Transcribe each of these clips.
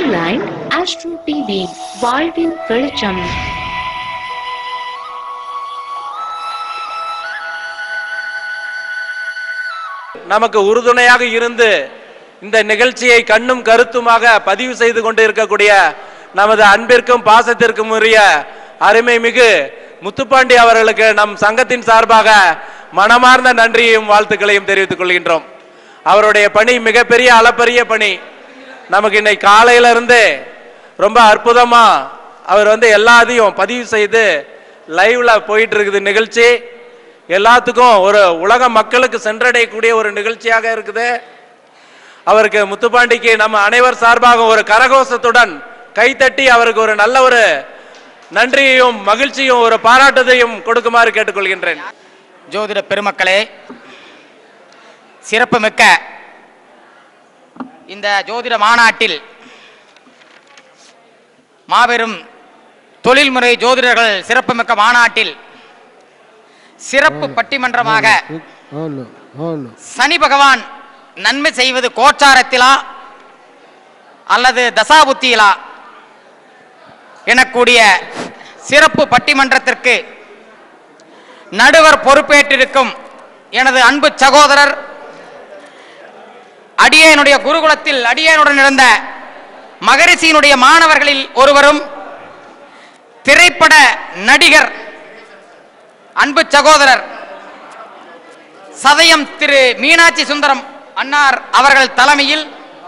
Online astro TV வாழ்வின் வெளிச்சம் நமக்கு உறுதுணையாக இருந்து இந்த நிகழ்ச்சியை கண்ணும் கருத்துமாக பதிவு செய்து கொண்டு இருக்கக்கூடிய நமது அன்பிற்கும் பாசத்திற்கும் உரிய அருமை மிகு முத்துப்பாண்டி அவர்களுக்கு நம் சங்கத்தின் சார்பாக மனமார்ந்த நன்றியையும் வாழ்த்துக்களையும் தெரிவித்துக் கொள்கின்றோம் அவருடைய பணி மிகப்பெரிய அளப்பரிய பணி நமக்கு இன்னைக்கு காலையில இருந்து ரொம்ப அற்புதமா அவர் வந்து எல்லாத்தையும் பதிவு செய்து லைவ்ல போயிட்டு இருக்குது நிகழ்ச்சி எல்லாத்துக்கும் ஒரு உலக மக்களுக்கு சென்றடையக்கூடிய ஒரு நிகழ்ச்சியாக இருக்குது அவருக்கு முத்துப்பாண்டிக்கு நம்ம அனைவர் சார்பாக ஒரு கரகோஷத்துடன் கைத்தட்டி அவருக்கு ஒரு நல்ல ஒரு நன்றியையும் மகிழ்ச்சியும் ஒரு பாராட்டுதையும் கொடுக்குமாறு கேட்டுக்கொள்கின்றேன் ஜோதிட பெருமக்களே சிறப்புமிக்க இந்த ஜோதிட மாநாட்டில் மாபெரும் தொழில்முறை ஜோதிடர்கள் சிறப்புமிக்க மாநாட்டில் சிறப்பு பட்டிமன்றமாக ஹலோ ஹலோ சனி பகவான் நன்மை செய்வது கோச்சாரத்திலா அல்லது தசாபுத்தியிலா எனக்கூடிய சிறப்பு பட்டிமன்றத்திற்கு நடுவர் பொறுப்பேற்றிருக்கும் எனது அன்பு சகோதரர் அடியேனுடைய குருகுலத்தில் அடியேனுடன் இருந்த மகரிஷியினுடைய மாணவர்களில் ஒருவரும் திரைப்பட நடிகர் அன்பு சகோதரர் சதயம் திரு மீனாட்சி சுந்தரம் அன்னார் அவர்கள் தலைமையில்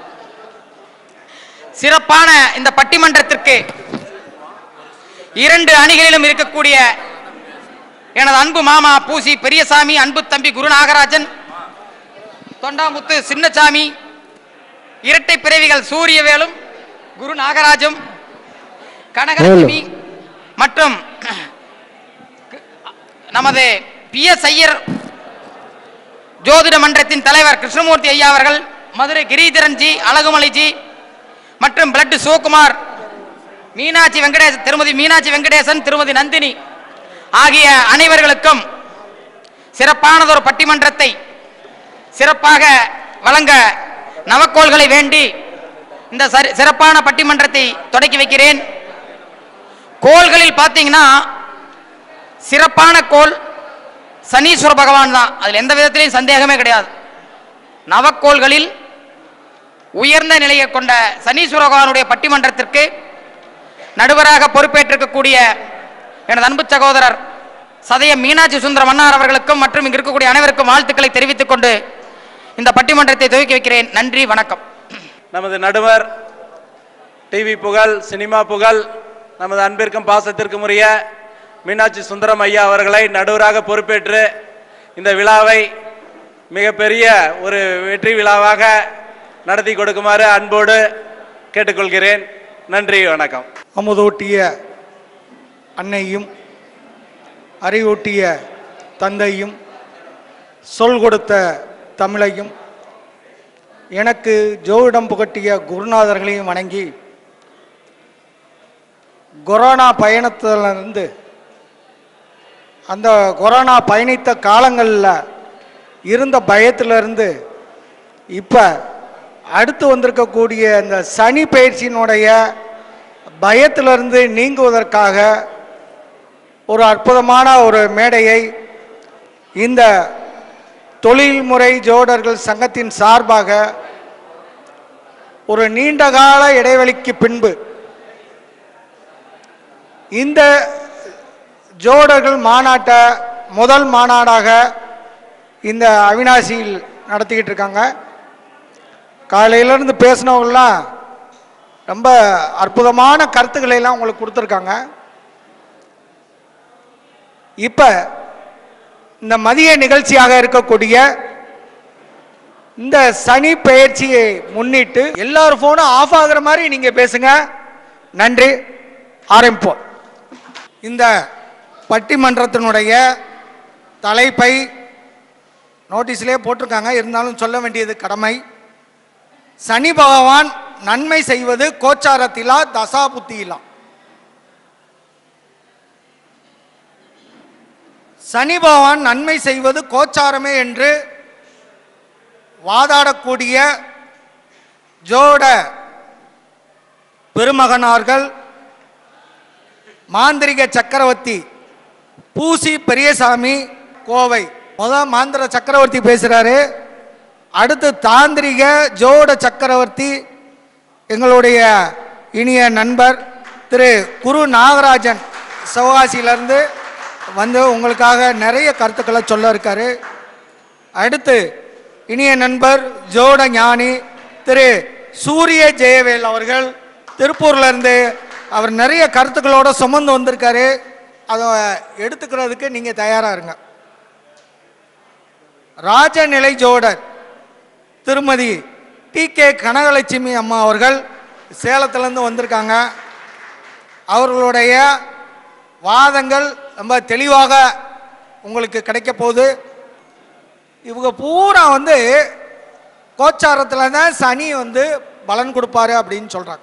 சிறப்பான இந்த பட்டிமன்றத்திற்கு இரண்டு அணிகளிலும் இருக்கக்கூடிய எனது அன்பு மாமா பூசி பெரியசாமி அன்பு தம்பி குரு நாகராஜன் தொண்டாமுத்து சின்னசாமி இரட்டை பிறவிகள் சூரியவேலும் குரு நாகராஜும் கனகலட்சுமி மற்றும் நமது பி எஸ் ஐயர் ஜோதிட மன்றத்தின் தலைவர் கிருஷ்ணமூர்த்தி ஐயா அவர்கள் மதுரை கிரீதரன்ஜி அழகுமலைஜி மற்றும் பிளட் சிவகுமார் மீனாட்சி வெங்கடேசன் திருமதி மீனாட்சி வெங்கடேசன் திருமதி நந்தினி ஆகிய அனைவர்களுக்கும் சிறப்பானதொரு பட்டிமன்றத்தை சிறப்பாக வழங்க நவக்கோள்களை வேண்டி இந்த சரி- சிறப்பான பட்டிமன்றத்தை தொடக்கி வைக்கிறேன் கோள்களில் பார்த்தீங்கன்னா சிறப்பான கோள் சனீஸ்வர பகவான் தான் அதில் எந்த விதத்திலையும் சந்தேகமே கிடையாது நவக்கோள்களில் உயர்ந்த நிலையை கொண்ட சனீஸ்வர பகவானுடைய பட்டிமன்றத்திற்கு நடுவராக பொறுப்பேற்றிருக்கக்கூடிய எனது அன்பு சகோதரர் சதய மீனாட்சி சுந்தரம் அன்னார் அவர்களுக்கும் மற்றும் இங்கு இருக்கக்கூடிய அனைவருக்கும் வாழ்த்துக்களை தெரிவித்துக் கொண்டு இந்த பட்டிமன்றத்தை துவக்கி வைக்கிறேன் நன்றி வணக்கம் நமது நடுவர் டிவி புகழ் சினிமா புகழ் நமது அன்பிற்கும் பாசத்திற்கும் உரிய மீனாட்சி சுந்தரம் ஐயா அவர்களை நடுவராக பொறுப்பேற்று இந்த விழாவை மிகப்பெரிய ஒரு வெற்றி விழாவாக நடத்தி கொடுக்குமாறு அன்போடு கேட்டுக்கொள்கிறேன் நன்றி வணக்கம் அமுதூட்டிய அன்னையும் அறிவூட்டிய தந்தையும் சொல் கொடுத்த தமிழையும் எனக்கு ஜோதிடம் புகட்டிய குருநாதர்களையும் வணங்கி கொரோனா பயணத்திலிருந்து அந்த கொரோனா பயணித்த காலங்களில் இருந்த பயத்திலிருந்து இப்போ அடுத்து வந்திருக்கக்கூடிய இந்த சனி பயிற்சியினுடைய பயத்திலிருந்து நீங்குவதற்காக ஒரு அற்புதமான ஒரு மேடையை இந்த தொழில்முறை ஜோடர்கள் சங்கத்தின் சார்பாக ஒரு நீண்டகால இடைவெளிக்கு பின்பு இந்த ஜோடர்கள் மாநாட்டை முதல் மாநாடாக இந்த அவினாசியில் நடத்திக்கிட்டு இருக்காங்க காலையிலேருந்து பேசினவங்களாம் ரொம்ப அற்புதமான கருத்துக்களை எல்லாம் உங்களுக்கு கொடுத்துருக்காங்க இப்போ இந்த மதிய நிகழ்ச்சியாக இருக்கக்கூடிய இந்த சனி பெயர்ச்சியை முன்னிட்டு எல்லார் ஃபோனும் ஆஃப் ஆகுற மாதிரி நீங்கள் பேசுங்க நன்றி ஆரம்பிப்போம் இந்த பட்டிமன்றத்தினுடைய தலைப்பை நோட்டீஸ்லேயே போட்டிருக்காங்க இருந்தாலும் சொல்ல வேண்டியது கடமை சனி பகவான் நன்மை செய்வது கோச்சாரத்திலா தசா புத்தியிலா சனி பகவான் நன்மை செய்வது கோச்சாரமே என்று வாதாடக்கூடிய ஜோட பெருமகனார்கள் மாந்திரிக சக்கரவர்த்தி பூசி பெரியசாமி கோவை முத மாந்திர சக்கரவர்த்தி பேசுறாரு அடுத்து தாந்திரிக ஜோட சக்கரவர்த்தி எங்களுடைய இனிய நண்பர் திரு குரு நாகராஜன் சிவகாசியிலேருந்து வந்து உங்களுக்காக நிறைய கருத்துக்களை சொல்ல இருக்காரு அடுத்து இனிய நண்பர் ஜோட ஞானி திரு சூரிய ஜெயவேல் அவர்கள் திருப்பூர்ல இருந்து அவர் நிறைய கருத்துக்களோட சுமந்து வந்திருக்காரு அதை எடுத்துக்கிறதுக்கு நீங்க தயாரா இருங்க ராஜநிலை ஜோடர் திருமதி டி கே கனகலட்சுமி அம்மா அவர்கள் சேலத்திலேருந்து வந்திருக்காங்க அவர்களுடைய வாதங்கள் ரொம்ப தெளிவாக உங்களுக்கு கிடைக்க போகுது இவங்க பூரா வந்து கோச்சாரத்தில் தான் சனி வந்து பலன் கொடுப்பாரு அப்படின்னு சொல்கிறாங்க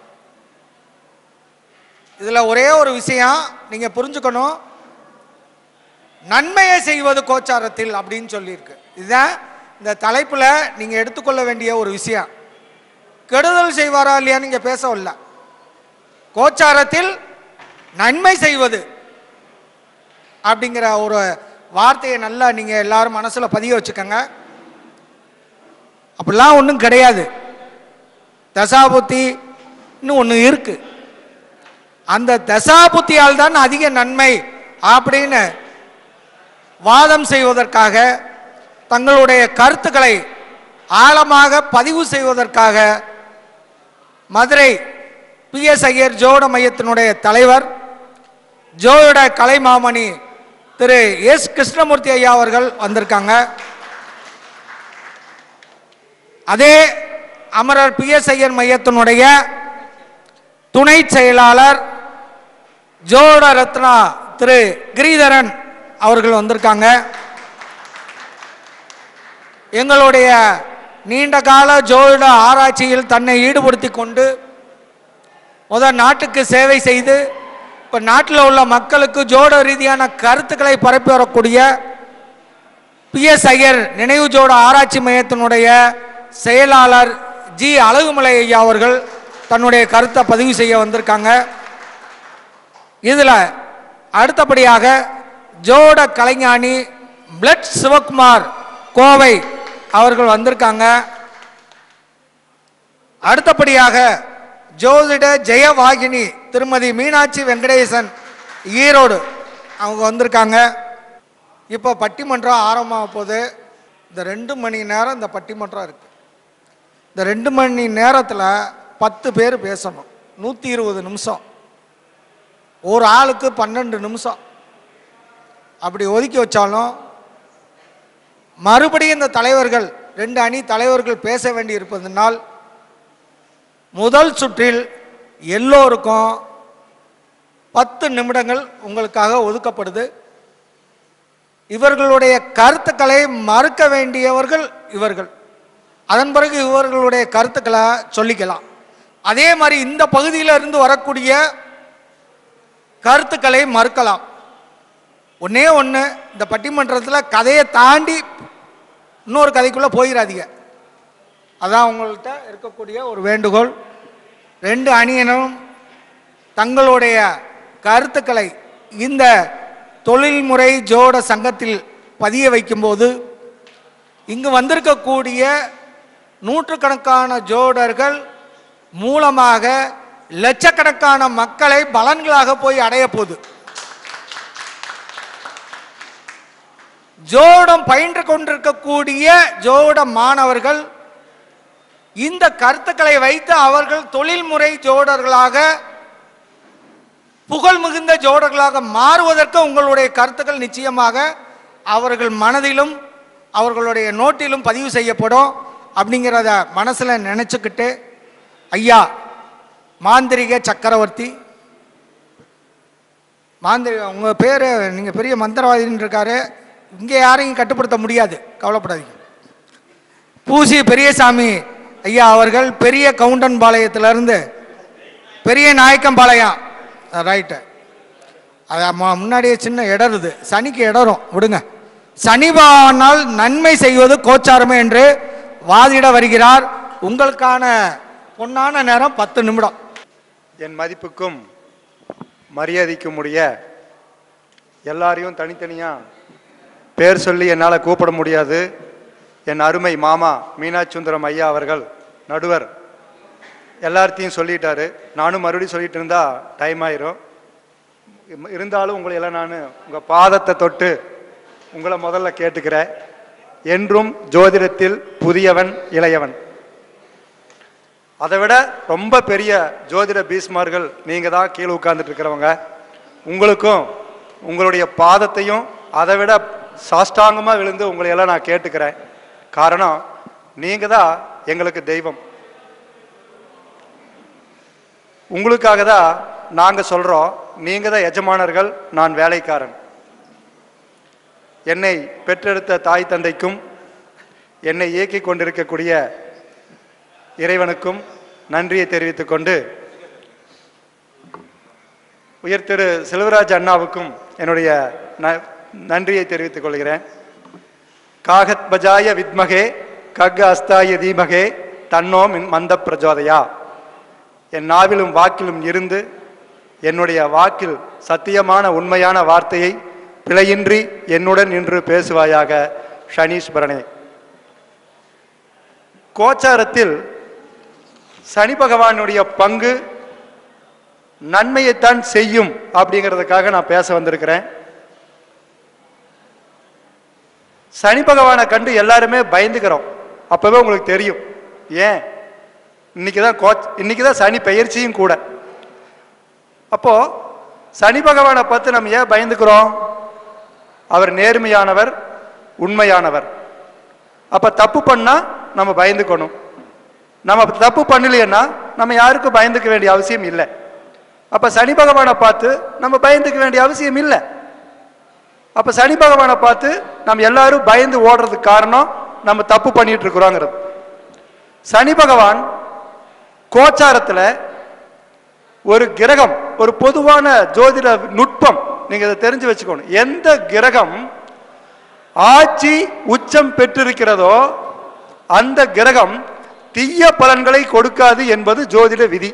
இதில் ஒரே ஒரு விஷயம் நீங்கள் புரிஞ்சுக்கணும் நன்மையை செய்வது கோச்சாரத்தில் அப்படின்னு சொல்லியிருக்கு இதுதான் இந்த தலைப்பில் நீங்கள் எடுத்துக்கொள்ள வேண்டிய ஒரு விஷயம் கெடுதல் செய்வாரா இல்லையா நீங்கள் பேசவில்லை கோச்சாரத்தில் நன்மை செய்வது அப்படிங்கிற ஒரு வார்த்தையை நல்லா நீங்கள் எல்லாரும் மனசில் பதிய வச்சுக்கோங்க அப்படிலாம் ஒன்றும் கிடையாது தசாபுத்தி இன்னும் ஒன்று இருக்கு அந்த தசாபுத்தியால் தான் அதிக நன்மை அப்படின்னு வாதம் செய்வதற்காக தங்களுடைய கருத்துக்களை ஆழமாக பதிவு செய்வதற்காக மதுரை பிஎஸ் ஐயர் ஜோட மையத்தினுடைய தலைவர் ஜோட கலைமாமணி திரு எஸ் கிருஷ்ணமூர்த்தி ஐயா அவர்கள் வந்திருக்காங்க அதே அமரர் பிஎஸ் ஐயர் மையத்தினுடைய துணை செயலாளர் ஜோட ரத்னா திரு கிரிதரன் அவர்கள் வந்திருக்காங்க எங்களுடைய நீண்ட கால ஜோட ஆராய்ச்சியில் தன்னை ஈடுபடுத்தி கொண்டு முதல் நாட்டுக்கு சேவை செய்து இப்போ நாட்டில் உள்ள மக்களுக்கு ஜோட ரீதியான கருத்துக்களை பரப்பி வரக்கூடிய பிஎஸ் ஐயர் நினைவு ஜோட ஆராய்ச்சி மையத்தினுடைய செயலாளர் ஜி அழகுமலை ஐயா அவர்கள் தன்னுடைய கருத்தை பதிவு செய்ய வந்திருக்காங்க இதில் அடுத்தபடியாக ஜோட கலைஞானி பிளட் சிவகுமார் கோவை அவர்கள் வந்திருக்காங்க அடுத்தபடியாக ஜோதிட ஜெயவாகினி திருமதி மீனாட்சி வெங்கடேசன் ஈரோடு அவங்க வந்திருக்காங்க இப்போ பட்டிமன்றம் ஆரம்பமாக போகுது இந்த ரெண்டு மணி நேரம் இந்த பட்டிமன்றம் இருக்கு இந்த ரெண்டு மணி நேரத்தில் பத்து பேர் பேசணும் நூற்றி இருபது நிமிஷம் ஒரு ஆளுக்கு பன்னெண்டு நிமிஷம் அப்படி ஒதுக்கி வச்சாலும் மறுபடியும் இந்த தலைவர்கள் ரெண்டு அணி தலைவர்கள் பேச வேண்டி இருப்பதனால் முதல் சுற்றில் எல்லோருக்கும் பத்து நிமிடங்கள் உங்களுக்காக ஒதுக்கப்படுது இவர்களுடைய கருத்துக்களை மறுக்க வேண்டியவர்கள் இவர்கள் அதன் பிறகு இவர்களுடைய கருத்துக்களை சொல்லிக்கலாம் அதே மாதிரி இந்த பகுதியில் இருந்து வரக்கூடிய கருத்துக்களை மறுக்கலாம் ஒண்ணே ஒன்று இந்த பட்டிமன்றத்தில் கதையை தாண்டி இன்னொரு கதைக்குள்ளே போயிடாதீங்க அதான் உங்கள்கிட்ட இருக்கக்கூடிய ஒரு வேண்டுகோள் ரெண்டு அணியினரும் தங்களுடைய கருத்துக்களை இந்த தொழில்முறை ஜோட சங்கத்தில் பதிய வைக்கும்போது இங்கு வந்திருக்கக்கூடிய நூற்றுக்கணக்கான ஜோடர்கள் மூலமாக லட்சக்கணக்கான மக்களை பலன்களாக போய் அடைய போகுது ஜோடம் பயின்று கொண்டிருக்கக்கூடிய ஜோட மாணவர்கள் இந்த கருத்துக்களை வைத்து அவர்கள் தொழில்முறை ஜோடர்களாக புகழ் மிகுந்த ஜோடர்களாக மாறுவதற்கு உங்களுடைய கருத்துக்கள் நிச்சயமாக அவர்கள் மனதிலும் அவர்களுடைய நோட்டிலும் பதிவு செய்யப்படும் அப்படிங்கிறத மனசில் நினச்சிக்கிட்டு ஐயா மாந்திரிக சக்கரவர்த்தி மாந்திரிக உங்கள் பேர் நீங்கள் பெரிய மந்திரவாதின்னு இருக்காரு இங்கே யாரையும் கட்டுப்படுத்த முடியாது கவலைப்படாதீங்க பூசி பெரியசாமி ஐயா அவர்கள் பெரிய கவுண்டன் பாளையத்திலிருந்து பெரிய நாயக்கம்பாளையம் ரைட்டு அது ம- முன்னாடியே சின்ன இடருது சனிக்கு இடரும் விடுங்க சனி பகவானால் நன்மை செய்வது கோச்சாரமே என்று வாதிட வருகிறார் உங்களுக்கான பொன்னான நேரம் பத்து நிமிடம் என் மதிப்புக்கும் மரியாதைக்கும் உடைய எல்லாரையும் தனித்தனியாக பேர் சொல்லி என்னால் கூப்பிட முடியாது என் அருமை மாமா மீனாட்சி சுந்தரம் ஐயா அவர்கள் நடுவர் எல்லார்த்தையும் சொல்லிட்டாரு நானும் மறுபடியும் சொல்லிட்டு இருந்தா டைம் ஆயிரும் இம்- இருந்தாலும் உங்களை எல்லாம் நான் உங்கள் பாதத்தை தொட்டு உங்களை முதல்ல கேட்டுக்கிறேன் என்றும் ஜோதிடத்தில் புதியவன் இளையவன் அதை விட ரொம்ப பெரிய ஜோதிட பீஸ்மார்கள் நீங்கள் தான் கீழே உட்கார்ந்துட்டு இருக்கிறவங்க உங்களுக்கும் உங்களுடைய பாதத்தையும் அதை விட சாஷ்டாங்கமாக விழுந்து உங்களை எல்லாம் நான் கேட்டுக்கிறேன் காரணம் நீங்கள் தான் எங்களுக்கு தெய்வம் உங்களுக்காக தான் நாங்கள் சொல்கிறோம் நீங்கள் தான் எஜமானர்கள் நான் வேலைக்காரன் என்னை பெற்றெடுத்த தாய் தந்தைக்கும் என்னை இயக்கி கொண்டிருக்கக்கூடிய இறைவனுக்கும் நன்றியை தெரிவித்துக் கொண்டு உயர் திரு செல்வராஜ் அண்ணாவுக்கும் என்னுடைய ந- நன்றியை தெரிவித்துக் கொள்கிறேன் காகத் பஜாய வித்மகே கக் அஸ்தாய தீமகே தன்னோ மின் மந்த பிரஜோதயா என் நாவிலும் வாக்கிலும் இருந்து என்னுடைய வாக்கில் சத்தியமான உண்மையான வார்த்தையை பிழையின்றி என்னுடன் நின்று பேசுவாயாக ஷனீஸ்வரனே கோச்சாரத்தில் சனி பகவானுடைய பங்கு நன்மையைத்தான் செய்யும் அப்படிங்கிறதுக்காக நான் பேச வந்திருக்கிறேன் சனி பகவானை கண்டு எல்லாருமே பயந்துக்கிறோம் அப்பவே உங்களுக்கு தெரியும் ஏன் இன்னைக்கு தான் கோச் இன்னைக்கு தான் சனி பெயர்ச்சியும் கூட அப்போ சனி பகவானை பார்த்து நம்ம ஏன் பயந்துக்கிறோம் அவர் நேர்மையானவர் உண்மையானவர் அப்ப தப்பு பண்ணா நம்ம பயந்துக்கணும் நம்ம தப்பு பண்ணலைன்னா நம்ம யாருக்கும் பயந்துக்க வேண்டிய அவசியம் இல்லை அப்ப சனி பகவானை பார்த்து நம்ம பயந்துக்க வேண்டிய அவசியம் இல்லை அப்ப சனி பகவானை பார்த்து நம்ம எல்லாரும் பயந்து ஓடுறதுக்கு காரணம் நம்ம தப்பு பண்ணிட்டு இருக்கிறோங்கிறது சனி பகவான் கோச்சாரத்துல ஒரு கிரகம் ஒரு பொதுவான ஜோதிட நுட்பம் நீங்க இதை தெரிஞ்சு வச்சுக்கணும் எந்த கிரகம் ஆட்சி உச்சம் பெற்றிருக்கிறதோ அந்த கிரகம் தீய பலன்களை கொடுக்காது என்பது ஜோதிட விதி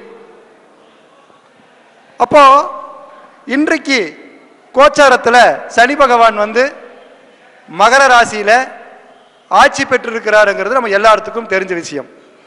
அப்போ இன்றைக்கு கோச்சாரத்துல சனி பகவான் வந்து மகர ராசியில ஆட்சி பெற்றிருக்கிறாருங்கிறது நம்ம எல்லாத்துக்கும் தெரிஞ்ச விஷயம்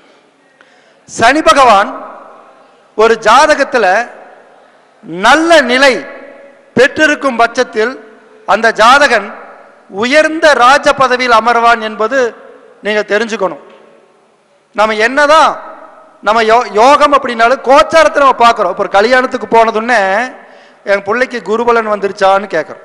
சனி பகவான் ஒரு ஜாதகத்துல நல்ல நிலை பெற்றிருக்கும் பட்சத்தில் அந்த ஜாதகன் உயர்ந்த ராஜ பதவியில் அமர்வான் என்பது நீங்க தெரிஞ்சுக்கணும் நம்ம என்னதான் நம்ம யோ யோகம் அப்படின்னாலும் கோச்சாரத்தை நம்ம பார்க்குறோம் இப்போ ஒரு கல்யாணத்துக்கு போனதுன்னே என் பிள்ளைக்கு குருபலன் வந்துருச்சான்னு கேட்குறோம்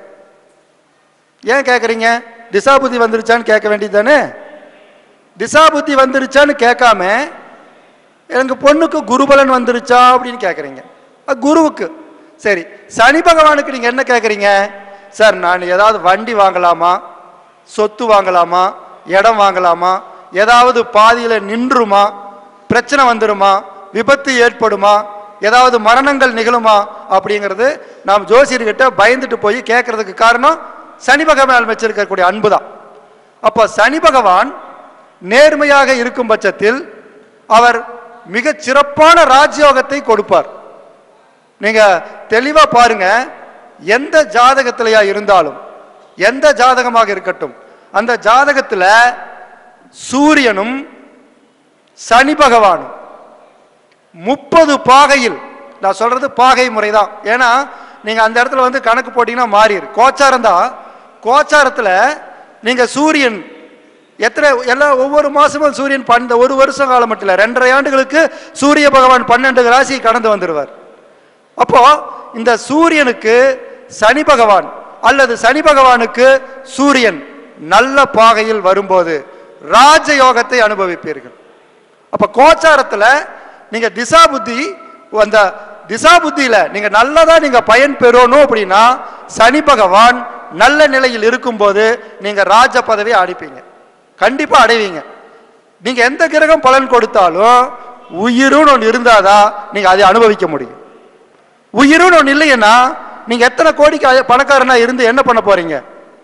ஏன் கேட்குறீங்க திசாபுத்தி வந்துருச்சான்னு கேட்க வேண்டியது தானே திசாபுத்தி வந்துருச்சான்னு கேட்காம எங்க பொண்ணுக்கு குருபலன் வந்துருச்சா அப்படின்னு கேட்குறீங்க குருவுக்கு சரி சனி பகவானுக்கு நீங்க என்ன கேட்குறீங்க சார் நான் ஏதாவது வண்டி வாங்கலாமா சொத்து வாங்கலாமா இடம் வாங்கலாமா ஏதாவது பாதியில நின்றுமா பிரச்சனை வந்துருமா விபத்து ஏற்படுமா ஏதாவது மரணங்கள் நிகழுமா அப்படிங்கிறது நாம் ஜோசியர்கிட்ட பயந்துட்டு போய் கேட்கறதுக்கு காரணம் சனி பகவான் வச்சிருக்கக்கூடிய அன்பு தான் அப்போ சனி பகவான் நேர்மையாக இருக்கும் பட்சத்தில் அவர் மிகச் சிறப்பான ராஜயோகத்தை கொடுப்பார் நீங்க தெளிவா பாருங்க எந்த ஜாதகத்திலையா இருந்தாலும் எந்த ஜாதகமாக இருக்கட்டும் அந்த ஜாதகத்துல சூரியனும் சனி பகவானும் முப்பது பாகையில் நான் சொல்றது பாகை முறைதான் ஏன்னா நீங்க அந்த இடத்துல வந்து கணக்கு போட்டீங்கன்னா மாறிடு கோச்சாரம் தான் கோச்சாரத்துல நீங்க சூரியன் எத்தனை எல்லா ஒவ்வொரு மாசமும் சூரியன் பன்ன ஒரு வருஷம் காலம் மட்டும் இல்லை ரெண்டரை ஆண்டுகளுக்கு சூரிய பகவான் பன்னெண்டு ராசி கடந்து வந்துடுவார் அப்போ இந்த சூரியனுக்கு சனி பகவான் அல்லது சனி பகவானுக்கு சூரியன் நல்ல பாகையில் வரும்போது ராஜயோகத்தை அனுபவிப்பீர்கள் அப்ப கோச்சாரத்துல நீங்க திசா புத்தி அந்த திசா புத்தியில நீங்க நல்லதா நீங்க பயன் பெறணும் அப்படின்னா சனி பகவான் நல்ல நிலையில் இருக்கும்போது நீங்க ராஜ பதவியை அடைப்பீங்க கண்டிப்பா அடைவீங்க நீங்க எந்த கிரகம் பலன் கொடுத்தாலும் உயிருன்னு ஒன்று இருந்தாதான் நீங்க அதை அனுபவிக்க முடியும் உயிருன்னு ஒன்று இல்லைன்னா நீங்க எத்தனை கோடிக்கு அய- பணக்காரனா இருந்து என்ன பண்ண போறீங்க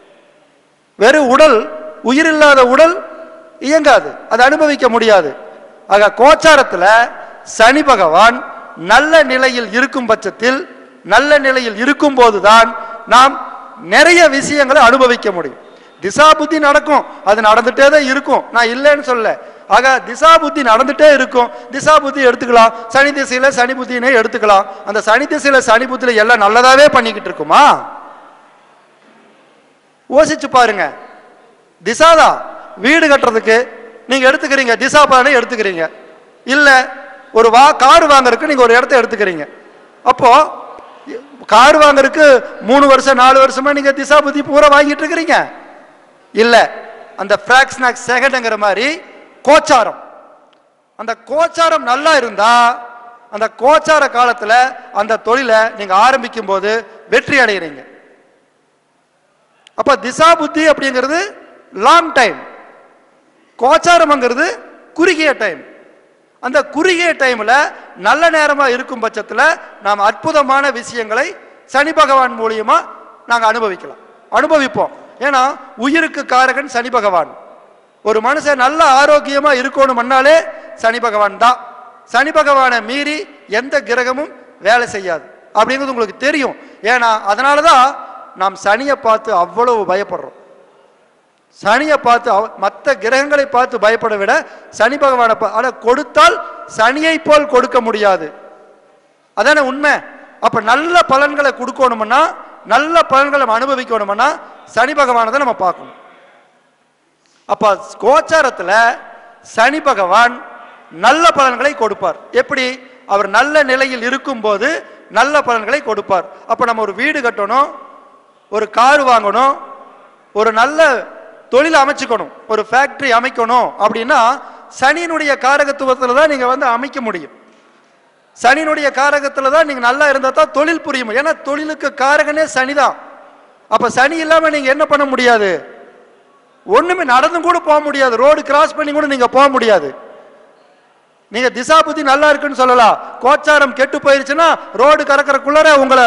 வெறும் உடல் உயிர் இல்லாத உடல் இயங்காது அதை அனுபவிக்க முடியாது ஆக கோச்சாரத்துல சனி பகவான் நல்ல நிலையில் இருக்கும் பட்சத்தில் நல்ல நிலையில் இருக்கும் போதுதான் நாம் நிறைய விஷயங்களை அனுபவிக்க முடியும் திசா புத்தி நடக்கும் அது நடந்துட்டே தான் இருக்கும் நான் இல்லைன்னு சொல்ல ஆக திசா புத்தி நடந்துட்டே இருக்கும் திசா புத்தி எடுத்துக்கலாம் சனி திசையில சனி புத்தினே எடுத்துக்கலாம் அந்த சனி திசையில சனி புத்தியில எல்லாம் நல்லதாவே பண்ணிக்கிட்டு இருக்குமா யோசிச்சு பாருங்க திசாதா வீடு கட்டுறதுக்கு நீங்க எடுத்துக்கிறீங்க திசா பலனை எடுத்துக்கிறீங்க இல்ல ஒரு வா கார் வாங்குறதுக்கு நீங்க ஒரு இடத்த எடுத்துக்கிறீங்க அப்போ கார் வாங்குறதுக்கு மூணு வருஷம் நாலு வருஷமா நீங்க திசா புத்தி பூரா வாங்கிட்டு இருக்கிறீங்க இல்ல அந்த பிராக்ஷன் செகண்ட்ங்கிற மாதிரி கோச்சாரம் அந்த கோச்சாரம் நல்லா இருந்தா அந்த கோச்சார காலத்துல அந்த தொழிலை நீங்க ஆரம்பிக்கும் போது வெற்றி அடைகிறீங்க அப்ப திசா புத்தி அப்படிங்கிறது லாங் டைம் கோச்சாரம்ங்கிறது குறுகிய டைம் அந்த குறுகிய டைம்ல நல்ல நேரமா இருக்கும் பட்சத்துல நாம் அற்புதமான விஷயங்களை சனி பகவான் மூலியமா நாங்க அனுபவிக்கலாம் அனுபவிப்போம் ஏன்னா உயிருக்கு காரகன் சனி பகவான் ஒரு மனுஷன் நல்ல ஆரோக்கியமா இருக்கணும்னாலே சனி பகவான் தான் சனி பகவானை மீறி எந்த கிரகமும் வேலை செய்யாது அப்படிங்கிறது உங்களுக்கு தெரியும் ஏன்னா அதனால தான் நாம் சனியை பார்த்து அவ்வளவு பயப்படுறோம் சனியை பார்த்து மற்ற கிரகங்களை பார்த்து பயப்பட விட சனி பகவானை பா- ஆனா கொடுத்தால் சனியை போல் கொடுக்க முடியாது அதானே உண்மை அப்ப நல்ல பலன்களை கொடுக்கணும்னா நல்ல பலன்களை நம்ம அனுபவிக்கணும்னா சனி பகவானை தான் நம்ம பார்க்கணும் அப்ப கோச்சாரத்துல சனி பகவான் நல்ல பலன்களை கொடுப்பார் எப்படி அவர் நல்ல நிலையில் இருக்கும்போது நல்ல பலன்களை கொடுப்பார் அப்ப நம்ம ஒரு வீடு கட்டணும் ஒரு கார் வாங்கணும் ஒரு நல்ல தொழில் அமைச்சுக்கணும் ஒரு ஃபேக்டரி அமைக்கணும் அப்படின்னா சனியினுடைய காரகத்துவத்துல தான் நீங்க வந்து அமைக்க முடியும் சனியினுடைய காரகத்துல தான் நீங்க நல்லா இருந்தா தான் தொழில் புரியும் ஏன்னா தொழிலுக்கு காரகனே சனிதான் அப்ப சனி இல்லாம நீங்க என்ன பண்ண முடியாது ஒண்ணுமே நடந்து கூட போக முடியாது ரோடு கிராஸ் பண்ணி கூட நீங்க போக முடியாது நீங்க திசா புத்தி நல்லா இருக்குன்னு சொல்லலாம் கோச்சாரம் கெட்டு போயிருச்சுன்னா ரோடு கறக்கறக்குள்ளார உங்களை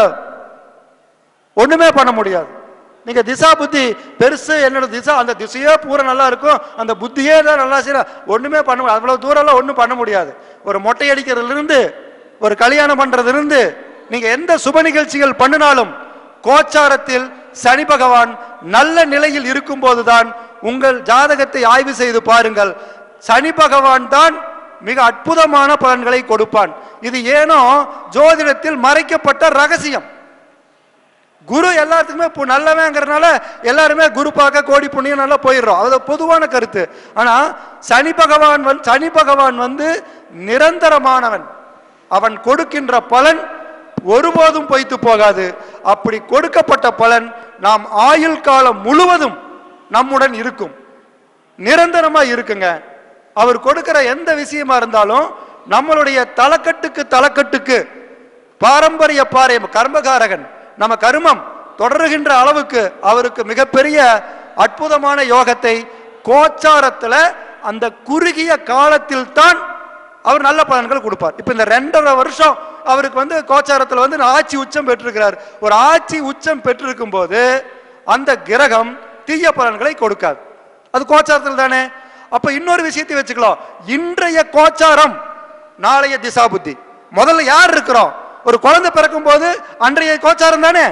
ஒண்ணுமே பண்ண முடியாது நீங்க திசா புத்தி பெருசு என்னோட திசா அந்த திசையே பூரா நல்லா இருக்கும் அந்த புத்தியே தான் நல்லா செய்யற ஒண்ணுமே பண்ண முடியாது அவ்வளவு தூரம்லாம் ஒண்ணும் பண்ண முடியாது ஒரு மொட்டை அடிக்கிறதுல இருந்து ஒரு கல்யாணம் பண்றதுல இருந்து நீங்க எந்த சுப நிகழ்ச்சிகள் பண்ணினாலும் கோச்சாரத்தில் சனி பகவான் நல்ல நிலையில் இருக்கும் போதுதான் உங்கள் ஜாதகத்தை ஆய்வு செய்து பாருங்கள் சனி பகவான் தான் மிக அற்புதமான பலன்களை கொடுப்பான் இது ஏனோ ஜோதிடத்தில் மறைக்கப்பட்ட ரகசியம் குரு எல்லாத்துக்குமே பு- நல்லவங்கிறனால எல்லாருமே குரு பார்க்க கோடி புண்ணியம் நல்லா போயிடுறோம் அது பொதுவான கருத்து ஆனா சனி பகவான் வந்து சனி பகவான் வந்து நிரந்தரமானவன் அவன் கொடுக்கின்ற பலன் ஒருபோதும் பொய்த்து போகாது அப்படி கொடுக்கப்பட்ட பலன் நாம் ஆயுள் காலம் முழுவதும் நம்முடன் இருக்கும் நிரந்தரமா இருக்குங்க அவர் கொடுக்கிற எந்த விஷயமா இருந்தாலும் நம்மளுடைய தலக்கட்டுக்கு தலக்கட்டுக்கு பாரம்பரிய பாறை கர்மகாரகன் நம்ம கர்மம் தொடருகின்ற அளவுக்கு அவருக்கு மிகப்பெரிய அற்புதமான யோகத்தை கோச்சாரத்துல அந்த குறுகிய காலத்தில் தான் அவர் நல்ல பலன்கள் கொடுப்பார் இப்ப இந்த ரெண்டரை வருஷம் அவருக்கு வந்து கோச்சாரத்துல வந்து ஆட்சி உச்சம் பெற்றிருக்கிறார் ஒரு ஆட்சி உச்சம் பெற்றிருக்கும் போது அந்த கிரகம் தீய பலன்களை கொடுக்காது அது கோச்சாரத்தில் தானே அப்ப இன்னொரு விஷயத்தை வச்சுக்கலாம் இன்றைய கோச்சாரம் நாளைய திசா புத்தி முதல்ல யார் இருக்கிறோம் ஒரு குழந்தை பிறக்கும் போது அன்றைய கோச்சாரம் தானே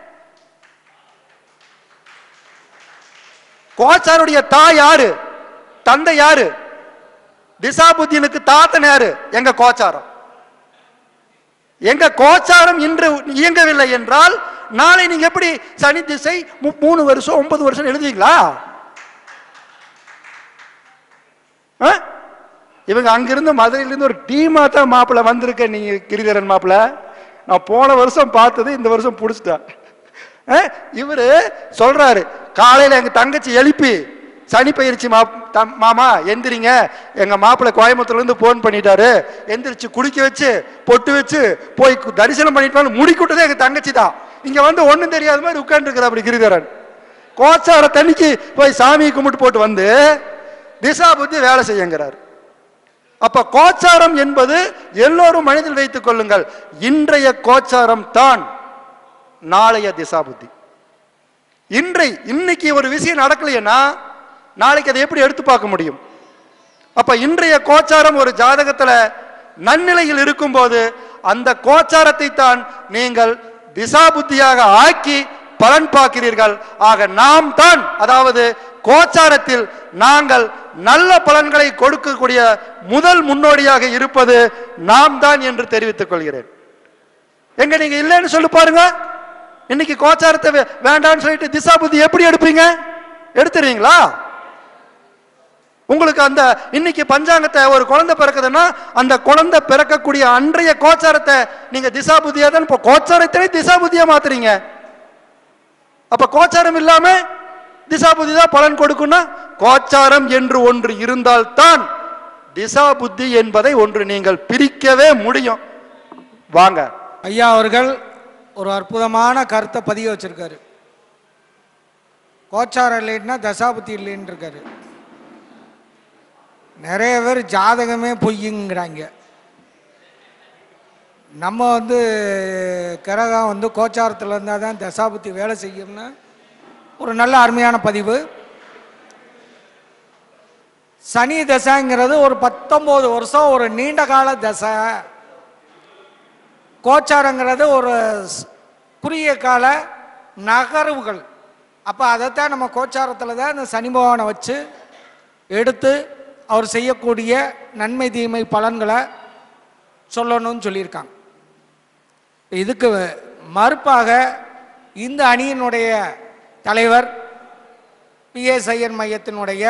கோச்சாருடைய தாய் யாரு தந்தை யாரு திசா புத்தியனுக்கு தாத்தன் யாரு எங்க கோச்சாரம் எங்க கோச்சாரம் இன்று இயங்கவில்லை என்றால் நாளை நீங்க எப்படி சனி திசை மு- மூணு வருஷம் ஒன்பது வருஷம் எழுதுவீங்களா ஆ? இவங்க அங்கிருந்து மதுரையிலிருந்து ஒரு டீமா தான் மாப்பிள்ள வந்திருக்க நீங்க கிரிதரன் மாப்பிள்ள நான் போன வருஷம் பார்த்தது இந்த வருஷம் புடிச்சிட்டேன் ஆ? இவரு சொல்றாரு காலையில எங்க தங்கச்சி எழுப்பி சனி பயிற்சி மா தம்- மாமா எந்திரிங்க எங்க மாப்பிள்ளை கோயம்புத்தூர்ல இருந்து போன் பண்ணிட்டாரு எந்திரிச்சு குடிக்க வச்சு பொட்டு வச்சு போய் கு- தரிசனம் பண்ணிட்டு வந்து முடிக்கூட்டதே எங்க தங்கச்சி தான் இங்க வந்து ஒண்ணும் தெரியாத மாதிரி உட்கார்ந்து அப்படி கிரிதரன் கோச்சார தண்ணிக்கு போய் சாமி கும்பிட்டு போட்டு வந்து திசா புத்தி வேலை செய்யுங்கிறார் அப்ப கோச்சாரம் என்பது எல்லோரும் மனதில் வைத்துக் கொள்ளுங்கள் இன்றைய கோச்சாரம் தான் நாளைய திசா புத்தி இன்றை இன்னைக்கு ஒரு விஷயம் நடக்கலைன்னா நாளைக்கு அதை எப்படி எடுத்து பார்க்க முடியும் அப்ப இன்றைய கோச்சாரம் ஒரு ஜாதகத்துல நன்னிலையில் இருக்கும்போது அந்த கோச்சாரத்தை தான் நீங்கள் திசா புத்தியாக ஆக்கி பலன் பார்க்கிறீர்கள் ஆக நாம் தான் அதாவது கோச்சாரத்தில் நாங்கள் நல்ல பலன்களை கொடுக்கக்கூடிய முதல் முன்னோடியாக இருப்பது நாம் தான் என்று தெரிவித்துக் கொள்கிறேன் எங்க நீங்க இல்லைன்னு சொல்லி பாருங்க இன்னைக்கு கோச்சாரத்தை வே- வேண்டாம்னு சொல்லிட்டு திசா புத்தி எப்படி எடுப்பீங்க எடுத்துறீங்களா உங்களுக்கு அந்த இன்னைக்கு பஞ்சாங்கத்தை ஒரு குழந்தை பிறக்குதுன்னா அந்த குழந்தை பிறக்கக்கூடிய அன்றைய கோச்சாரத்தை நீங்க திசா புத்தியா தான் இப்போ கோச்சாரத்திலே திசா புத்தியா மாத்துறீங்க அப்ப கோச்சாரம் இல்லாம திசா புத்தி தான் பலன் கொடுக்கும்னா கோச்சாரம் என்று ஒன்று இருந்தால்தான் திசா புத்தி என்பதை ஒன்று நீங்கள் பிரிக்கவே முடியும் வாங்க ஐயா அவர்கள் ஒரு அற்புதமான கருத்தை பதிய வச்சிருக்காரு கோச்சாரம் இல்லைன்னா தசாபுத்தி இல்லைன்னு இருக்காரு நிறைய பேர் ஜாதகமே பொய்யுங்கிறாங்க நம்ம வந்து கிரகம் வந்து கோச்சாரத்தில் இருந்தால் தான் தசாபுத்தி வேலை செய்யும்னு ஒரு நல்ல அருமையான பதிவு சனி தசைங்கிறது ஒரு பத்தொம்போது வருஷம் ஒரு நீண்ட கால தசை கோச்சாரங்கிறது ஒரு ஸ்- குறுகிய கால நகர்வுகள் அப்போ அதைத்தான் நம்ம கோச்சாரத்தில் தான் இந்த சனி பகவானை வச்சு எடுத்து அவர் செய்யக்கூடிய நன்மை தீமை பலன்களை சொல்லணும்னு சொல்லியிருக்காங்க இதுக்கு மறுப்பாக இந்த அணியினுடைய தலைவர் பிஎஸ் ஐயர் மையத்தினுடைய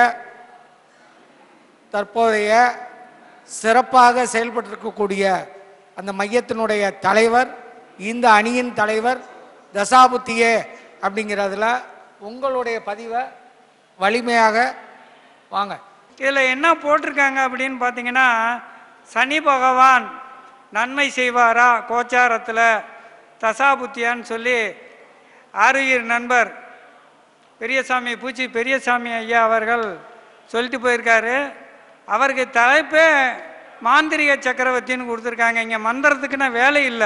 தற்போதைய சிறப்பாக செயல்பட்டிருக்கக்கூடிய அந்த மையத்தினுடைய தலைவர் இந்த அணியின் தலைவர் தசாபுத்தியே அப்படிங்கிறதுல உங்களுடைய பதிவை வலிமையாக வாங்க இதில் என்ன போட்டிருக்காங்க அப்படின்னு பார்த்தீங்கன்னா சனி பகவான் நன்மை செய்வாரா கோச்சாரத்தில் தசாபுத்தியான்னு சொல்லி ஆருயிர் நண்பர் பெரியசாமி பூச்சி பெரியசாமி ஐயா அவர்கள் சொல்லிட்டு போயிருக்காரு அவருக்கு தலைப்பே மாந்திரிக சக்கரவர்த்தின்னு கொடுத்துருக்காங்க இங்கே மந்திரத்துக்குன்னா வேலை இல்லை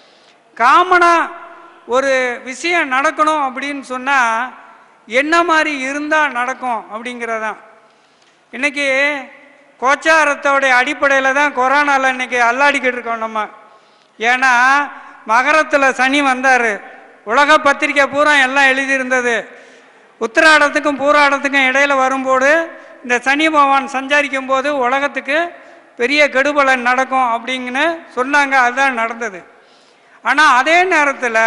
காமனாக ஒரு விஷயம் நடக்கணும் அப்படின்னு சொன்னால் என்ன மாதிரி இருந்தால் நடக்கும் அப்படிங்கிறதான் இன்னைக்கு கோச்சாரத்தோடைய அடிப்படையில் தான் கொரோனாவில் இன்னைக்கு அல்லாடிக்கிட்டு இருக்கோம் நம்ம ஏன்னா மகரத்தில் சனி வந்தார் உலக பத்திரிக்கை பூரா எல்லாம் எழுதியிருந்தது உத்திராடத்துக்கும் பூராடத்துக்கும் இடையில வரும்போது இந்த சனி பகவான் சஞ்சாரிக்கும் போது உலகத்துக்கு பெரிய கெடுபலன் நடக்கும் அப்படின்னு சொன்னாங்க அதுதான் நடந்தது ஆனால் அதே நேரத்தில்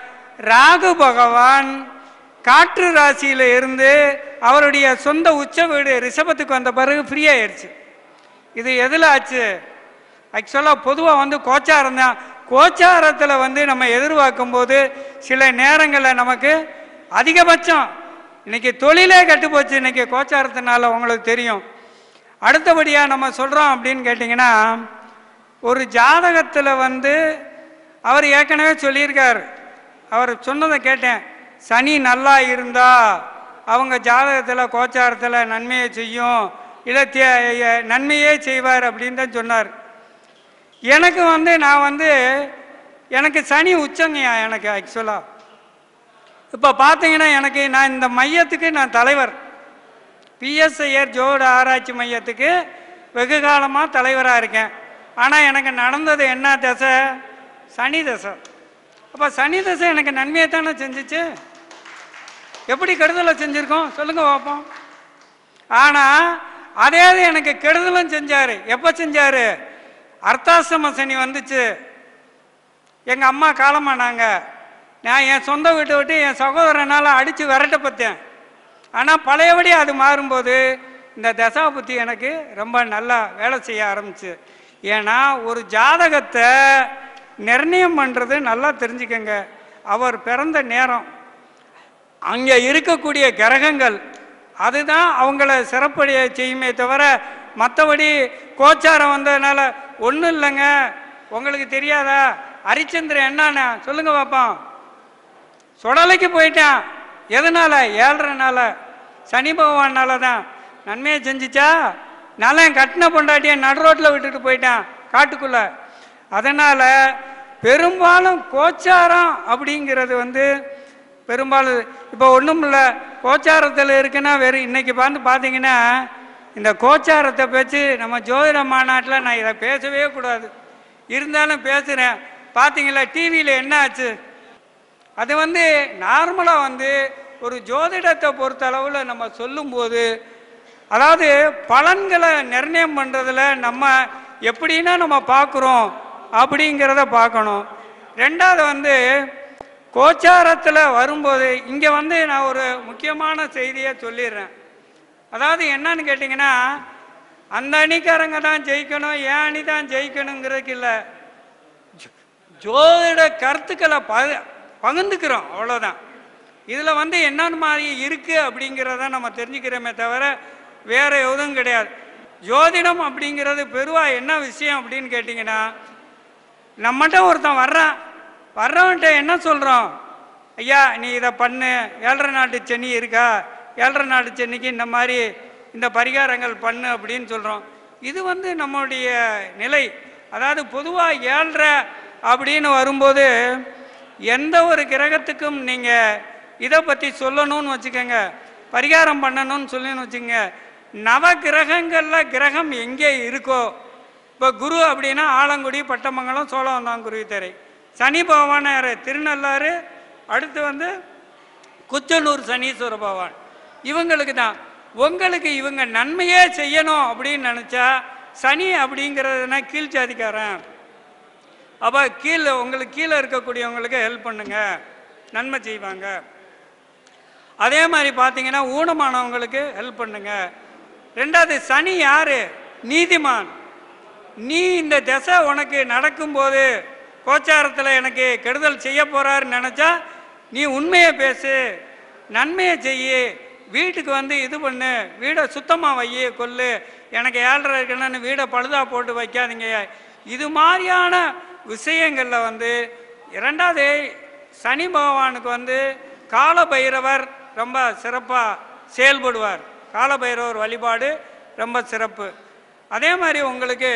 ராகு பகவான் காற்று ராசியில் இருந்து அவருடைய சொந்த உச்ச வீடு ரிஷபத்துக்கு வந்த பிறகு ஃப்ரீ ஆயிடுச்சு இது எதில் ஆச்சு ஆக்சுவலாக பொதுவாக வந்து கோச்சாரம் தான் கோச்சாரத்தில் வந்து நம்ம எதிர்பார்க்கும் போது சில நேரங்களில் நமக்கு அதிகபட்சம் இன்னைக்கு தொழிலே கெட்டு போச்சு இன்னைக்கு கோச்சாரத்தினால உங்களுக்கு தெரியும் அடுத்தபடியாக நம்ம சொல்கிறோம் அப்படின்னு கேட்டிங்கன்னா ஒரு ஜாதகத்தில் வந்து அவர் ஏற்கனவே சொல்லியிருக்கார் அவர் சொன்னதை கேட்டேன் சனி நல்லா இருந்தா அவங்க ஜாதகத்தில் கோச்சாரத்தில் நன்மையை செய்யும் இல்லை தே- நன்மையே செய்வார் அப்படின்னு தான் சொன்னார் எனக்கு வந்து நான் வந்து எனக்கு சனி உச்சங்கய்யா எனக்கு ஆக்சுவலாக இப்போ பார்த்தீங்கன்னா எனக்கு நான் இந்த மையத்துக்கு நான் தலைவர் பிஎஸ்ஐஆர் ஜோட ஆராய்ச்சி மையத்துக்கு வெகு காலமாக தலைவராக இருக்கேன் ஆனால் எனக்கு நடந்தது என்ன தசை சனி தசை அப்போ சனி தசை எனக்கு நன்மையை தானே செஞ்சுச்சு எப்படி கெடுதலை செஞ்சுருக்கோம் சொல்லுங்க பார்ப்போம் ஆனால் அதே அது எனக்கு கெடுதலும் செஞ்சார் எப்போ செஞ்சார் அர்த்தாசிரம சனி வந்துச்சு எங்கள் அம்மா காலமானாங்க நான் என் சொந்த வீட்டை விட்டு என் சகோதரனால் அடித்து விரட்டப்பட்டேன் ஆனால் பழையபடி அது மாறும்போது இந்த தசாபுத்தி எனக்கு ரொம்ப நல்லா வேலை செய்ய ஆரம்பிச்சு ஏன்னா ஒரு ஜாதகத்தை நிர்ணயம் பண்ணுறது நல்லா தெரிஞ்சுக்கங்க அவர் பிறந்த நேரம் அங்கே இருக்கக்கூடிய கிரகங்கள் அதுதான் அவங்கள சிறப்படைய செய்யுமே தவிர மற்றபடி கோச்சாரம் வந்ததுனால ஒன்றும் இல்லைங்க உங்களுக்கு தெரியாதா ஹரிச்சந்திரன் என்னன்னா சொல்லுங்க பார்ப்போம் சுடலைக்கு போயிட்டான் எதனால ஏழ்றனால சனி பகவானால தான் நன்மையை செஞ்சுச்சா நலன் கட்டின பொண்டாட்டியை நடு ரோட்டில் விட்டுட்டு போயிட்டான் காட்டுக்குள்ள அதனால பெரும்பாலும் கோச்சாரம் அப்படிங்கிறது வந்து பெரும்பாலும் இப்போ ஒன்றும் இல்லை கோச்சாரத்தில் இருக்குன்னா வெறும் இன்னைக்கு பார்த்து பார்த்தீங்கன்னா இந்த கோச்சாரத்தை பேச்சு நம்ம ஜோதிட மாநாட்டில் நான் இதை பேசவே கூடாது இருந்தாலும் பேசுகிறேன் பார்த்தீங்களா டிவியில் என்ன ஆச்சு அது வந்து நார்மலாக வந்து ஒரு ஜோதிடத்தை பொறுத்த அளவில் நம்ம சொல்லும்போது அதாவது பலன்களை நிர்ணயம் பண்ணுறதுல நம்ம எப்படின்னா நம்ம பார்க்குறோம் அப்படிங்கிறத பார்க்கணும் ரெண்டாவது வந்து கோச்சாரத்தில் வரும்போது இங்கே வந்து நான் ஒரு முக்கியமான செய்தியை சொல்லிடுறேன் அதாவது என்னன்னு கேட்டிங்கன்னா அந்த அணிக்காரங்க தான் ஜெயிக்கணும் ஏன் அணி தான் ஜெயிக்கணுங்கிறதுக்கு இல்லை ஜோதிட கருத்துக்களை ப பகிர்ந்துக்கிறோம் அவ்வளோதான் இதில் வந்து என்னென்ன மாதிரி இருக்குது அப்படிங்கிறத நம்ம தெரிஞ்சுக்கிறோமே தவிர வேற எதுவும் கிடையாது ஜோதிடம் அப்படிங்கிறது பெருவாக என்ன விஷயம் அப்படின்னு கேட்டிங்கன்னா நம்மகிட்ட ஒருத்தன் வர்றான் வர்றவன்ட்ட என்ன சொல்கிறோம் ஐயா நீ இதை பண்ணு ஏழரை நாட்டு சென்னி இருக்கா ஏழரை நாட்டு சென்னிக்கு இந்த மாதிரி இந்த பரிகாரங்கள் பண்ணு அப்படின்னு சொல்கிறோம் இது வந்து நம்மளுடைய நிலை அதாவது பொதுவாக ஏழரை அப்படின்னு வரும்போது எந்த ஒரு கிரகத்துக்கும் நீங்கள் இதை பற்றி சொல்லணும்னு வச்சுக்கோங்க பரிகாரம் பண்ணணும்னு சொல்லுன்னு வச்சுக்கோங்க நவ கிரகங்களில் கிரகம் எங்கே இருக்கோ இப்போ குரு அப்படின்னா ஆலங்குடி பட்டமங்கலம் சோழவந்தான் குருவித்தரை சனி பகவான் யாரு திருநள்ளாறு அடுத்து வந்து குச்சனூர் சனீஸ்வர பகவான் இவங்களுக்கு தான் உங்களுக்கு இவங்க நன்மையே செய்யணும் அப்படின்னு நினச்சா சனி அப்படிங்கிறதுனா கீழ் ஜாதிக்காரன் அப்போ கீழே உங்களுக்கு கீழே இருக்கக்கூடியவங்களுக்கு ஹெல்ப் பண்ணுங்க நன்மை செய்வாங்க அதே மாதிரி பார்த்தீங்கன்னா ஊனமானவங்களுக்கு ஹெல்ப் பண்ணுங்க ரெண்டாவது சனி யாரு நீதிமான் நீ இந்த திசை உனக்கு நடக்கும்போது கோச்சாரத்தில் எனக்கு கெடுதல் செய்ய போறாருன்னு நினச்சா நீ உண்மையை பேசு நன்மையை செய்யு வீட்டுக்கு வந்து இது பண்ணு வீடை சுத்தமாக வை கொல்லு எனக்கு ஏழரை இருக்குன்னு வீடை பழுதா போட்டு வைக்காதீங்க இது மாதிரியான விஷயங்களில் வந்து இரண்டாவது சனி பகவானுக்கு வந்து கால பைரவர் ரொம்ப சிறப்பாக செயல்படுவார் கால பைரவர் வழிபாடு ரொம்ப சிறப்பு அதே மாதிரி உங்களுக்கு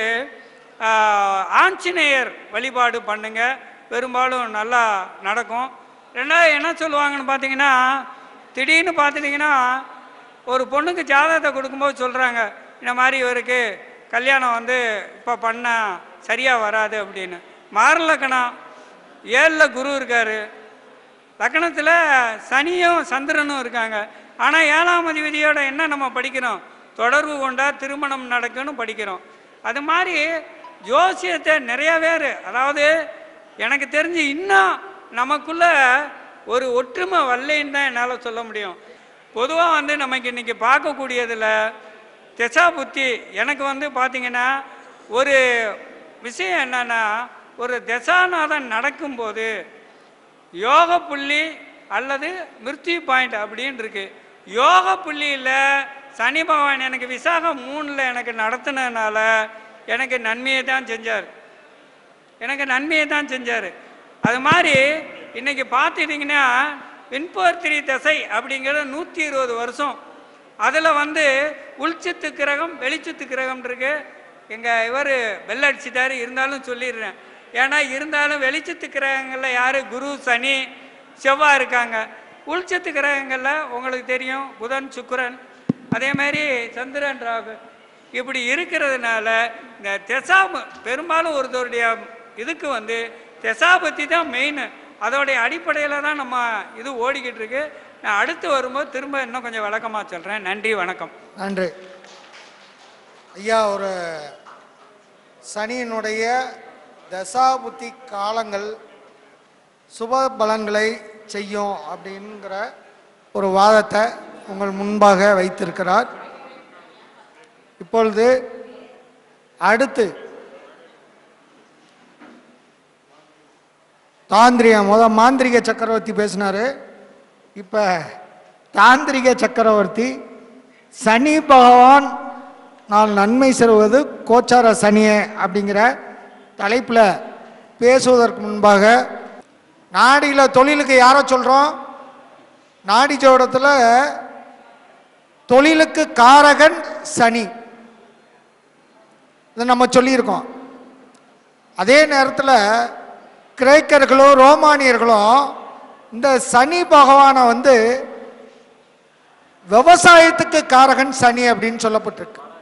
ஆஹ், ஆஞ்சநேயர் வழிபாடு பண்ணுங்க பெரும்பாலும் நல்லா நடக்கும் ரெண்டாவது என்ன சொல்லுவாங்கன்னு பார்த்தீங்கன்னா திடீர்னு பார்த்துட்டிங்கன்னா ஒரு பொண்ணுக்கு ஜாதகத்தை கொடுக்கும்போது சொல்கிறாங்க இந்த மாதிரி இவருக்கு கல்யாணம் வந்து இப்போ பண்ணால் சரியாக வராது அப்படின்னு மாரலக்கணம் ஏழில் குரு இருக்காரு லக்னத்தில் சனியும் சந்திரனும் இருக்காங்க ஆனால் ஏழாம் அதிபதியோட என்ன நம்ம படிக்கிறோம் தொடர்பு கொண்டா திருமணம் நடக்கும்னு படிக்கிறோம் அது மாதிரி ஜோசியத்தை நிறைய பேர் அதாவது எனக்கு தெரிஞ்சு இன்னும் நமக்குள்ள ஒரு ஒற்றுமை வரலைன்னு தான் என்னால் சொல்ல முடியும் பொதுவாக வந்து நமக்கு இன்னைக்கு பார்க்கக்கூடியதில் திசா புத்தி எனக்கு வந்து பார்த்தீங்கன்னா ஒரு விஷயம் என்னன்னா ஒரு திசாநாதன் நடக்கும்போது யோக புள்ளி அல்லது மிருத்யு பாயிண்ட் அப்படின்னு இருக்கு யோக புள்ளியில் சனி பகவான் எனக்கு விசாகம் மூணில் எனக்கு நடத்தினதுனால எனக்கு நன்மையை தான் செஞ்சார் எனக்கு நன்மையை தான் செஞ்சார் அது மாதிரி இன்னைக்கு பார்த்துட்டிங்கன்னா விண்போர்த்திரி தசை அப்படிங்கிறது நூற்றி இருபது வருஷம் அதில் வந்து உள்சித்து கிரகம் வெளிச்சித்து கிரகம் இருக்கு எங்கள் இவர் பெல் அடிச்சிட்டாரு இருந்தாலும் சொல்லிடுறேன் ஏன்னா இருந்தாலும் வெளிச்சத்து கிரகங்களில் யார் குரு சனி செவ்வாய் இருக்காங்க உள்சத்து கிரகங்களில் உங்களுக்கு தெரியும் புதன் சுக்கிரன் அதே மாதிரி சந்திரன் ராகு இப்படி இருக்கிறதுனால இந்த தெசாம பெரும்பாலும் ஒருத்தருடைய இதுக்கு வந்து தெசாபத்தி தான் மெயின் அதோடைய அடிப்படையில் தான் நம்ம இது ஓடிக்கிட்டு இருக்கு நான் அடுத்து வரும்போது திரும்ப இன்னும் கொஞ்சம் விளக்கமாக சொல்கிறேன் நன்றி வணக்கம் நன்றி ஐயா ஒரு சனியினுடைய தசாபுத்தி காலங்கள் சுப பலன்களை செய்யும் அப்படிங்கிற ஒரு வாதத்தை உங்கள் முன்பாக வைத்திருக்கிறார் இப்பொழுது அடுத்து தாந்திரிக முத மாந்திரிக சக்கரவர்த்தி பேசினாரு இப்போ தாந்திரிக சக்கரவர்த்தி சனி பகவான் நான் நன்மை செல்வது கோச்சார சனியே அப்படிங்கிற தலைப்பில் பேசுவதற்கு முன்பாக நாடியில் தொழிலுக்கு யாரை சொல்கிறோம் நாடி ஜோடத்தில் தொழிலுக்கு காரகன் சனி இதை நம்ம சொல்லியிருக்கோம் அதே நேரத்தில் கிரேக்கர்களோ ரோமானியர்களோ இந்த சனி பகவானை வந்து விவசாயத்துக்கு காரகன் சனி அப்படின்னு சொல்லப்பட்டிருக்கு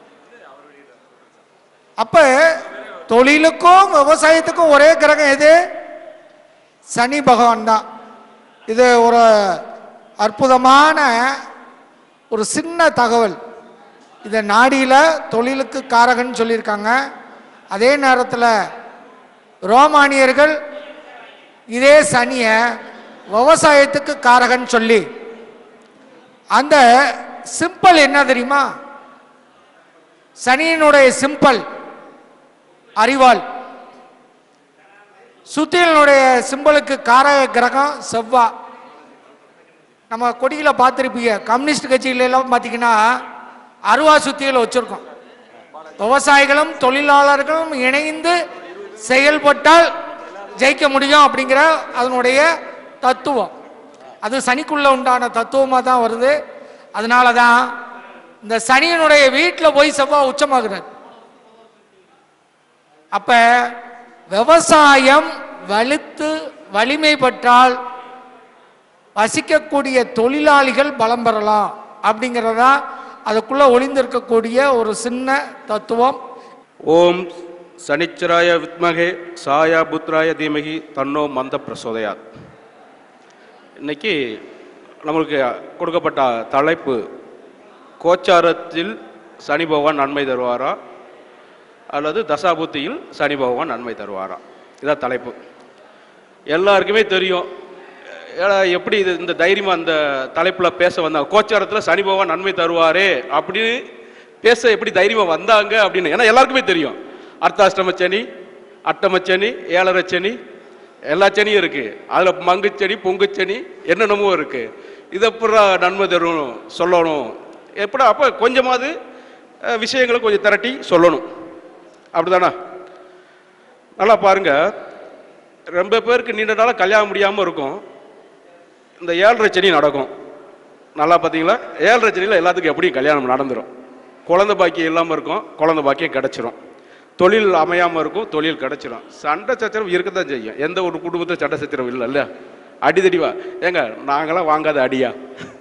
அப்ப தொழிலுக்கும் விவசாயத்துக்கும் ஒரே கிரகம் எது சனி பகவான் தான் இது ஒரு அற்புதமான ஒரு சின்ன தகவல் இதை நாடியில் தொழிலுக்கு காரகன்னு சொல்லியிருக்காங்க அதே நேரத்தில் ரோமானியர்கள் இதே சனியை விவசாயத்துக்கு காரகன் சொல்லி அந்த சிம்பிள் என்ன தெரியுமா சனியினுடைய சிம்பிள் அறிவாள் சுத்தியலனுடைய சிம்பிளுக்கு காரக கிரகம் செவ்வா நம்ம கொடியில பார்த்துருப்பீங்க கம்யூனிஸ்ட் கட்சியில எல்லாம் பார்த்தீங்கன்னா அருவா சுத்தியல் வச்சிருக்கோம் விவசாயிகளும் தொழிலாளர்களும் இணைந்து செயல்பட்டால் ஜெயிக்க முடியும் அப்படிங்கிற அதனுடைய தத்துவம் அது சனிக்குள்ள உண்டான தத்துவமாக தான் வருது அதனால தான் இந்த சனியினுடைய வீட்டில் போய் செவ்வாய் உச்சமாகிறார் அப்ப விவசாயம் வலுத்து வலிமை பெற்றால் வசிக்கக்கூடிய தொழிலாளிகள் பலம் பெறலாம் அப்படிங்கிறதா அதுக்குள்ள ஒளிந்திருக்கக்கூடிய ஒரு சின்ன தத்துவம் ஓம் சனிச்சராய வித்மகே சாயா புத்ராய தீமகி தன்னோ மந்த பிரசோதயாத் இன்னைக்கு நம்மளுக்கு கொடுக்கப்பட்ட தலைப்பு கோச்சாரத்தில் சனி பகவான் நன்மை தருவாரா அல்லது தசாபுத்தியில் சனி பகவான் நன்மை தருவாரா இதான் தலைப்பு எல்லாருக்குமே தெரியும் ஏடா, எப்படி இது இந்த தைரியமா அந்த தலைப்பில் பேச வந்தாங்க கோச்சாரத்தில் சனி பகவான் நன்மை தருவாரே அப்படின்னு பேச எப்படி தைரியமா வந்தாங்க அப்படின்னு ஏன்னா எல்லாருக்குமே தெரியும் அர்த்தாஷ்டம சனி அட்டம சனி ஏழரை சனி எல்லா சனியும் இருக்கு அதுல மங்குச்சனி பொங்குச்சனி என்னென்னமோ இருக்கு இது அப்புறம் நன்மை தரும் சொல்லணும் எப்படி அப்போ கொஞ்சமாவது அஹ், விஷயங்களை கொஞ்சம் திரட்டி சொல்லணும் அப்படிதானா நல்லா பாருங்க ரொம்ப பேருக்கு நீண்ட நாளாக கல்யாணம் முடியாமல் இருக்கும் இந்த ஏழரை சனி நடக்கும் நல்லா பார்த்தீங்களா ஏழரை சனியில் எல்லாத்துக்கும் எப்படியும் கல்யாணம் நடந்துடும் குழந்தை பாக்கியம் இல்லாமல் இருக்கும் குழந்தை பாக்கியம் கிடச்சிரும் தொழில் அமையாமல் இருக்கும் தொழில் கிடச்சிரும் சண்டை சச்சரவு இருக்க தான் செய்யும் எந்த ஒரு குடும்பத்தில் சண்டை சச்சரவு இல்லைல்ல அடிதடிவா ஏங்க நாங்களாம் வாங்காத அடியா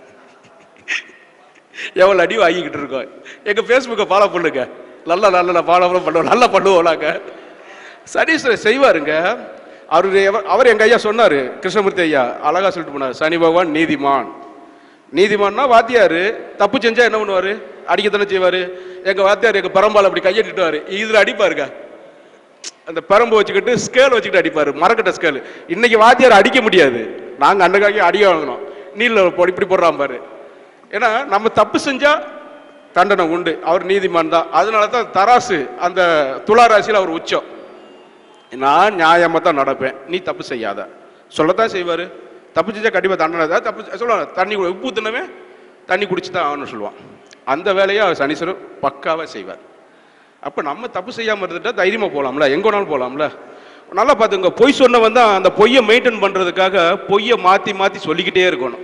எவ்வளோ அடி வாங்கிக்கிட்டு இருக்கோம் எங்கள் ஃபேஸ்புக்கை ஃபாலோ பண்ணுங்க நல்லா நல்லா ஃபாலோ பண்ணுவோம் நல்லா பண்ணுவோம் நாங்கள் சனீஸ்வரர் செய்வாருங்க அவரு எவ- அவர் எங்க ஐயா சொன்னாரு கிருஷ்ணமூர்த்தி ஐயா அழகா சொல்லிட்டு போனார் சனி பகவான் நீதிமான் நீதிமான்னா வாத்தியாரு தப்பு செஞ்சா என்ன பண்ணுவாரு அடிக்கத்தானே செய்வாரு எங்க வாத்தியார் எங்க பரம்பால் அப்படி கையெட்டிட்டுவாரு இதுல அடிப்பாருங்க அந்த பரம்பு வச்சுக்கிட்டு ஸ்கேல் வச்சுக்கிட்டு அடிப்பாரு மரக்கட்ட ஸ்கேல் இன்னைக்கு வாத்தியார் அடிக்க முடியாது நாங்க அன்னைக்காக அடிக்க வாங்கணும் நீல போடி இப்படி போடுறான் பாரு ஏன்னா நம்ம தப்பு செஞ்சா தண்டனை உண்டு அவர் நீதிமான் தான் அதனால தான் தராசு அந்த துலா ராசியில் அவர் உச்சம் நான் நியாயமாக தான் நடப்பேன் நீ தப்பு செய்யாத சொல்லத்தான் செய்வார் தப்பு செஞ்சா கண்டிப்பாக தண்டனை தான் தப்பு செ- சொல்லுவாங்க தண்ணி கு- உப்பு தின்னவே தண்ணி குடிச்சு தான் ஆகணும்னு சொல்லுவான் அந்த வேலையை அவர் சனீஸ்வரர் பக்காவாக செய்வார் அப்போ நம்ம தப்பு செய்யாமல் இருந்துட்டா தைரியமாக போகலாம்ல எங்கே வேணாலும் போகலாம்ல நல்லா பார்த்துங்க பொய் சொன்னவன் தான் அந்த பொய்யை மெயின்டைன் பண்ணுறதுக்காக பொய்யை மாற்றி மாற்றி சொல்லிக்கிட்டே இருக்கணும்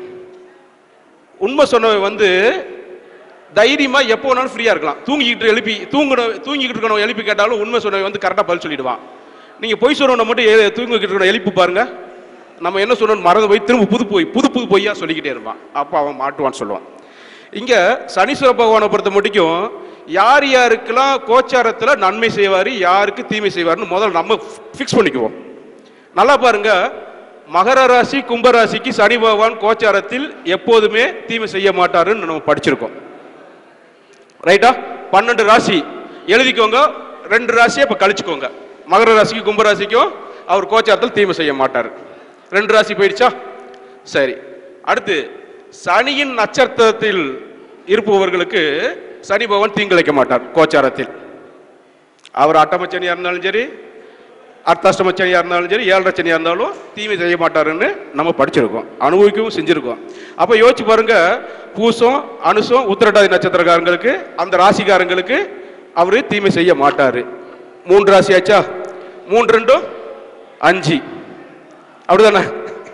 உண்மை சொன்னவன் வந்து தைரியமா எப்போ வேணாலும் ஃப்ரீயா இருக்கலாம் தூங்கிக்கிட்டு எழுப்பி தூங்கணும் தூங்கிக்கிட்டு இருக்கணும் எழுப்பி கேட்டாலும் உண்மை சொன்னவன் வந்து கரெக்டாக பதில் சொல்லிடுவான் நீங்க பொய் சொன்னவனை மட்டும் எ- தூங்கிக்கிட்டு இருக்கணும் எழுப்பி பாருங்க நம்ம என்ன சொன்னோம் மறந்து போய் திரும்ப புது பொய் புது புது பொய்யா சொல்லிக்கிட்டே இருப்பான் அப்போ அவன் மாட்டுவான்னு சொல்லுவான் இங்க சனீஸ்வர பகவானை பொறுத்த மட்டும் யார் யாருக்கெல்லாம் கோச்சாரத்துல நன்மை செய்வாரு யாருக்கு தீமை செய்வாருன்னு முதல்ல நம்ம ஃபிக்ஸ் பண்ணிக்குவோம் நல்லா பாருங்க மகர ராசி கும்ப ராசிக்கு சனி பகவான் கோச்சாரத்தில் எப்போதுமே தீமை செய்ய மாட்டாருன்னு நம்ம படிச்சிருக்கோம் ரைட்டா பன்னெண்டு ராசி எழுதிக்கோங்க ரெண்டு ராசியை இப்போ கழிச்சுக்கோங்க மகர ராசிக்கு கும்ப ராசிக்கும் அவர் கோச்சாரத்தில் தீமை செய்ய மாட்டார் ரெண்டு ராசி போயிடுச்சா சரி அடுத்து சனியின் நட்சத்திரத்தில் இருப்பவர்களுக்கு சனி பகவான் தீங்கிழைக்க மாட்டார் கோச்சாரத்தில் அவர் அட்டமச்சனியா இருந்தாலும் சரி அர்த்தாஷ்டமச்சனியா இருந்தாலும் சரி ஏழரை சனியா இருந்தாலும் தீமை செய்ய மாட்டாருன்னு நம்ம படிச்சிருக்கோம் அனுபவிக்கவும் செஞ்சிருக்கோம் அப்ப யோசிச்சு பாருங்க பூசம் அனுசம் உத்திரட்டாதி நட்சத்திரக்காரங்களுக்கு அந்த ராசிக்காரங்களுக்கு அவரு தீமை செய்ய மாட்டாரு மூன்று ராசி ஆச்சா மூன்று ரெண்டும் அஞ்சு அப்படிதானே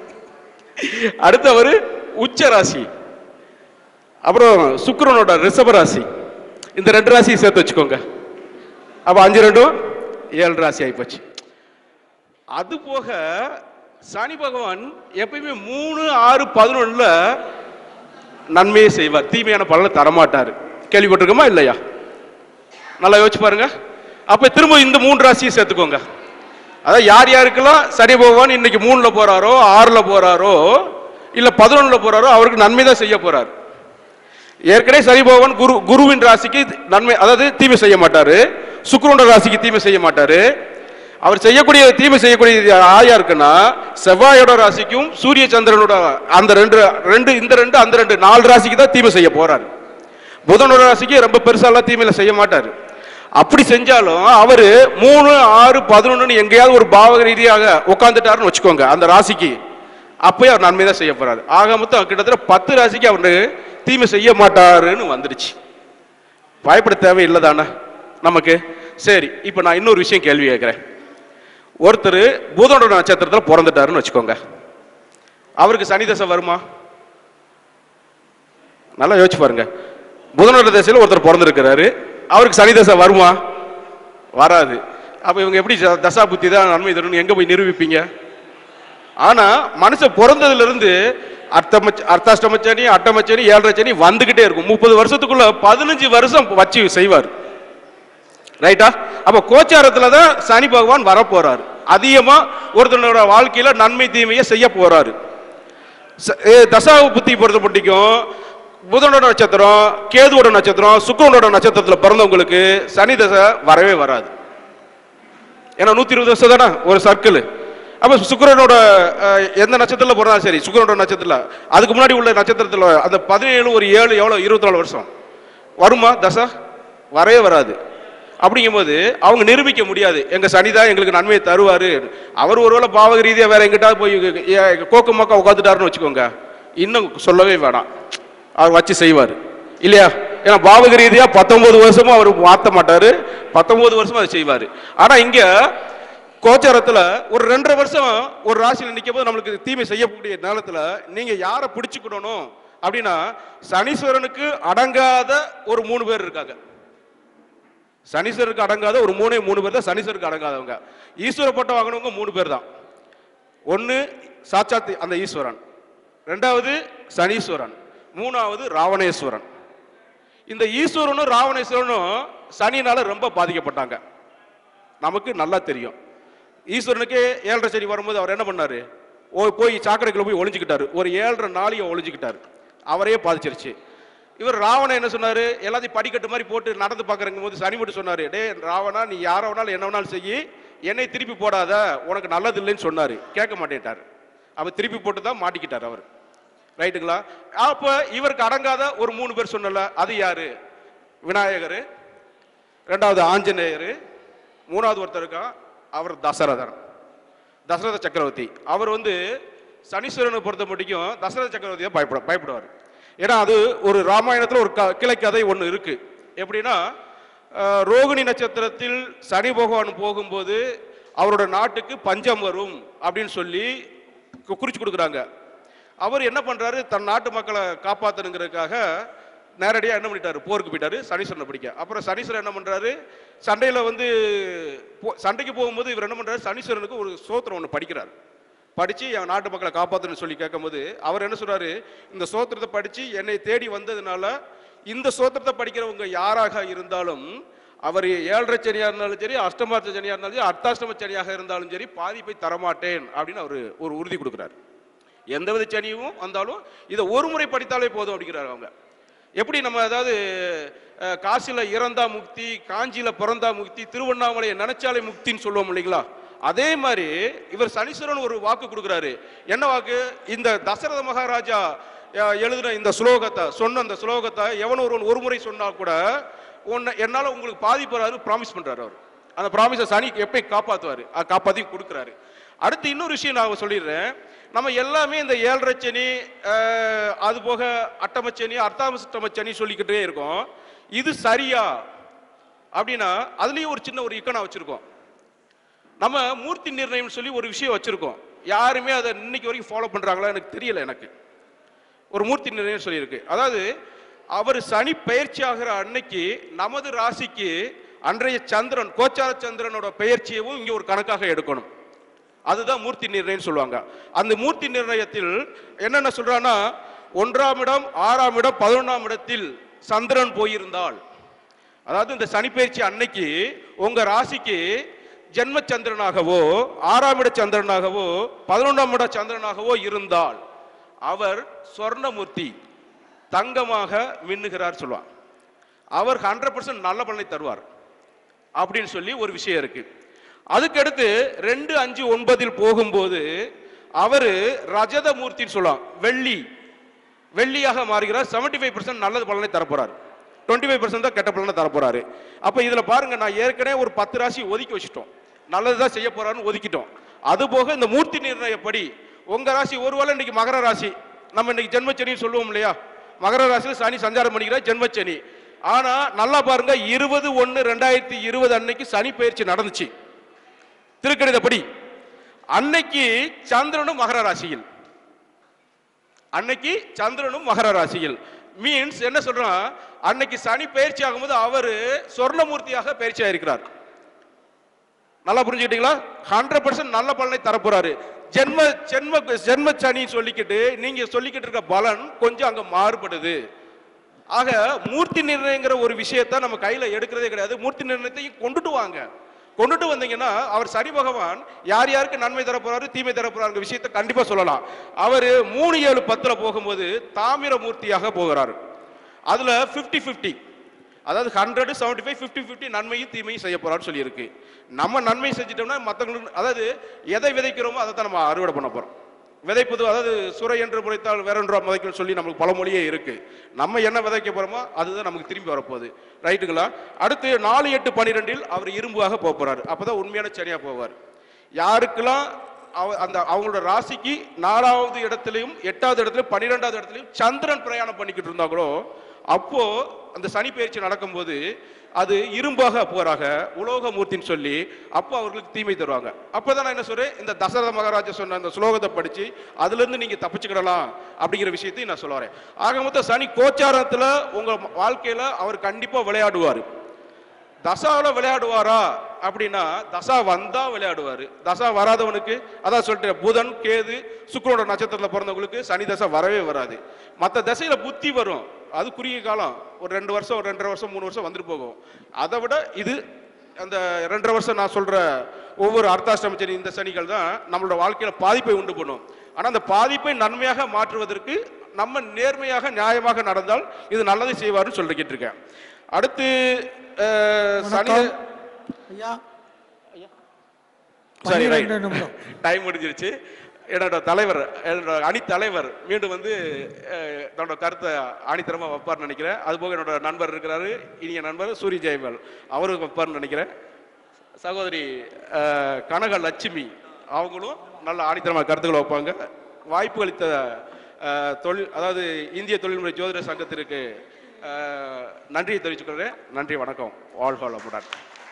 அடுத்தவர் உச்ச ராசி அப்புறம் சுக்கிரனோட ரிஷப ராசி இந்த ரெண்டு ராசியை சேர்த்து வச்சுக்கோங்க அப்ப அஞ்சு ரெண்டும் ஏழு ராசி ஆயிப்போச்சு அது போக சனி பகவான் எப்பயுமே மூணு ஆறு பதினொன்னுல நன்மையை செய்வார் தீமையான பலனை தரமாட்டார் கேள்விப்பட்டிருக்கோமா இல்லையா நல்லா யோசிச்சு பாருங்க அப்ப திரும்ப இந்த மூன்று ராசியை சேர்த்துக்கோங்க அதான் யார் யாருக்கெல்லாம் சனி பகவான் இன்னைக்கு மூணுல போறாரோ ஆறுல போறாரோ இல்ல பதினொன்னுல போறாரோ அவருக்கு நன்மை தான் செய்ய போறார் ஏற்கனவே சனி பகவான் குரு குருவின் ராசிக்கு நன்மை அதாவது தீமை செய்ய மாட்டாரு சுக்கிரனோட ராசிக்கு தீமை செய்ய மாட்டாரு அவர் செய்யக்கூடிய தீமை செய்யக்கூடிய ஆயா இருக்குன்னா செவ்வாயோட ராசிக்கும் சூரிய சந்திரனோட அந்த ரெண்டு ரெண்டு இந்த ரெண்டு அந்த ரெண்டு நாலு ராசிக்கு தான் தீமை செய்ய போறாரு புதனோட ராசிக்கு ரொம்ப பெருசாலாம் தீமையில செய்ய மாட்டாரு அப்படி செஞ்சாலும் அவரு மூணு ஆறு பதினொன்னு எங்கேயாவது ஒரு பாவக ரீதியாக உட்காந்துட்டாருன்னு வச்சுக்கோங்க அந்த ராசிக்கு அப்பயே அவர் நன்மை தான் செய்ய போறாரு ஆக மொத்தம் கிட்டத்தட்ட பத்து ராசிக்கு அவரு தீமை செய்ய மாட்டாருன்னு வந்துடுச்சு பயப்பட தேவையில்லை தானே நமக்கு சரி இப்போ நான் இன்னொரு விஷயம் கேள்வி கேட்குறேன் ஒருத்தர் பூதோட நட்சத்திரத்தில் பிறந்துட்டாருன்னு வச்சுக்கோங்க அவருக்கு சனி தசை வருமா நல்லா யோசிச்சு பாருங்க புதனோட தசையில் ஒருத்தர் பிறந்திருக்கிறாரு அவருக்கு சனி தசை வருமா வராது அப்ப இவங்க எப்படி ச- தசா புத்தி தான் நன்மை தரும்னு எங்க போய் நிரூபிப்பீங்க ஆனா மனுஷன் பிறந்ததுல இருந்து அர்த்தமச்ச அர்த்தாஷ்டமச்சனி அட்டமச்சனி ஏழரை சனி வந்துகிட்டே இருக்கும் முப்பது வருஷத்துக்குள்ள பதினஞ்சு வருஷம் வச்சு செய்வார் ரைட்டா அப்ப கோச்சாரத்துல தான் சனி பகவான் வரப்போறாரு அதிகமா ஒருத்தனோட வாழ்க்கையில நன்மை தீமையை செய்ய போறாரு ச- ஏ, தசா புத்தி பொறுத்த மட்டும் புதனோட நட்சத்திரம் கேதுவோட நட்சத்திரம் சுக்கிரனோட நட்சத்திரத்துல பிறந்தவங்களுக்கு சனி தசை வரவே வராது ஏன்னா நூத்தி இருபது வருஷம் தானே ஒரு சர்க்கிள் அப்ப சுக்கிரனோட அஹ், எந்த நட்சத்திரத்துல பிறந்தாலும் சரி சுக்கிரனோட நட்சத்திரத்துல அதுக்கு முன்னாடி உள்ள நட்சத்திரத்துல அந்த பதினேழு ஒரு ஏழு எவ்வளவு இருபத்தி நாலு வருஷம் வருமா தசா வரவே வராது அப்படிங்கும்போது அவங்க நிரூபிக்க முடியாது எங்க சனிதான் எங்களுக்கு நன்மையை தருவாரு அவர் ஒருவேளை பாவக ரீதியா வேற எங்கிட்டாவது போய் ஏ- கோக்கு மக்கா உட்காந்துட்டாருன்னு வச்சுக்கோங்க இன்னும் சொல்லவே வேணாம் அவர் வச்சு செய்வார் இல்லையா ஏன்னா பாவக ரீதியா பத்தொன்பது வருஷமும் அவர் மாத்த மாட்டாரு பத்தொன்பது வருஷமும் அதை செய்வார் ஆனா இங்க கோச்சாரத்துல ஒரு ரெண்டரை வருஷம் ஒரு ராசியில் நிற்கும் போது நம்மளுக்கு தீமை செய்யக்கூடிய நேரத்துல நீங்க யாரை பிடிச்சுக்கிடணும் அப்படின்னா சனீஸ்வரனுக்கு அடங்காத ஒரு மூணு பேர் இருக்காங்க சனீஸ்வரருக்கு அடங்காத ஒரு மூணே மூணு பேர் தான் சனீஸ்வருக்கு அடங்காதவங்க ஈஸ்வர பட்டம் வாங்கினவங்க மூணு பேர் தான் ஒன்று சாட்சாத் அந்த ஈஸ்வரன் ரெண்டாவது சனீஸ்வரன் மூணாவது ராவணேஸ்வரன் இந்த ஈஸ்வரனும் ராவணேஸ்வரனும் சனினால ரொம்ப பாதிக்கப்பட்டாங்க நமக்கு நல்லா தெரியும் ஈஸ்வரனுக்கு ஏழரை சனி வரும்போது அவர் என்ன பண்ணாரு ஓ போய் சாக்கடைக்குள்ள போய் ஒளிஞ்சுக்கிட்டாரு ஒரு ஏழரை நாளைய ஒளிஞ்சுக்கிட்டாரு அவரையே பாதிச்சிருச்சு இவர் ராவணன் என்ன சொன்னாரு எல்லாத்தையும் படிக்கட்டு மாதிரி போட்டு நடந்து பார்க்கறங்கும் போது சனி மட்டும் சொன்னாரு டே ராவணா நீ யாரை வேணாலும் என்ன வேணாலும் செய்யி என்னை திருப்பி போடாத உனக்கு நல்லது இல்லைன்னு சொன்னாரு கேட்க மாட்டேன்ட்டாரு அவர் திருப்பி போட்டு தான் மாட்டிக்கிட்டார் அவர் ரைட்டுங்களா அப்ப இவருக்கு அடங்காத ஒரு மூணு பேர் சொன்னல அது யாரு விநாயகர் ரெண்டாவது ஆஞ்சநேயர் மூணாவது ஒருத்தர் இருக்கான் அவர் தசரதன் தசரத சக்கரவர்த்தி அவர் வந்து சனீஸ்வரனை பொறுத்த மட்டும் தசரத சக்கரவர்த்தியை பயப்பட பயப்படுவார் ஏன்னா அது ஒரு ராமாயணத்தில் ஒரு க கிளை கதை ஒன்று இருக்கு எப்படின்னா அஹ், ரோகிணி நட்சத்திரத்தில் சனி பகவான் போகும்போது அவரோட நாட்டுக்கு பஞ்சம் வரும் அப்படின்னு சொல்லி கு- குறிச்சு கொடுக்குறாங்க அவர் என்ன பண்றாரு தன் நாட்டு மக்களை காப்பாத்தணுங்கிறதுக்காக நேரடியாக என்ன பண்ணிட்டாரு போருக்கு போயிட்டாரு சனீஸ்வரனை பிடிக்க அப்புறம் சனீஸ்வரன் என்ன பண்றாரு சண்டையில வந்து போ- சண்டைக்கு போகும்போது இவர் என்ன பண்றாரு சனீஸ்வரனுக்கு ஒரு சோத்திரம் ஒன்று படிக்கிறார் படிச்சு என் நாட்டு மக்களை காப்பாத்தணும்னு சொல்லி கேட்கும்போது அவர் என்ன சொல்றாரு இந்த சோத்திரத்தை படிச்சு என்னை தேடி வந்ததுனால இந்த சோத்திரத்தை படிக்கிறவங்க யாராக இருந்தாலும் அவர் ஏழரை சனியா இருந்தாலும் சரி அஷ்டமார்த்த சனியா இருந்தாலும் சரி அர்த்தாஷ்டம சனியாக இருந்தாலும் சரி பாதிப்பை தரமாட்டேன் அப்படின்னு அவர் ஒரு உறுதி கொடுக்குறாரு எந்தவித சனியும் வந்தாலும் இதை ஒரு முறை படித்தாலே போதும் அப்படிங்கிறாரு அவங்க எப்படி நம்ம அதாவது அஹ், காசில இறந்தா முக்தி காஞ்சியில பிறந்தா முக்தி திருவண்ணாமலையை நினைச்சாலே முக்தின்னு சொல்லுவோம் இல்லைங்களா அதே மாதிரி இவர் சனீஸ்வரன் ஒரு வாக்கு கொடுக்குறாரு என்ன வாக்கு இந்த தசரத மகாராஜா அஹ், எழுதின இந்த ஸ்லோகத்தை சொன்ன அந்த ஸ்லோகத்தை எவன் ஒருவன் ஒரு முறை சொன்னா கூட உன்னை என்னால உங்களுக்கு பாதிப்பு வராது ப்ராமிஸ் பண்றாரு அவர் அந்த ப்ராமிஸை சனி எப்பயும் காப்பாத்துவாரு அது காப்பாத்தி கொடுக்குறாரு அடுத்து இன்னொரு விஷயம் நான் சொல்லிடுறேன் நம்ம எல்லாமே இந்த ஏழரை சனி அஹ், அது போக அட்டமச்சனி அர்த்தாமச்சனி சொல்லிக்கிட்டே இருக்கோம் இது சரியா அப்படின்னா அதுலயும் ஒரு சின்ன ஒரு இக்கனா வச்சிருக்கோம் நம்ம மூர்த்தி நிர்ணயம் சொல்லி ஒரு விஷயம் வச்சிருக்கோம் யாருமே அதை இன்னைக்கு வரைக்கும் ஃபாலோ பண்றாங்களா எனக்கு தெரியல எனக்கு ஒரு மூர்த்தி நிர்ணயம் சொல்லியிருக்கு அதாவது அவர் சனி பயிற்சி ஆகிற அன்னைக்கு நமது ராசிக்கு அன்றைய சந்திரன் கோச்சார சந்திரனோட பெயர்ச்சியவும் இங்க ஒரு கணக்காக எடுக்கணும் அதுதான் மூர்த்தி நிர்ணயம் சொல்லுவாங்க அந்த மூர்த்தி நிர்ணயத்தில் என்னென்ன சொல்றான்னா ஒன்றாம் இடம் ஆறாம் இடம் பதினொன்றாம் இடத்தில் சந்திரன் போயிருந்தால் அதாவது இந்த சனிப்பெயர்ச்சி அன்னைக்கு உங்க ராசிக்கு ஜென்ம சந்திரனாகவோ ஆறாம் இட சந்திரனாகவோ பதினொன்றாம் இட சந்திரனாகவோ இருந்தால் அவர் சொர்ணமூர்த்தி தங்கமாக மின்னுகிறார் சொல்லுவார் அவர் ஹண்ட்ரட் பர்சன்ட் நல்ல பலனை தருவார் அப்படின்னு சொல்லி ஒரு விஷயம் இருக்கு அதுக்கடுத்து ரெண்டு அஞ்சு ஒன்பதில் போகும்போது அவரு ரஜத மூர்த்தின்னு சொல்லலாம் வெள்ளி வெள்ளியாக மாறுகிறார் 75% ஃபைவ் பர்சன்ட் நல்லது பலனை தரப்போறாரு டுவெண்ட்டி ஃபைவ் பர்சன்ட் தான் கெட்ட பலனை தரப்போறாரு அப்ப இதுல பாருங்க நான் ஏற்கனவே ஒரு பத்து ராசி ஒதுக்கி வச்சுட்டோம் நல்லதுதான் செய்ய போறாருன்னு ஒதுக்கிட்டோம் அது போக இந்த மூர்த்தி நிர்ணயப்படி உங்க ராசி ஒருவேளை இன்னைக்கு மகர ராசி நம்ம இன்னைக்கு ஜென்மச்சனின்னு சொல்லுவோம் இல்லையா மகர ராசியில் சனி சஞ்சாரம் பண்ணிக்கிறார் ஜென்மச்சனி ஆனா நல்லா பாருங்க இருபது ஒன்னு ரெண்டாயிரத்தி இருபது அன்னைக்கு சனி பயிற்சி நடந்துச்சு திருக்கணிதப்படி அன்னைக்கு சந்திரனும் மகர ராசியில் அன்னைக்கு சந்திரனும் மகர ராசியில் மீன்ஸ் என்ன சொல்றான் அன்னைக்கு சனி பயிற்சி ஆகும்போது அவரு சொர்ணமூர்த்தியாக பயிற்சி ஆயிருக்கிறார் நல்லா புரிஞ்சுக்கிட்டீங்களா ஹண்ட்ரட் பர்சன்ட் நல்ல பலனை தரப்போறாரு ஜென்ம ஜென்ம ஜென்ம சனி சொல்லிக்கிட்டு நீங்க சொல்லிக்கிட்டு இருக்க பலன் கொஞ்சம் அங்க மாறுபடுது ஆக மூர்த்தி நிர்ணயங்கிற ஒரு விஷயத்த நம்ம கையில எடுக்கிறதே கிடையாது மூர்த்தி நிர்ணயத்தையும் கொண்டுட்டு வாங்க கொண்டுட்டு வந்தீங்கன்னா அவர் சனி பகவான் யார் யாருக்கு நன்மை தர போறாரு தீமை தர போறாரு விஷயத்த கண்டிப்பா சொல்லலாம் அவர் மூணு ஏழு பத்துல போகும்போது தாமிர மூர்த்தியாக போகிறாரு அதுல 50 50 அதாவது hundred seventy five fifty fifty நன்மையும் தீமையும் செய்ய போறான்னு சொல்லியிருக்கு நம்ம நன்மை செஞ்சிட்டோம்னா மற்றவங்களுக்கு அதாவது எதை விதைக்கிறோமோ அதை தான் நம்ம அறுவடை பண்ண போறோம் விதைப்பது அதாவது சுரை என்று முளைத்தால் வேறொன்றா முளைக்கும் சொல்லி நமக்கு பழமொழியே இருக்கு நம்ம என்ன விதைக்க போறோமோ அதுதான் நமக்கு திரும்பி வரப்போகுது ரைட்டுங்களா அடுத்து நாலு எட்டு பன்னிரெண்டில் அவர் இரும்புவாக போக போறாரு அப்பதான் உண்மையான சரியா போவார் யாருக்கெல்லாம் அவ அந்த அவங்களோட ராசிக்கு நாலாவது இடத்துலையும் எட்டாவது இடத்துலையும் பன்னிரெண்டாவது இடத்துலையும் சந்திரன் பிரயாணம் பண்ணிக்கிட்டு இருந்தாங்களோ அப்போ அந்த சனி பயிற்சி நடக்கும்போது அது இரும்பாக போறாக உலோக மூர்த்தின்னு சொல்லி அப்போ அவர்களுக்கு தீமை தருவாங்க அப்பதான் நான் என்ன சொல்றேன் இந்த தசரத மகாராஜா சொன்ன அந்த ஸ்லோகத்தை படிச்சு அதுல இருந்து நீங்க தப்பிச்சுக்கிடலாம் அப்படிங்கிற விஷயத்தையும் நான் சொல்ல வரேன் ஆக மொத்தம் சனி கோச்சாரத்துல உங்க வாழ்க்கையில அவர் கண்டிப்பா விளையாடுவாரு தசாவில் விளையாடுவாரா அப்படின்னா தசா வந்தா விளையாடுவாரு தசா வராதவனுக்கு அதான் சொல்லிட்டு புதன் கேது சுக்கிரோட நட்சத்திரத்தில் பிறந்தவங்களுக்கு சனி தசை வரவே வராது மற்ற தசையில புத்தி வரும் அது குறுகிய காலம் ஒரு ரெண்டு வருஷம் ஒரு ரெண்டரை வருஷம் மூணு வருஷம் வந்துட்டு போகும் அதை விட இது அந்த ரெண்டரை வருஷம் நான் சொல்ற ஒவ்வொரு அர்த்தாஷ்டம சனி இந்த சனிகள் தான் நம்மளோட வாழ்க்கையில பாதிப்பை உண்டு பண்ணும் ஆனா அந்த பாதிப்பை நன்மையாக மாற்றுவதற்கு நம்ம நேர்மையாக நியாயமாக நடந்தால் இது நல்லதை செய்வாருன்னு சொல்லிக்கிட்டு இருக்கேன் அடுத்து அஹ், சனி வணக்கம். ஐயா சரி ரைட் பன்னிரெண்டு நிமிடம் டைம் முடிஞ்சிருச்சு என்னோட தலைவர் என்னோட அணி தலைவர் மீண்டும் வந்து அஹ், தன்னோட கருத்தை ஆணித்தரமா வைப்பார்னு நினைக்கிறேன் அதுபோக என்னோட நண்பர் இருக்கிறாரு இனிய நண்பர் சூரிய ஜெயமல் அவரும் வைப்பார்னு நினைக்கிறேன் சகோதரி அஹ், கனக லட்சுமி அவங்களும் நல்ல ஆணித்தரமா கருத்துக்களை வைப்பாங்க வாய்ப்பு அளித்த அஹ், தொழில் அதாவது இந்திய தொழில்முறை ஜோதிட சங்கத்திற்கு அஹ், நன்றியை தெரிவிச்சுக்கிறேன் நன்றி வணக்கம் வாழ்க வளமுடன்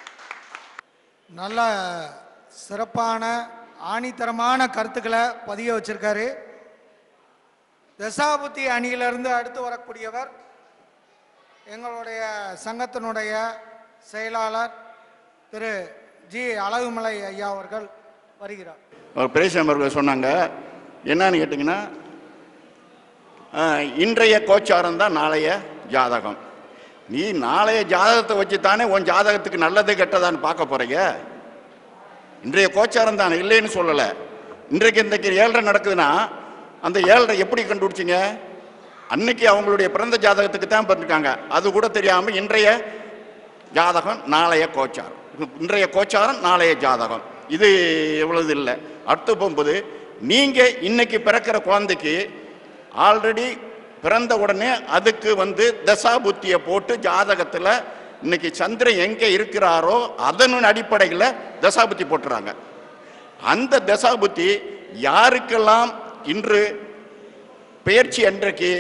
நல்ல சிறப்பான ஆணித்தரமான கருத்துக்களை பதிய வச்சிருக்காரு தசாபுத்தி அணியிலிருந்து அடுத்து வரக்கூடியவர் எங்களுடைய சங்கத்தினுடைய செயலாளர் திரு ஜி அழகுமலை ஐயா அவர்கள் வருகிறார் அவர் பிரேசம் அவர்கள் சொன்னாங்க என்னன்னு கேட்டிங்கன்னா ஆஹ், இன்றைய கோச்சாரம் தான் நாளைய ஜாதகம் நீ நாளைய ஜாதகத்தை வச்சு தானே உன் ஜாதகத்துக்கு நல்லது கெட்டதான்னு பார்க்க போறீங்க இன்றைய கோச்சாரம் தானே இல்லைன்னு சொல்லலை இன்றைக்கு இன்றைக்கு ஏழரை நடக்குதுன்னா அந்த ஏழரை எப்படி கண்டுபிடிச்சிங்க அன்னைக்கு அவங்களுடைய பிறந்த ஜாதகத்துக்கு தான் பிறந்திருக்காங்க அது கூட தெரியாமல் இன்றைய ஜாதகம் நாளைய கோச்சாரம் இன்றைய கோச்சாரம் நாளைய ஜாதகம் இது இவ்வளவு இல்லை அடுத்து போகும்போது நீங்கள் இன்னைக்கு பிறக்கிற குழந்தைக்கு ஆல்ரெடி பிறந்த உடனே அதுக்கு வந்து தசா புத்தியை போட்டு ஜாதகத்தில் இன்னைக்கு சந்திரன் எங்கே இருக்கிறாரோ அதன் அடிப்படையில் தசாபுத்தி போட்டுறாங்க அந்த தசாபுத்தி யாருக்கெல்லாம் இன்று பெயர்ச்சி அன்றைக்கு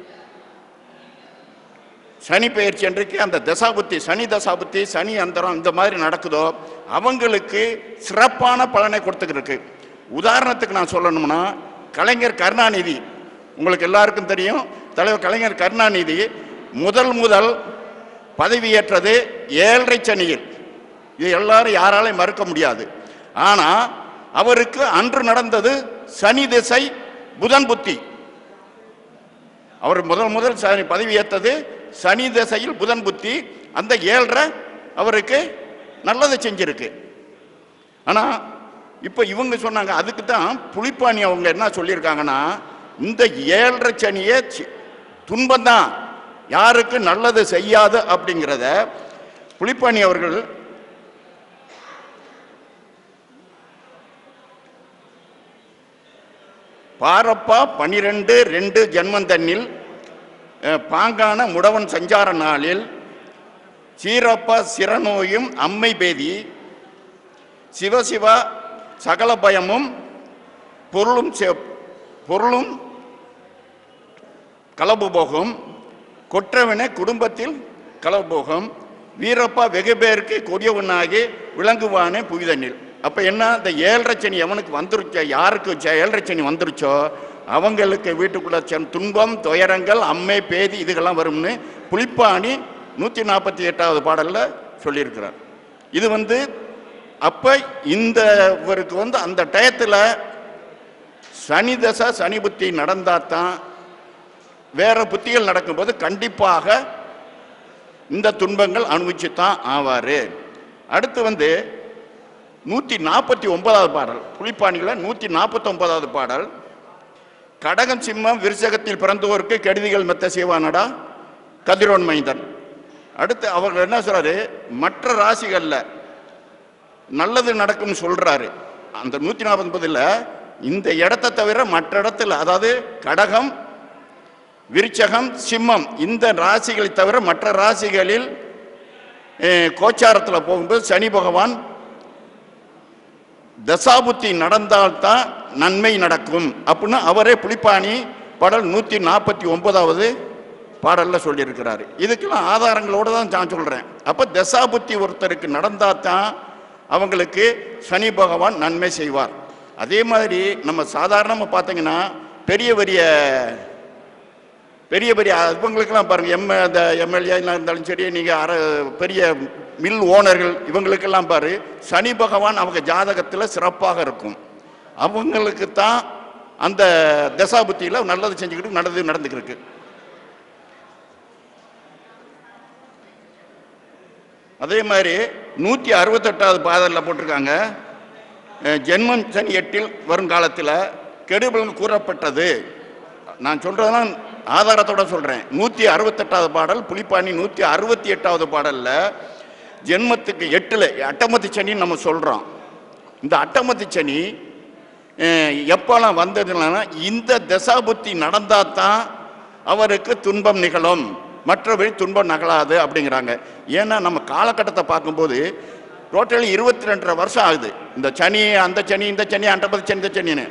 சனி பெயர்ச்சி அன்றைக்கு அந்த தசாபுத்தி சனி தசாபுத்தி சனி அந்தரம் இந்த மாதிரி நடக்குதோ அவங்களுக்கு சிறப்பான பலனை கொடுத்துக்கிருக்கு உதாரணத்துக்கு நான் சொல்லணும்னா கலைஞர் கருணாநிதி உங்களுக்கு எல்லாருக்கும் தெரியும் தலைவர் கலைஞர் கருணாநிதி முதல் முதல் பதவியேற்றது ஏழரை சனியில் இது எல்லாரும் யாராலையும் மறுக்க முடியாது ஆனா அவருக்கு அன்று நடந்தது சனி திசை புதன் புத்தி அவர் முதல் முதல் சனி பதவி ஏற்றது சனி திசையில் புதன் புத்தி அந்த ஏழரை அவருக்கு நல்லதை செஞ்சிருக்கு ஆனா இப்போ இவங்க சொன்னாங்க அதுக்கு தான் புலிப்பாணி அவங்க என்ன சொல்லியிருக்காங்கன்னா இந்த ஏழரை சனியே சி- துன்பம்தான் யாருக்கு நல்லது செய்யாது அப்படிங்கிறத புலிப்பாணி அவர்கள் பாரப்பா பனிரெண்டு ரெண்டு ஜென்மந்தன்னில் அஹ், பாங்கான முடவன் சஞ்சார நாளில் சீரப்பா சிறநோயும் அம்மை பேதி சிவசிவா சகல பயமும் பொருளும் செ- பொருளும் களவு போகும் கொற்றவன குடும்பத்தில் களவு போகும் வீரப்பா வெகு பேருக்கு கொடியவனாகி விளங்குவானே புவிதண்ணில் அப்ப என்ன இந்த ஏழரை சனி எவனுக்கு வந்துருச்சோ யாருக்கு ச- ஏழரை சனி வந்துருச்சோ அவங்களுக்கு வீட்டுக்குள்ள சென் துன்பம் துயரங்கள் அம்மை பேதி இதுகெல்லாம் வரும்னு புலிப்பாணி நூற்றி நாற்பத்தி எட்டாவது பாடல்ல சொல்லியிருக்கிறார் இது வந்து அப்ப இந்த இவருக்கு வந்து அந்த டயத்துல சனி தசை சனி புத்தி நடந்தாதான் வேற புத்திகள் நடக்கும்போது கண்டிப்பாக இந்த துன்பங்கள் அனுபவிச்சு தான் ஆவாரு அடுத்து வந்து நூற்றி நாற்பத்தி ஒன்பதாவது பாடல் புலிப்பாணியில் நூற்றி நாற்பத்தி ஒன்பதாவது பாடல் கடகம் சிம்மம் விருச்சகத்தில் பிறந்தோருக்கு கெடுதிகள் மெத்த செய்வானடா கதிரோன் மைந்தன் அடுத்து அவர் என்ன சொல்றாரு மற்ற ராசிகள்ல நல்லது நடக்கும்னு சொல்றாரு அந்த நூற்றி நாற்பது இந்த இடத்தை தவிர மற்ற இடத்துல அதாவது கடகம் விருச்சகம் சிம்மம் இந்த ராசிகளை தவிர மற்ற ராசிகளில் கோச்சாரத்தில் போகும்போது சனி பகவான் தசாபுத்தி நடந்தால்தான் நன்மை நடக்கும் அப்படின்னு அவரே புலிப்பாணி பாடல் நூற்றி நாற்பத்தி ஒன்பதாவது பாடல்ல சொல்லியிருக்கிறாரு இதுக்கெல்லாம் ஆதாரங்களோடு தான் நான் சொல்கிறேன் அப்போ தசாபுத்தி ஒருத்தருக்கு நடந்தால் தான் அவங்களுக்கு சனி பகவான் நன்மை செய்வார் அதே மாதிரி நம்ம சாதாரணமாக பார்த்தீங்கன்னா பெரிய பெரிய பெரிய பெரிய இவங்களுக்கெல்லாம் பாருங்க எம் இந்த எம்எல்ஏ இருந்தாலும் சரி நீங்கள் அர பெரிய மில் ஓனர்கள் இவங்களுக்கெல்லாம் பாரு சனி பகவான் அவங்க ஜாதகத்தில் சிறப்பாக இருக்கும் அவங்களுக்கு தான் அந்த தசாபுத்தியில் நல்லது செஞ்சுக்கிட்டு நல்லது நடந்துக்கிருக்கு அதே மாதிரி நூற்றி அறுபத்தெட்டாவது பாதலில் போட்டிருக்காங்க அஹ், ஜென்மம் சனி எட்டில் வருங்காலத்தில் கெடுபலன் கூறப்பட்டது நான் சொல்றதெல்லாம் ஆதாரத்தோட சொல்றேன் நூற்றி அறுபத்தெட்டாவது பாடல் புலிப்பாணி நூற்றி அறுபத்தி எட்டாவது பாடல்ல ஜென்மத்துக்கு எட்டில் அட்டமத்தி சனின்னு நம்ம சொல்றோம் இந்த அட்டமத்தி சனி அஹ், எப்போல்லாம் வந்ததுன்னா இந்த தசாபுத்தி நடந்தால் தான் அவருக்கு துன்பம் நிகழும் மற்றபடி துன்பம் நகலாது அப்படிங்கிறாங்க ஏன்னா நம்ம காலகட்டத்தை பார்க்கும்போது டோட்டலி இருபத்தி ரெண்டரை வருஷம் ஆகுது இந்த சனி அந்த சனி இந்த சனி அட்டமத்தி சனி இந்த சனின்னு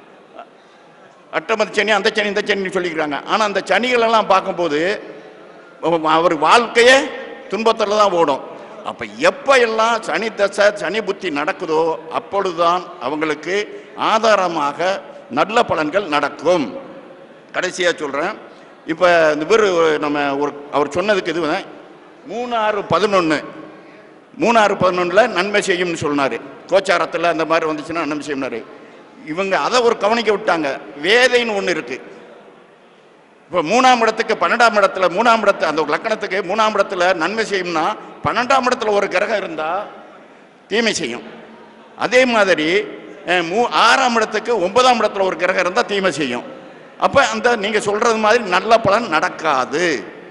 அட்டமதி சனி அந்த சனி இந்த சனி சொல்லிக்கிறாங்க ஆனால் அந்த சனிகளெல்லாம் பார்க்கும்போது அவ- அவர் வாழ்க்கையே துன்பத்தில் தான் ஓடும் அப்போ எப்போ எல்லாம் சனி தசை சனி புத்தி நடக்குதோ அப்பொழுதுதான் அவங்களுக்கு ஆதாரமாக நல்ல பலன்கள் நடக்கும் கடைசியாக சொல்கிறேன் இப்போ இந்த பேர் நம்ம ஒரு அவர் சொன்னதுக்கு இது மூணு ஆறு பதினொன்று மூணாறு பதினொன்றில் நன்மை செய்யும்னு சொன்னார் கோச்சாரத்தில் அந்த மாதிரி வந்துச்சுன்னா நன்மை செய்யும்னாரு இவங்க அதை ஒரு கவனிக்க விட்டாங்க வேதைன்னு ஒன்று இருக்கு இப்போ மூணாம் இடத்துக்கு பன்னெண்டாம் இடத்துல மூணாம் இடத்து அந்த லக்கணத்துக்கு மூணாம் இடத்துல நன்மை செய்யும்னா பன்னெண்டாம் இடத்துல ஒரு கிரகம் இருந்தால் தீமை செய்யும் அதே மாதிரி அஹ், மூ ஆறாம் இடத்துக்கு ஒன்பதாம் இடத்துல ஒரு கிரகம் இருந்தால் தீமை செய்யும் அப்போ அந்த நீங்கள் சொல்கிறது மாதிரி நல்ல பலன் நடக்காது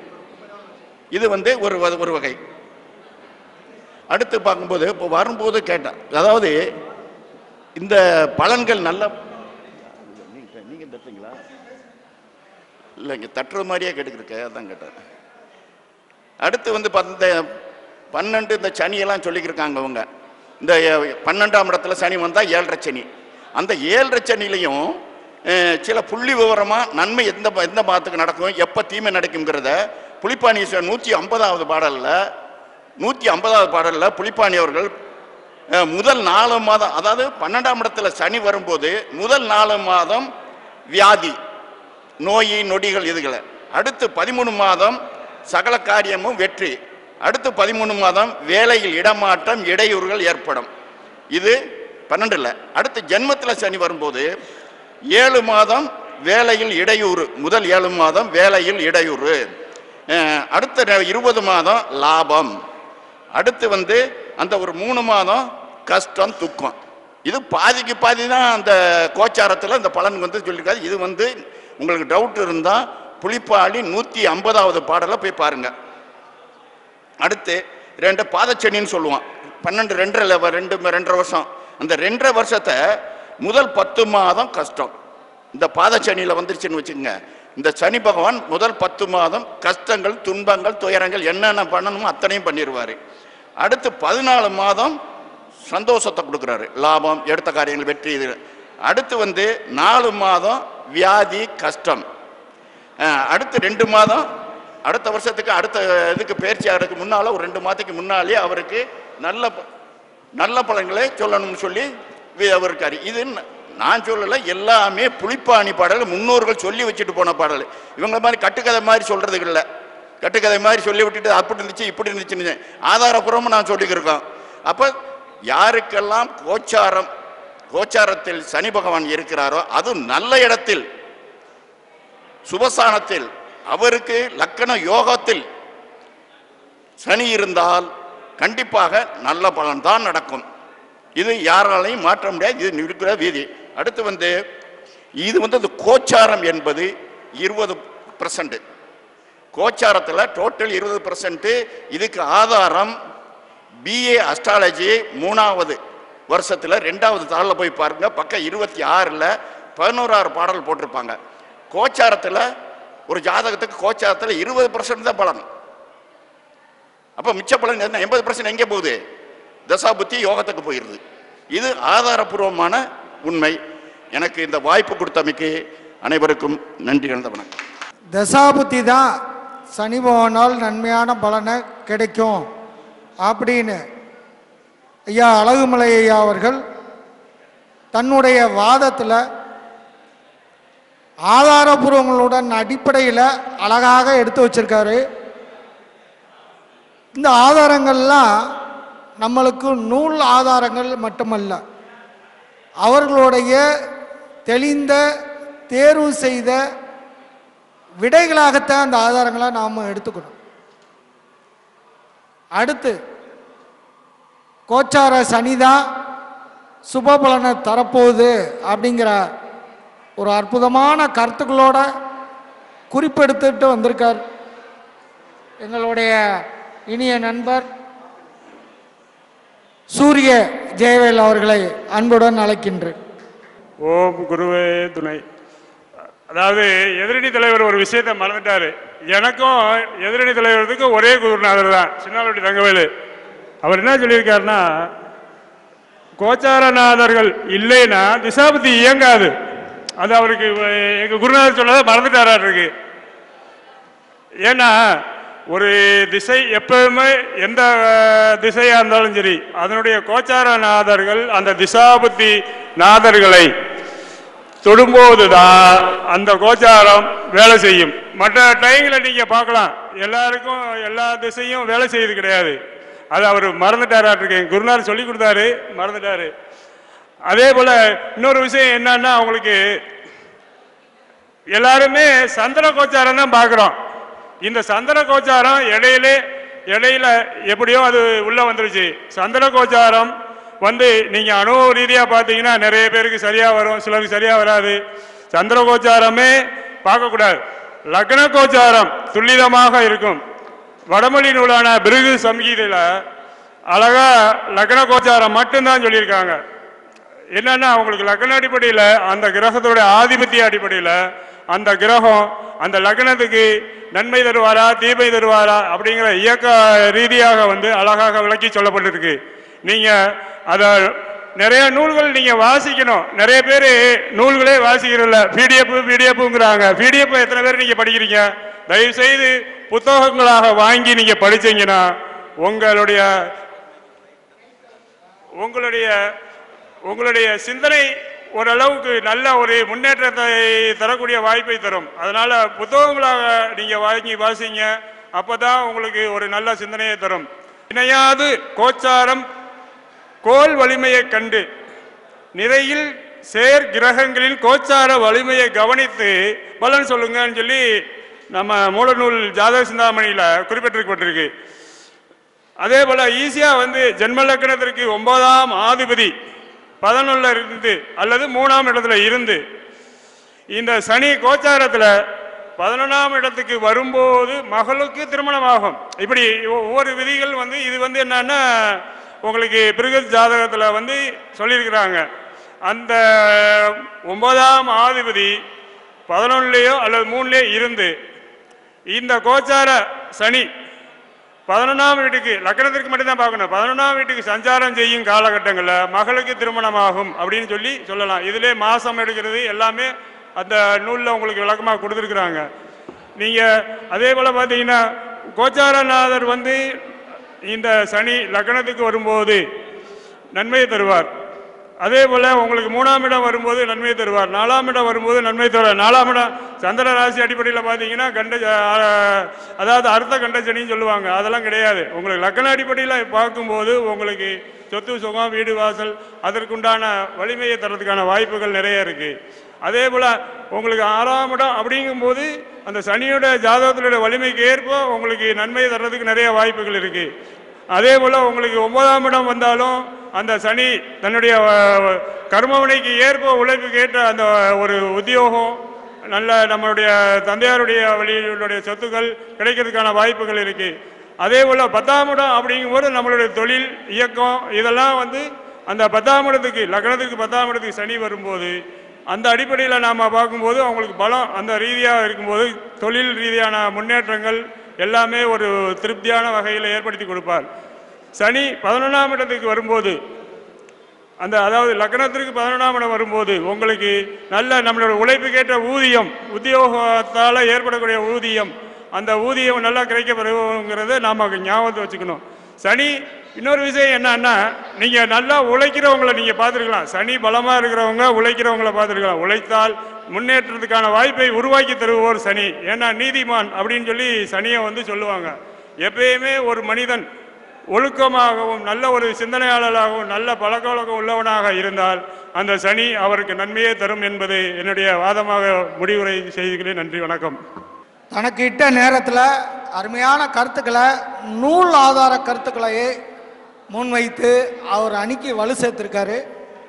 இது வந்து ஒரு வ- ஒரு வகை அடுத்து பார்க்கும்போது இப்போ வரும்போது கேட்டேன் அதாவது இந்த பலன்கள் நல்ல நீங்க நீங்க தட்டுங்களா இல்லை இங்கே தட்டுற மாதிரியே கேட்டுக்கிருக்க அதான் கேட்டேன் அடுத்து வந்து பந்த பன்னெண்டு இந்த சனியெல்லாம் சொல்லிக்கிருக்காங்க அவங்க இந்த அஹ், பன்னெண்டாம் இடத்துல சனி வந்தால் ஏழரை சனி அந்த ஏழரை சனிலையும் அஹ், சில புள்ளி விவரமாக நன்மை எந்த எந்த மாதத்துக்கு நடக்கும் எப்போ தீமை நடக்குங்கிறத புலிப்பாணீஸ்வரர் நூற்றி ஐம்பதாவது பாடலில் நூற்றி ஐம்பதாவது பாடலில் புலிப்பாணி அவர்கள் அஹ், முதல் நாலு மாதம் அதாவது பன்னெண்டாம் இடத்துல சனி வரும்போது முதல் நாலு மாதம் வியாதி நோய் நொடிகள் இதுகளை அடுத்து பதிமூணு மாதம் சகல காரியமும் வெற்றி அடுத்து பதிமூணு மாதம் வேலையில் இடமாற்றம் இடையூறுகள் ஏற்படும் இது பன்னெண்டுல அடுத்து ஜென்மத்தில் சனி வரும்போது ஏழு மாதம் வேலையில் இடையூறு முதல் ஏழு மாதம் வேலையில் இடையூறு அஹ், அடுத்த ரெ- இருபது மாதம் லாபம் அடுத்து வந்து அந்த ஒரு மூணு மாதம் கஷ்டம் துக்கம் இது பாதிக்கு பாதி தான் அந்த கோச்சாரத்தில் இந்த பலன் வந்து சொல்லியிருக்காரு இது வந்து உங்களுக்கு டவுட் இருந்தால் புலிப்பாளி நூற்றி ஐம்பதாவது பாடலை போய் பாருங்க அடுத்து ரெண்டு பாதச்சனின்னு சொல்லுவான் பன்னெண்டு ரெண்டரை level, ரெண்டு ரெண்டரை வருஷம் அந்த ரெண்டரை வருஷத்தை முதல் பத்து மாதம் கஷ்டம் இந்த பாதச்சனியில் வந்துருச்சுன்னு வச்சுக்கோங்க இந்த சனி பகவான் முதல் பத்து மாதம் கஷ்டங்கள் துன்பங்கள் துயரங்கள் என்னென்ன பண்ணணுமோ அத்தனையும் பண்ணிடுவார் அடுத்து பதினாலு மாதம் சந்தோஷத்தை கொடுக்குறாரு லாபம் எடுத்த காரியங்கள் வெற்றி இது அடுத்து வந்து நாலு மாதம் வியாதி கஷ்டம் அஹ், அடுத்து ரெண்டு மாதம் அடுத்த வருஷத்துக்கு அடுத்த இதுக்கு பயிற்சி ஆகிறதுக்கு முன்னால் ஒரு ரெண்டு மாதத்துக்கு முன்னாலே அவருக்கு நல்ல ப- நல்ல பலன்களை சொல்லணும்னு சொல்லி வி- அவர் இருக்காரு இது ந- நான் சொல்லலை எல்லாமே புலிப்பாணி பாடல் முன்னோர்கள் சொல்லி வச்சுட்டு போன பாடல் இவங்க மாதிரி கட்டுக்கதை மாதிரி சொல்றதுக்கு இல்லை கட்டுக்கதை மாதிரி சொல்லி விட்டுட்டு அப்படி இருந்துச்சு இப்படி இருந்துச்சுன்னு ஆதாரபூர்வமாக நான் சொல்லிக்கிருக்கோம் அப்போ யாருக்கெல்லாம் கோச்சாரம் கோச்சாரத்தில் சனி பகவான் இருக்கிறாரோ அது நல்ல இடத்தில் சுபஸ்தானத்தில் அவருக்கு லக்கண யோகத்தில் சனி இருந்தால் கண்டிப்பாக நல்ல பலன் தான் நடக்கும் இது யாராலையும் மாற்ற முடியாது இது இருக்கிற வீதி அடுத்து வந்து இது வந்து இந்த கோச்சாரம் என்பது இருபது பர்சன்ட் கோச்சாரத்தில் டோட்டல் இருபது பர்சன்ட் இதுக்கு ஆதாரம் பிஏ அஸ்ட்ராலஜி மூணாவது வருஷத்தில் ரெண்டாவது தாளில் போய் பாருங்க பக்கம் இருபத்தி ஆறில் பதினோராறு பாடல் போட்டிருப்பாங்க கோச்சாரத்தில் ஒரு ஜாதகத்துக்கு கோச்சாரத்தில் இருபது பர்சன்ட் தான் பலன் அப்போ மிச்ச பலன் என்ன எண்பது பர்சன்ட் எங்கே போகுது தசா புத்தி யோகத்துக்கு போயிடுது இது ஆதாரபூர்வமான உண்மை எனக்கு இந்த வாய்ப்பு கொடுத்தமைக்கு அனைவருக்கும் நன்றி கலந்த வணக்கம் தசாபுத்தி தான் சனி பகவானால் நன்மையான பலனை கிடைக்கும் அப்படின்னு ஐயா அழகுமலை ஐயா அவர்கள் தன்னுடைய வாதத்தில் ஆதாரபூர்வங்களுடன் அடிப்படையில் அழகாக எடுத்து வச்சிருக்காரு இந்த ஆதாரங்கள்லாம் நம்மளுக்கு நூல் ஆதாரங்கள் மட்டுமல்ல அவர்களுடைய தெளிந்த தேர்வு செய்த விடைகளாகத்தான் அந்த ஆதாரங்களை நாம் எடுத்துக்கணும் அடுத்து கோச்சார சனிதான் சுபபலனை தரப்போகுது அப்படிங்கிற ஒரு அற்புதமான கருத்துக்களோட குறிப்பெடுத்துட்டு வந்திருக்கார் எங்களுடைய இனிய நண்பர் சூரிய ஜெயவேல் அவர்களை அன்புடன் அழைக்கின்றேன் ஓம் குருவே துணை அதாவது எதிரணி தலைவர் ஒரு விஷயத்தை மறந்துட்டாரு எனக்கும் எதிரணி தலைவருக்கு ஒரே குருநாதர் தான் சின்னாலுடைய தங்கவேலு அவர் என்ன சொல்லியிருக்காருன்னா கோச்சாரநாதர்கள் இல்லைன்னா திசாபதி இயங்காது அது அவருக்கு அஹ், எங்க குருநாதர் சொன்னதை மறந்துட்டாரா இருக்கு ஏன்னா ஒரு திசை எப்பவுமே எந்த அஹ், திசையா இருந்தாலும் சரி அதனுடைய கோச்சார நாதர்கள் அந்த திசாபுத்தி நாதர்களை தொடும்போதுதான் அந்த கோச்சாரம் வேலை செய்யும் மற்ற டைம்ல நீங்க பார்க்கலாம் எல்லாருக்கும் எல்லா திசையும் வேலை செய்யுது கிடையாது அது அவர் மறந்துட்டாராட்டிருக்கேன் குருநாதர் சொல்லி கொடுத்தாரு மறந்துட்டாரு அதே போல இன்னொரு விஷயம் என்னன்னா அவங்களுக்கு எல்லாருமே சந்திர கோச்சாரம் தான் பார்க்குறோம் இந்த சந்திர கோச்சாரம் இடையிலே இடையில எப்படியோ அது உள்ள வந்துருச்சு சந்திர கோச்சாரம் வந்து நீங்க அனுபவ ரீதியா பார்த்தீங்கன்னா நிறைய பேருக்கு சரியா வரும் சிலருக்கு சரியா வராது சந்திர கோச்சாரமே பார்க்கக்கூடாது லக்ன கோச்சாரம் துல்லிதமாக இருக்கும் வடமொழி நூலான பிருகு சம்கீதையில அழகா லக்ன கோச்சாரம் மட்டும்தான் சொல்லியிருக்காங்க என்னன்னா அவங்களுக்கு லக்ன அடிப்படையில் அந்த கிரகத்தோட ஆதிபத்திய அடிப்படையில் அந்த கிரகம் அந்த லக்னத்துக்கு நன்மை தருவாரா தீமை தருவாரா அப்படிங்கிற இயக்க ரீதியாக வந்து அழகாக விளக்கி சொல்லப்பட்டிருக்கு நீங்க அதை நிறைய நூல்கள் நீங்க வாசிக்கணும் நிறைய பேர் நூல்களே வாசிக்கிறதில்ல பிடிஎஃப் பிடிஎஃப்ங்கிறாங்க பிடிஎஃப் எத்தனை பேர் நீங்க படிக்கிறீங்க தயவு செய்து புத்தகங்களாக வாங்கி நீங்க படிச்சீங்கன்னா உங்களுடைய உங்களுடைய உங்களுடைய சிந்தனை ஓரளவுக்கு நல்ல ஒரு முன்னேற்றத்தை தரக்கூடிய வாய்ப்பை தரும் அதனால புத்தகங்களாக நீங்க வாங்கி வாசிங்க அப்பதான் உங்களுக்கு ஒரு நல்ல சிந்தனையை தரும் இணையாது கோச்சாரம் கோல் வலிமையை கண்டு நிறையில் சேர் கிரகங்களின் கோச்சார வலிமையை கவனித்து பலன் சொல்லுங்கன்னு சொல்லி நம்ம மூலநூல் ஜாதக சிந்தாமணியில் குறிப்பிட்டிருக்கப்பட்டிருக்கு அதே போல ஈஸியா வந்து ஜென்ம லக்னத்திற்கு ஒன்பதாம் ஆதிபதி பதினொன்னுல இருந்து அல்லது மூணாம் இடத்துல இருந்து இந்த சனி கோச்சாரத்துல பதினொன்றாம் இடத்துக்கு வரும்போது மகளுக்கு திருமணமாகும் இப்படி ஒ- ஒவ்வொரு விதிகள் வந்து இது வந்து என்னன்னா உங்களுக்கு பிருகத் ஜாதகத்தில் வந்து சொல்லியிருக்கிறாங்க அந்த ஒன்பதாம் ஆதிபதி பதினொன்னுலேயோ அல்லது மூணுலேயோ இருந்து இந்த கோச்சார சனி பதினொன்றாம் வீட்டுக்கு லக்னத்திற்கு மட்டும்தான் பார்க்கணும் பதினொன்றாம் வீட்டுக்கு சஞ்சாரம் செய்யும் காலகட்டங்களில் மகளுக்கு திருமணமாகும் அப்படின்னு சொல்லி சொல்லலாம் இதிலே மாசம் எடுக்கிறது எல்லாமே அந்த நூலில் உங்களுக்கு விளக்கமாக கொடுத்துருக்குறாங்க நீங்கள் அதே போல் பார்த்தீங்கன்னா கோச்சாரநாதர் வந்து இந்த சனி லக்னத்துக்கு வரும்போது நன்மையை தருவார் அதே போல உங்களுக்கு மூணாம் இடம் வரும்போது நன்மை தருவார் நாலாம் இடம் வரும்போது நன்மை தருவார் நாலாம் இடம் சந்திர ராசி அடிப்படையில் பார்த்தீங்கன்னா கண்ட அஹ், அதாவது அர்த்த கண்ட சனின்னு சொல்லுவாங்க அதெல்லாம் கிடையாது உங்களுக்கு லக்ன அடிப்படையில் பார்க்கும்போது உங்களுக்கு சொத்து சுகம் வீடு வாசல் அதற்குண்டான வலிமையை தரதுக்கான வாய்ப்புகள் நிறைய இருக்கு அதே போல உங்களுக்கு ஆறாம் இடம் அப்படிங்கும்போது அந்த சனியோட ஜாதகத்தினுடைய வலிமைக்கு ஏற்ப உங்களுக்கு நன்மையை தர்றதுக்கு நிறைய வாய்ப்புகள் இருக்கு அதே போல உங்களுக்கு ஒன்பதாம் இடம் வந்தாலும் அந்த சனி தன்னுடைய அஹ், கர்மவினைக்கு ஏற்ப உழைப்புக்கு ஏற்ற அந்த ஒரு உத்தியோகம் நல்ல நம்மளுடைய தந்தையாருடைய வழியினுடைய சொத்துக்கள் கிடைக்கிறதுக்கான வாய்ப்புகள் இருக்கு அதே போல பத்தாம் இடம் அப்படிங்கும்போது நம்மளுடைய தொழில் இயக்கம் இதெல்லாம் வந்து அந்த பத்தாம் இடத்துக்கு லக்னத்துக்கு பத்தாம் இடத்துக்கு சனி வரும்போது அந்த அடிப்படையில் நாம் பார்க்கும்போது அவங்களுக்கு பலம் அந்த ரீதியாக இருக்கும்போது தொழில் ரீதியான முன்னேற்றங்கள் எல்லாமே ஒரு திருப்தியான வகையில் ஏற்படுத்தி கொடுப்பார் சனி பதினொன்றாம் இடத்துக்கு வரும்போது அந்த அதாவது லக்னத்திற்கு பதினொன்றாம் இடம் வரும்போது உங்களுக்கு நல்ல நம்மளோட உழைப்புக்கேற்ற ஊதியம் உத்தியோகத்தால் ஏற்படக்கூடிய ஊதியம் அந்த ஊதியம் நல்லா கிடைக்க பெறுவோங்கிறத நாம் ஞாபகத்தை வச்சுக்கணும் சனி இன்னொரு விஷயம் என்னன்னா நீங்கள் நல்லா உழைக்கிறவங்கள நீங்கள் பார்த்துருக்கலாம் சனி பலமாக இருக்கிறவங்க உழைக்கிறவங்கள பார்த்துருக்கலாம் உழைத்தால் முன்னேற்றத்துக்கான வாய்ப்பை உருவாக்கி தருவோர் சனி ஏன்னா நீதிமான் அப்படின்னு சொல்லி சனியை வந்து சொல்லுவாங்க எப்பயுமே ஒரு மனிதன் ஒழுக்கமாகவும் நல்ல ஒரு சிந்தனையாளராகவும் நல்ல பழக்கவழக்கம் உள்ளவனாக இருந்தால் அந்த சனி அவருக்கு நன்மையே தரும் என்பது என்னுடைய வாதமாக முடிவுரை செய்திகளே நன்றி வணக்கம் தனக்கு இட்ட நேரத்தில் அருமையான கருத்துக்களை நூல் ஆதார கருத்துக்களையே முன்வைத்து அவர் அணிக்கு வலு சேர்த்திருக்காரு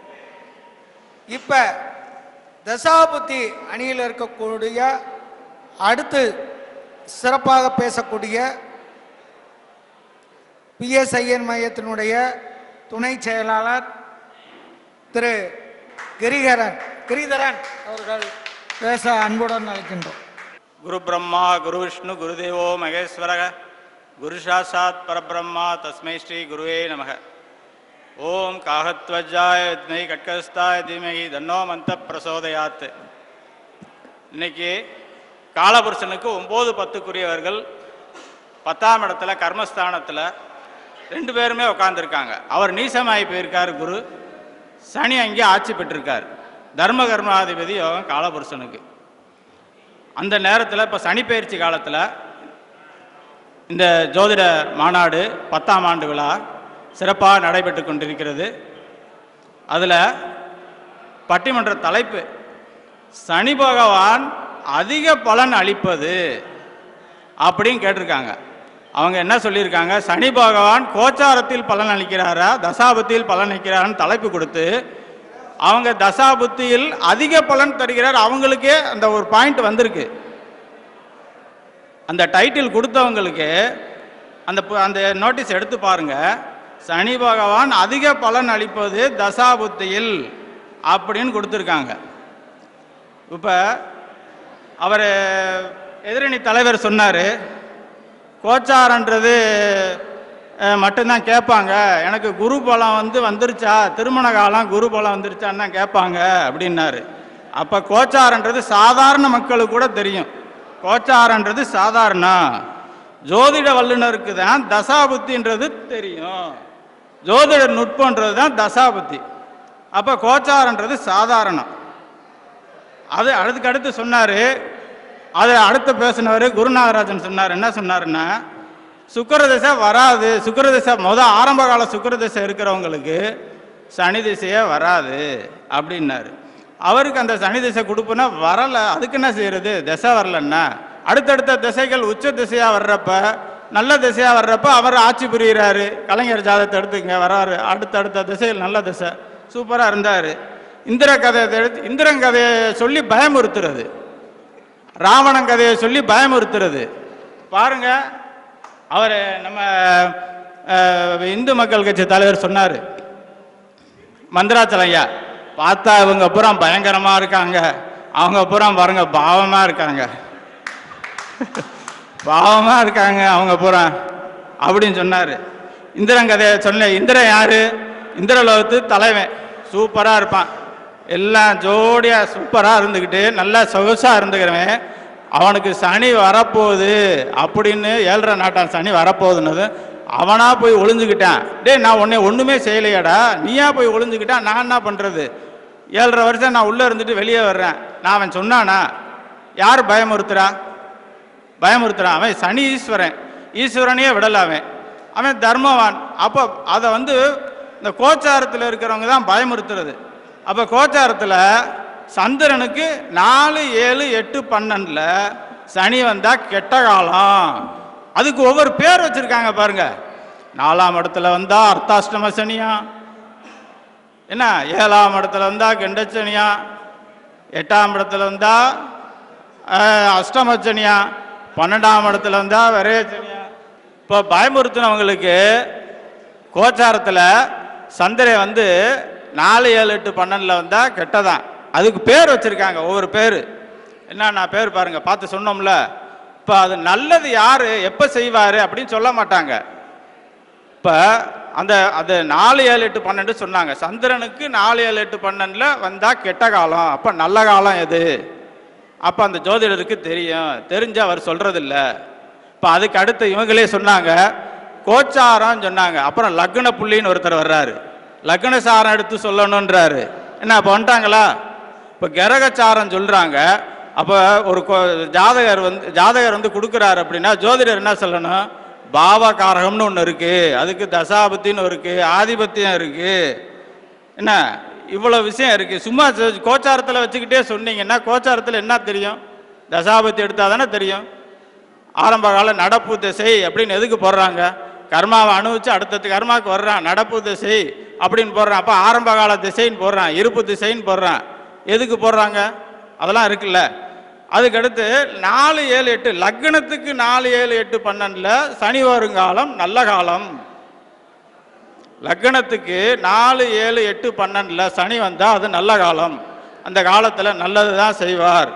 இப்போ தசாபுத்தி அணியில் இருக்கக்கூடிய அடுத்து சிறப்பாக பேசக்கூடிய பிஎஸ்ஐஎன் மையத்தினுடைய துணை செயலாளர் திரு கிரிகரன் கிரிதரன் அவர்கள் பேச அன்புடன் அழைக்கின்றோம் குரு பிரம்மா குரு விஷ்ணு குருதேவோ மகேஸ்வரக குரு சாட்சாத் பரபிரம்மா தஸ்மை ஸ்ரீ குருவே நமக ஓம் காகத்வஜாய வித்மை கட்கஸ்தாய தீமகி தன்னோ மந்த பிரசோதயாத் இன்னைக்கு காலபுருஷனுக்கு ஒம்பது பத்துக்குரியவர்கள் பத்தாம் இடத்துல கர்மஸ்தானத்தில் ரெண்டு பேருமே உட்காந்துருக்காங்க அவர் நீசமாகி போயிருக்கார் குரு சனி அங்கே ஆட்சி பெற்றிருக்கார் தர்ம கர்மாதிபதி யோகம் காலபுருஷனுக்கு அந்த நேரத்தில் இப்போ சனிப்பெயர்ச்சி காலத்தில் இந்த ஜோதிட மாநாடு பத்தாம் ஆண்டு விழா சிறப்பாக நடைபெற்று கொண்டிருக்கிறது அதில் பட்டிமன்ற தலைப்பு சனி பகவான் அதிக பலன் அளிப்பது அப்படின்னு கேட்டிருக்காங்க அவங்க என்ன சொல்லியிருக்காங்க சனி பகவான் கோச்சாரத்தில் பலன் அளிக்கிறாரா தசாபத்தில் பலன் அளிக்கிறாரான்னு தலைப்பு கொடுத்து அவங்க தசாபுத்தியில் அதிக பலன் தருகிறார் அவங்களுக்கே அந்த ஒரு பாயிண்ட் வந்திருக்கு அந்த டைட்டில் கொடுத்தவங்களுக்கு அந்த பு- அந்த நோட்டீஸ் எடுத்து பாருங்க சனி பகவான் அதிக பலன் அளிப்பது தசாபுத்தியில் அப்படின்னு கொடுத்துருக்காங்க இப்போ அவர் எதிரணி தலைவர் சொன்னார் கோச்சாரன்றது அஹ், மட்டும்தான் கேட்பாங்க எனக்கு குரு பலம் வந்து வந்துருச்சா திருமண காலம் குரு பலம் வந்துருச்சான்னு தான் கேட்பாங்க அப்படின்னாரு அப்போ கோச்சாரன்றது சாதாரண மக்களுக்கு கூட தெரியும் கோச்சாரன்றது சாதாரணம் ஜோதிட வல்லுனருக்கு தான் தசாபுத்தின்றது தெரியும் ஜோதிட நுட்பன்றது தான் தசாபுத்தி அப்போ கோச்சாரன்றது சாதாரணம் அது அதுக்கு அடுத்து சொன்னார் அது அடுத்து பேசினவர் குருநாகராஜன் சொன்னார் என்ன சொன்னாருன்னா சுக்கரதசை வராது சுக்கரதசை முத ஆரம்ப கால சுக்கரதசை இருக்கிறவங்களுக்கு சனி திசையே வராது அப்படின்னாரு அவருக்கு அந்த சனி திசை கொடுப்புனா வரலை அதுக்கு என்ன செய்யறது திசை வரலன்னா அடுத்தடுத்த திசைகள் உச்ச திசையாக வர்றப்ப நல்ல திசையாக வர்றப்ப அவர் ஆட்சி புரிகிறாரு கலைஞர் ஜாதகத்தை எடுத்துங்க வராரு அடுத்தடுத்த திசைகள் நல்ல திசை சூப்பராக இருந்தார் இந்திர கதையை எடுத்து இந்திரன் கதையை சொல்லி பயமுறுத்துறது ராவணன் கதையை சொல்லி பயமுறுத்துறது பாருங்க அவர் நம்ம அஹ், இந்து மக்கள் கட்சி தலைவர் சொன்னார் மந்திராச்சலம் ஐயா பார்த்தா இவங்க பூரா பயங்கரமா இருக்காங்க அவங்க பூரா பாருங்க பாவமா இருக்காங்க பாவமா இருக்காங்க அவங்க பூரா அப்படின்னு சொன்னாரு இந்திரன் கதையை சொன்ன இந்திரன் யாரு இந்திரலோகத்து தலைவன் சூப்பரா இருப்பான் எல்லாம் ஜோடியா சூப்பரா இருந்துக்கிட்டு நல்லா சொகுசா இருந்துக்கிறவன் அவனுக்கு சனி வரப்போகுது அப்படின்னு ஏழரை நாட்டான் சனி வரப்போகுதுன்னது அவனா போய் ஒளிஞ்சுக்கிட்டான் டேய் நான் உன்னை ஒண்ணுமே செய்யலையாடா நீயா போய் ஒளிஞ்சுக்கிட்டா நான் என்ன பண்றது ஏழரை வருஷம் நான் உள்ள இருந்துட்டு வெளியே வர்றேன் நான் அவன் சொன்னானா யார் பயமுறுத்துறா பயமுறுத்துறான் அவன் சனி ஈஸ்வரன் ஈஸ்வரனையே விடல அவன் அவன் தர்மவான் அப்போ அதை வந்து இந்த கோச்சாரத்தில் இருக்கிறவங்க தான் பயமுறுத்துறது அப்போ கோச்சாரத்தில் சந்திரனுக்கு நாலு ஏழு எட்டு பன்னெண்டில் சனி வந்தா கெட்ட காலம் அதுக்கு ஒவ்வொரு பேர் வச்சிருக்காங்க பாருங்க நாலாம் இடத்துல வந்தா அர்த்தாஷ்டம சனியா என்ன ஏழாம் இடத்துல வந்தா கெண்டச்சனியா எட்டாம் இடத்துல வந்தா அஹ், அஷ்டமச்சனியா பன்னெண்டாம் இடத்துல வந்தா விரையச்சனியா இப்போ பயமுறுத்தினவங்களுக்கு கோச்சாரத்தில் சந்திரன் வந்து நாலு ஏழு எட்டு பன்னெண்டில் வந்தால் கெட்டதான் அதுக்கு பேர் வச்சுருக்காங்க ஒவ்வொரு பேர் என்னன்னா பேர் பாருங்க பார்த்து சொன்னோம்ல இப்போ அது நல்லது யார் எப்போ செய்வார் அப்படின்னு சொல்ல மாட்டாங்க இப்போ அந்த அது நாலு ஏழு எட்டு பன்னெண்டு சொன்னாங்க சந்திரனுக்கு நாலு ஏழு எட்டு பன்னெண்டில் வந்தால் கெட்ட காலம் அப்போ நல்ல காலம் எது அப்போ அந்த ஜோதிடருக்கு தெரியும் தெரிஞ்சு அவர் சொல்கிறதில்ல இப்போ அதுக்கு அடுத்து இவங்களே சொன்னாங்க கோச்சாரம் சொன்னாங்க அப்புறம் லக்ன புள்ளின்னு ஒருத்தர் வர்றாரு லக்ன சாரம் எடுத்து சொல்லணுன்றாரு என்ன அப்போ வந்துட்டாங்களா இப்போ கிரகச்சாரம் சொல்கிறாங்க அப்போ ஒரு கோ- ஜாதகர் வந்து ஜாதகர் வந்து கொடுக்குறாரு அப்படின்னா ஜோதிடர் என்ன சொல்லணும் பாவகாரகம்னு ஒன்று இருக்குது அதுக்கு தசாபத்தின்னு இருக்குது ஆதிபத்தியம் இருக்குது என்ன இவ்வளோ விஷயம் இருக்குது சும்மா ச- கோச்சாரத்தில் வச்சுக்கிட்டே சொன்னீங்கன்னா கோச்சாரத்தில் என்ன தெரியும் தசாபத்தி எடுத்தால் தானே தெரியும் ஆரம்ப கால நடப்பு திசை அப்படின்னு எதுக்கு போடுறாங்க கர்மாவை அனுபவிச்சு அடுத்தது கர்மாவுக்கு வர்றான் நடப்பு திசை அப்படின்னு போடுறான் அப்போ ஆரம்ப கால திசைன்னு போடுறான் இருப்பு திசைன்னு போடுறான் எதுக்கு போடுறாங்க அதெல்லாம் இருக்குல்ல அதுக்கடுத்து நாலு ஏழு எட்டு லக்னத்துக்கு நாலு ஏழு எட்டு பன்னெண்டில் சனி வருங்காலம் நல்ல காலம் லக்னத்துக்கு நாலு ஏழு எட்டு பன்னெண்டில் சனி வந்தால் அது நல்ல காலம் அந்த காலத்தில் நல்லது தான் செய்வார்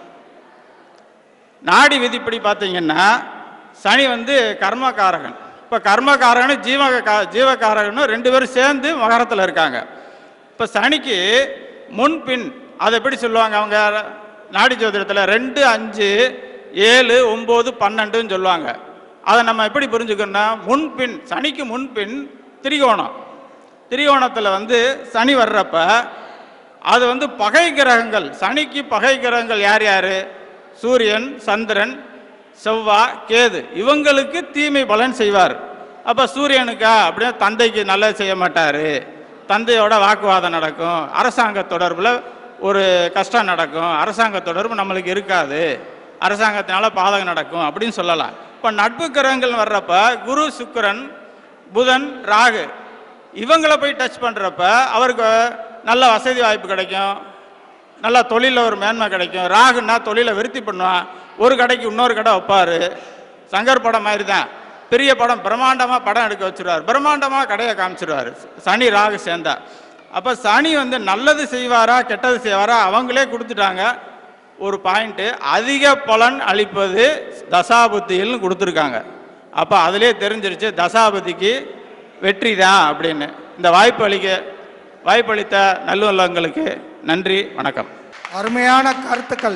நாடி விதிப்படி பார்த்தீங்கன்னா சனி வந்து கர்மகாரகன் இப்போ கர்மகாரகனும் ஜீவ கா- ஜீவகாரகனும் ரெண்டு பேரும் சேர்ந்து மகரத்தில் இருக்காங்க இப்போ சனிக்கு முன்பின் அதை எப்படி சொல்லுவாங்க அவங்க நாடி ஜோதிடத்தில் ரெண்டு அஞ்சு ஏழு ஒம்பது பன்னெண்டுன்னு சொல்லுவாங்க அதை நம்ம எப்படி புரிஞ்சுக்கணும்னா முன்பின் சனிக்கு முன்பின் திரிகோணம் திரிகோணத்தில் வந்து சனி வர்றப்ப அது வந்து பகை கிரகங்கள் சனிக்கு பகை கிரகங்கள் யார் யார் சூரியன் சந்திரன் செவ்வாய் கேது இவங்களுக்கு தீமை பலன் செய்வார் அப்போ சூரியனுக்கா அப்படின்னா தந்தைக்கு நல்லது செய்ய மாட்டார் தந்தையோட வாக்குவாதம் நடக்கும் அரசாங்க தொடர்பில் ஒரு கஷ்டம் நடக்கும் அரசாங்க தொடர்பு நம்மளுக்கு இருக்காது அரசாங்கத்தினால பாதகம் நடக்கும் அப்படின்னு சொல்லலாம் இப்போ நட்பு கிரகங்கள் வர்றப்ப குரு சுக்கிரன் புதன் ராகு இவங்கள போய் டச் பண்ணுறப்ப அவருக்கு நல்ல வசதி வாய்ப்பு கிடைக்கும் நல்ல தொழிலில் ஒரு மேன்மை கிடைக்கும் ராகுன்னா தொழிலை விருத்தி பண்ணுவான் ஒரு கடைக்கு இன்னொரு கடை வைப்பார் சங்கர் படம் மாதிரி தான் பெரிய படம் பிரம்மாண்டமாக படம் எடுக்க வச்சிருவார் பிரம்மாண்டமாக கடையை காமிச்சிருவார் சனி ராகு சேர்ந்தா அப்போ சனி வந்து நல்லது செய்வாரா கெட்டது செய்வாரா அவங்களே கொடுத்துட்டாங்க ஒரு பாயிண்ட்டு அதிக பலன் அளிப்பது தசாபுத்திகள்னு கொடுத்துருக்காங்க அப்போ அதிலே தெரிஞ்சிருச்சு தசாபதிக்கு வெற்றி தான் அப்படின்னு இந்த வாய்ப்பு அளிக்க வாய்ப்பளித்த நல்லுள்ளங்களுக்கு நன்றி வணக்கம் அருமையான கருத்துக்கள்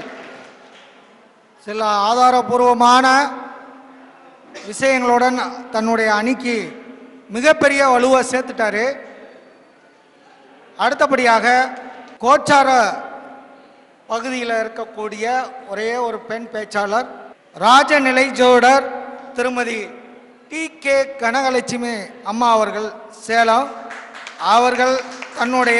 சில ஆதாரபூர்வமான விஷயங்களுடன் தன்னுடைய அணிக்கு மிகப்பெரிய வலுவை சேர்த்துட்டாரு அடுத்தபடியாக கோச்சார பகுதியில் இருக்கக்கூடிய ஒரே ஒரு பெண் பேச்சாளர் ராஜநிலை ஜோடர் திருமதி டி கே கனகலட்சுமி அம்மா அவர்கள் சேலம் அவர்கள் தன்னுடைய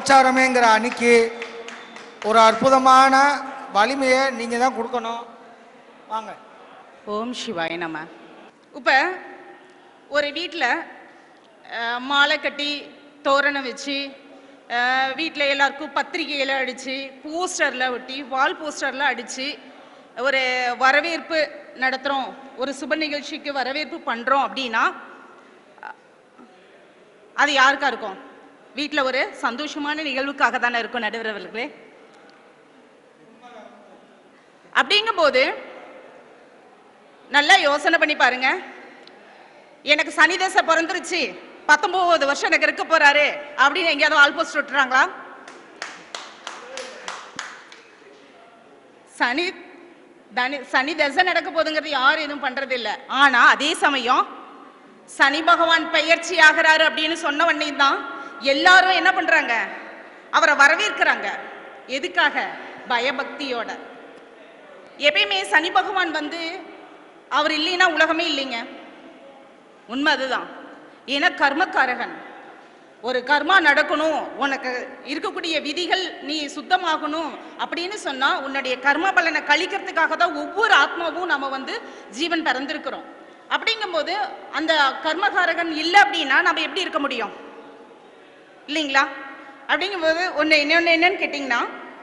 கோச்சாரமேங்கிற அணிக்கு ஒரு அற்புதமான வலிமையை நீங்கள் தான் கொடுக்கணும் வாங்க ஓம் சிவாய நம இப்போ ஒரு வீட்டில் மாலை கட்டி தோரணம் வச்சு வீட்டில் எல்லாருக்கும் பத்திரிகையில் அடித்து போஸ்டரில் ஒட்டி வால் போஸ்டரில் அடித்து ஒரு வரவேற்பு நடத்துகிறோம் ஒரு சுப நிகழ்ச்சிக்கு வரவேற்பு பண்ணுறோம் அப்படின்னா அது யாருக்கா இருக்கும் வீட்டில் ஒரு சந்தோஷமான நிகழ்வுக்காக தானே இருக்கும் நடுவர் அவர்களே அப்படிங்கும்போது நல்லா யோசனை பண்ணி பாருங்க எனக்கு சனி தசை பிறந்துருச்சு பத்தொன்பது வருஷம் எனக்கு இருக்க போறாரு அப்படின்னு எங்கேயாவது ஆல் போஸ்ட் விட்டுறாங்களா சனி தனி சனி தசை நடக்க போதுங்கிறது யாரும் எதுவும் பண்றது இல்ல ஆனா அதே சமயம் சனி பகவான் பெயர்ச்சி ஆகிறாரு அப்படின்னு சொன்ன உடனே தான் எல்லாரும் என்ன பண்றாங்க அவரை வரவேற்கிறாங்க எதுக்காக பயபக்தியோட எப்பயுமே சனி பகவான் வந்து அவர் இல்லைன்னா உலகமே இல்லைங்க உண்மை அதுதான் ஏன்னா கர்மக்காரகன் ஒரு கர்மா நடக்கணும் உனக்கு இருக்கக்கூடிய விதிகள் நீ சுத்தமாகணும் அப்படின்னு சொன்னா உன்னுடைய கர்ம பலனை கழிக்கிறதுக்காக தான் ஒவ்வொரு ஆத்மாவும் நம்ம வந்து ஜீவன் பிறந்திருக்கிறோம் அப்படிங்கும்போது அந்த கர்மகாரகன் இல்லை அப்படின்னா நம்ம எப்படி இருக்க முடியும் இல்லைங்களா அப்படிங்கும்போது ஒன்று இன்னொன்று என்னன்னு கேட்டிங்கன்னா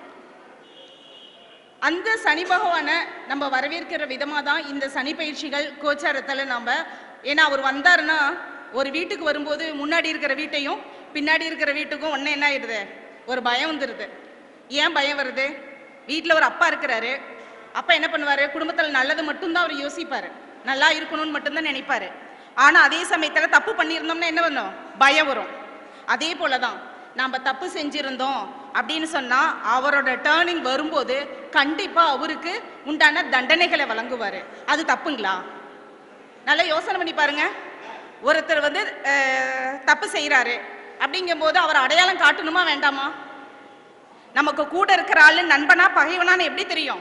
அந்த சனி பகவானை நம்ம வரவேற்கிற விதமாக தான் இந்த சனி பயிற்சிகள் கோச்சாரத்தில் நம்ம ஏன்னா அவர் வந்தாருன்னா ஒரு வீட்டுக்கு வரும்போது முன்னாடி இருக்கிற வீட்டையும் பின்னாடி இருக்கிற வீட்டுக்கும் ஒன்று என்ன ஆயிடுது ஒரு பயம் வந்துடுது ஏன் பயம் வருது வீட்டில் ஒரு அப்பா இருக்கிறாரு அப்பா என்ன பண்ணுவார் குடும்பத்தில் நல்லது மட்டும்தான் அவர் யோசிப்பார் நல்லா இருக்கணும்னு மட்டும்தான் நினைப்பாரு ஆனால் அதே சமயத்தில் தப்பு பண்ணியிருந்தோம்னா என்ன பண்ணும் பயம் வரும் அதே போல தான் நம்ம தப்பு செஞ்சிருந்தோம் அப்படின்னு சொன்னா அவரோட டேர்னிங் வரும்போது கண்டிப்பா அவருக்கு உண்டான தண்டனைகளை வழங்குவாரு அது தப்புங்களா நல்லா யோசனை பண்ணி பாருங்க ஒருத்தர் வந்து அஹ், தப்பு செய்யறாரு அப்படிங்கும்போது அவர் அடையாளம் காட்டணுமா வேண்டாமா நமக்கு கூட இருக்கிற ஆளு நண்பனா பகைவனான்னு எப்படி தெரியும்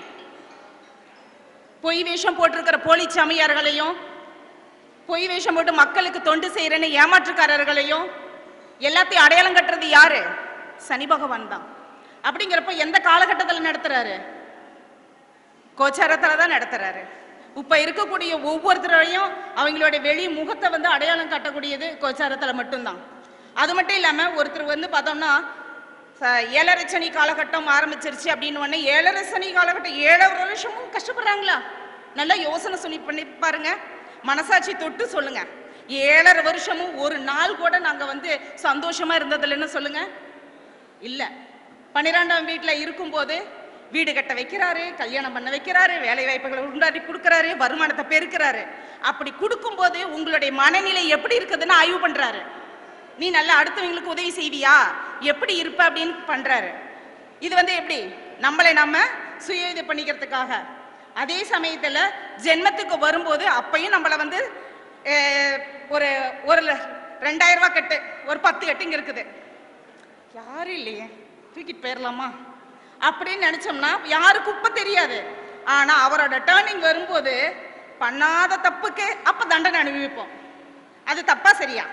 பொய் வேஷம் போட்டிருக்கிற போலி சமையர்களையும் பொய் வேஷம் போட்டு மக்களுக்கு தொண்டு செய்யறேன்னு ஏமாற்றுக்காரர்களையும் எல்லாத்தையும் அடையாளம் கட்டுறது யாரு சனி பகவான் தான் அப்படிங்கிறப்ப எந்த காலகட்டத்தில் நடத்துறாரு கோச்சாரத்துல தான் நடத்துறாரு இப்ப இருக்கக்கூடிய ஒவ்வொருத்தரையும் அவங்களுடைய வெளி முகத்தை வந்து அடையாளம் காட்டக்கூடியது கோச்சாரத்துல மட்டும்தான் அது மட்டும் இல்லாம ஒருத்தர் வந்து பார்த்தோம்னா ச- ஏழரை சனி காலகட்டம் ஆரம்பிச்சிருச்சு அப்படின்னு உடனே ஏழரை சனி காலகட்டம் ஏழரை வருஷமும் கஷ்டப்படுறாங்களா நல்லா யோசனை சொல்லி பண்ணி பாருங்க மனசாட்சி தொட்டு சொல்லுங்க ஏழரை வருஷமும் ஒரு நாள் கூட நாங்க வந்து சந்தோஷமா இருந்ததில்லைன்னு சொல்லுங்க இல்ல பன்னிரெண்டாம் வீட்டுல இருக்கும்போது வீடு கட்ட வைக்கிறாரு கல்யாணம் பண்ண வைக்கிறாரு வேலை வாய்ப்புகளை உண்டாடி கொடுக்கறாரு வருமானத்தை பெருக்கிறாரு அப்படி கொடுக்கும்போது உங்களுடைய மனநிலை எப்படி இருக்குதுன்னு ஆய்வு பண்றாரு நீ நல்லா அடுத்தவங்களுக்கு உதவி செய்வியா எப்படி இருப்ப அப்படின்னு பண்றாரு இது வந்து எப்படி நம்மளை நம்ம சுய இது பண்ணிக்கிறதுக்காக அதே சமயத்துல ஜென்மத்துக்கு வரும்போது அப்பையும் நம்மள வந்து அஹ், ஒரு ஒரு ல- ரெண்டாயிரம் ரூபாய் கட்டு ஒரு பத்து கட்டுங்க இருக்குது யாரும் இல்லையே தூக்கிட்டு போயிடலாமா அப்படின்னு நினைச்சோம்னா யாருக்கு உப்ப தெரியாது ஆனா அவரோட டேர்னிங் வரும்போது பண்ணாத தப்புக்கு அப்ப தண்டனை அனுபவிப்போம் அது தப்பா சரியா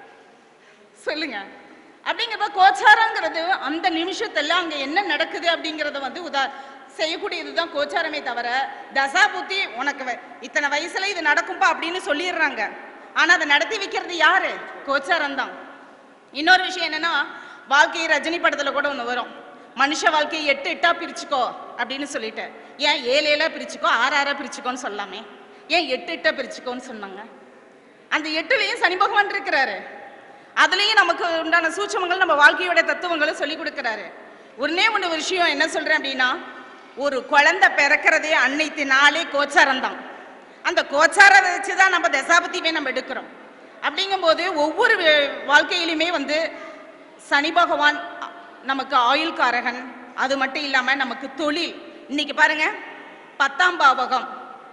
சொல்லுங்க அப்படிங்கிறப்ப கோச்சாரங்கிறது அந்த நிமிஷத்துல அங்க என்ன நடக்குது அப்படிங்கறத வந்து உதா செய்யக்கூடியதுதான் கோச்சாரமே தவிர தசா புத்தி உனக்கு வ- இத்தனை வயசுல இது நடக்கும்பா அப்படின்னு சொல்லிடுறாங்க ஆனா அதை நடத்தி வைக்கிறது யாரு கோச்சாரம் தான் இன்னொரு விஷயம் என்னன்னா வாழ்க்கையை ரஜினி படத்துல கூட ஒண்ணு வரும் மனுஷ வாழ்க்கையை எட்டு எட்டா பிரிச்சுக்கோ அப்படின்னு சொல்லிட்டு ஏன் ஏழு ஏழா பிரிச்சுக்கோ ஆறு ஆறா பிரிச்சுக்கோன்னு சொல்லாமே ஏன் எட்டு எட்டா பிரிச்சுக்கோன்னு சொன்னாங்க அந்த எட்டுலயும் சனி பகவான் இருக்கிறாரு அதுலயும் நமக்கு உண்டான சூட்சமங்கள் நம்ம வாழ்க்கையோட தத்துவங்களை சொல்லி கொடுக்கிறாரு ஒன்னே ஒண்ணு விஷயம் என்ன சொல்றேன் அப்படின்னா ஒரு குழந்தை பிறக்கிறதே அன்னைத்து நாளே கோச்சாரம் தான் அந்த கோச்சாரத்தை வச்சு தான் நம்ம தசாபத்தியுமே நம்ம எடுக்கிறோம் அப்படிங்கும்போது ஒவ்வொரு வே- வாழ்க்கையிலுமே வந்து சனி பகவான் அ- நமக்கு ஆயுள் காரகன் அது மட்டும் இல்லாம நமக்கு தொழில் இன்னைக்கு பாருங்க பத்தாம் பாவகம்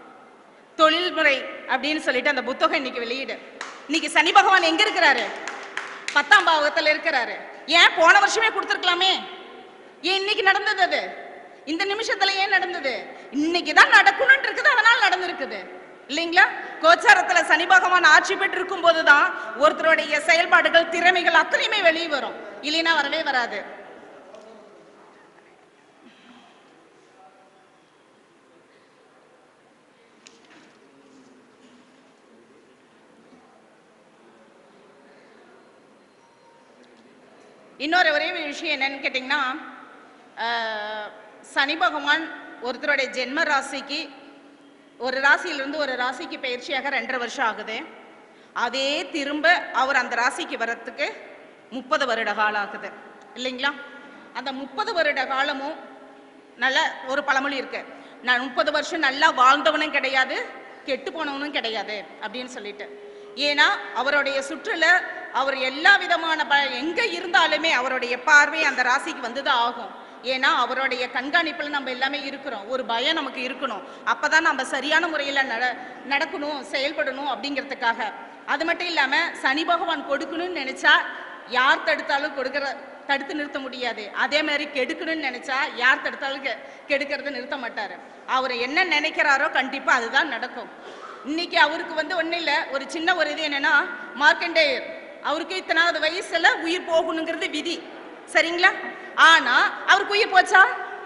தொழில்முறை அப்படின்னு சொல்லிட்டு அந்த புத்தகம் இன்னைக்கு வெளியிடு இன்னைக்கு சனி பகவான் எங்க இருக்கிறாரு பத்தாம் பாவகத்துல இருக்கிறாரு ஏன் போன வருஷமே கொடுத்துருக்கலாமே ஏன் இன்னைக்கு நடந்தது அது இந்த நிமிஷத்துல ஏன் நடந்தது இன்னைக்கு தான் நடக்கணும்னு இருக்குது அதனால நடந்திருக்குது இல்லைங்களா கோச்சாரத்துல சனி பகவான் ஆட்சி பெற்று இருக்கும் போதுதான் ஒருத்தருடைய செயல்பாடுகள் திறமைகள் அத்தனையுமே வெளியே வரும் இல்லைன்னா வரவே வராது இன்னொரு ஒரே ஒரு விஷயம் என்னன்னு கேட்டிங்கன்னா ஆஹ், சனி பகவான் ஒருத்தருடைய ஜென்ம ராசிக்கு ஒரு ராசியிலிருந்து ஒரு ராசிக்கு பயிற்சியாக ரெண்டரை வருஷம் ஆகுது அதே திரும்ப அவர் அந்த ராசிக்கு வர்றதுக்கு முப்பது வருட காலம் ஆகுது இல்லைங்களா அந்த முப்பது வருட காலமும் நல்ல ஒரு பழமொழி இருக்கு நான் முப்பது வருஷம் நல்லா வாழ்ந்தவனும் கிடையாது கெட்டு போனவனும் கிடையாது அப்படின்னு சொல்லிட்டு ஏன்னா அவருடைய சுற்றுல அவர் எல்லா விதமான ப எங்க இருந்தாலுமே அவருடைய பார்வை அந்த ராசிக்கு வந்துதான் ஆகும் ஏன்னா அவருடைய கண்காணிப்பில் நம்ம எல்லாமே இருக்கிறோம் ஒரு பயம் நமக்கு இருக்கணும் அப்பதான் நம்ம சரியான முறையில் நட நடக்கணும் செயல்படணும் அப்படிங்கிறதுக்காக அது மட்டும் இல்லாம சனி பகவான் கொடுக்கணும்னு நினைச்சா யார் தடுத்தாலும் கொடுக்கிற தடுத்து நிறுத்த முடியாது அதே மாதிரி கெடுக்கணும்னு நினைச்சா யார் தடுத்தாலும் கெ- கெடுக்கிறத நிறுத்த மாட்டாரு அவர் என்ன நினைக்கிறாரோ கண்டிப்பா அதுதான் நடக்கும் இன்னைக்கு அவருக்கு வந்து ஒன்றும் இல்லை ஒரு சின்ன ஒரு இது என்னன்னா மார்க்கண்டேயர் அவருக்கு இத்தனாவது வயசுல உயிர் போகணுங்கிறது விதி சரிங்களா ஆனா அவருக்கு உயிர் போச்சா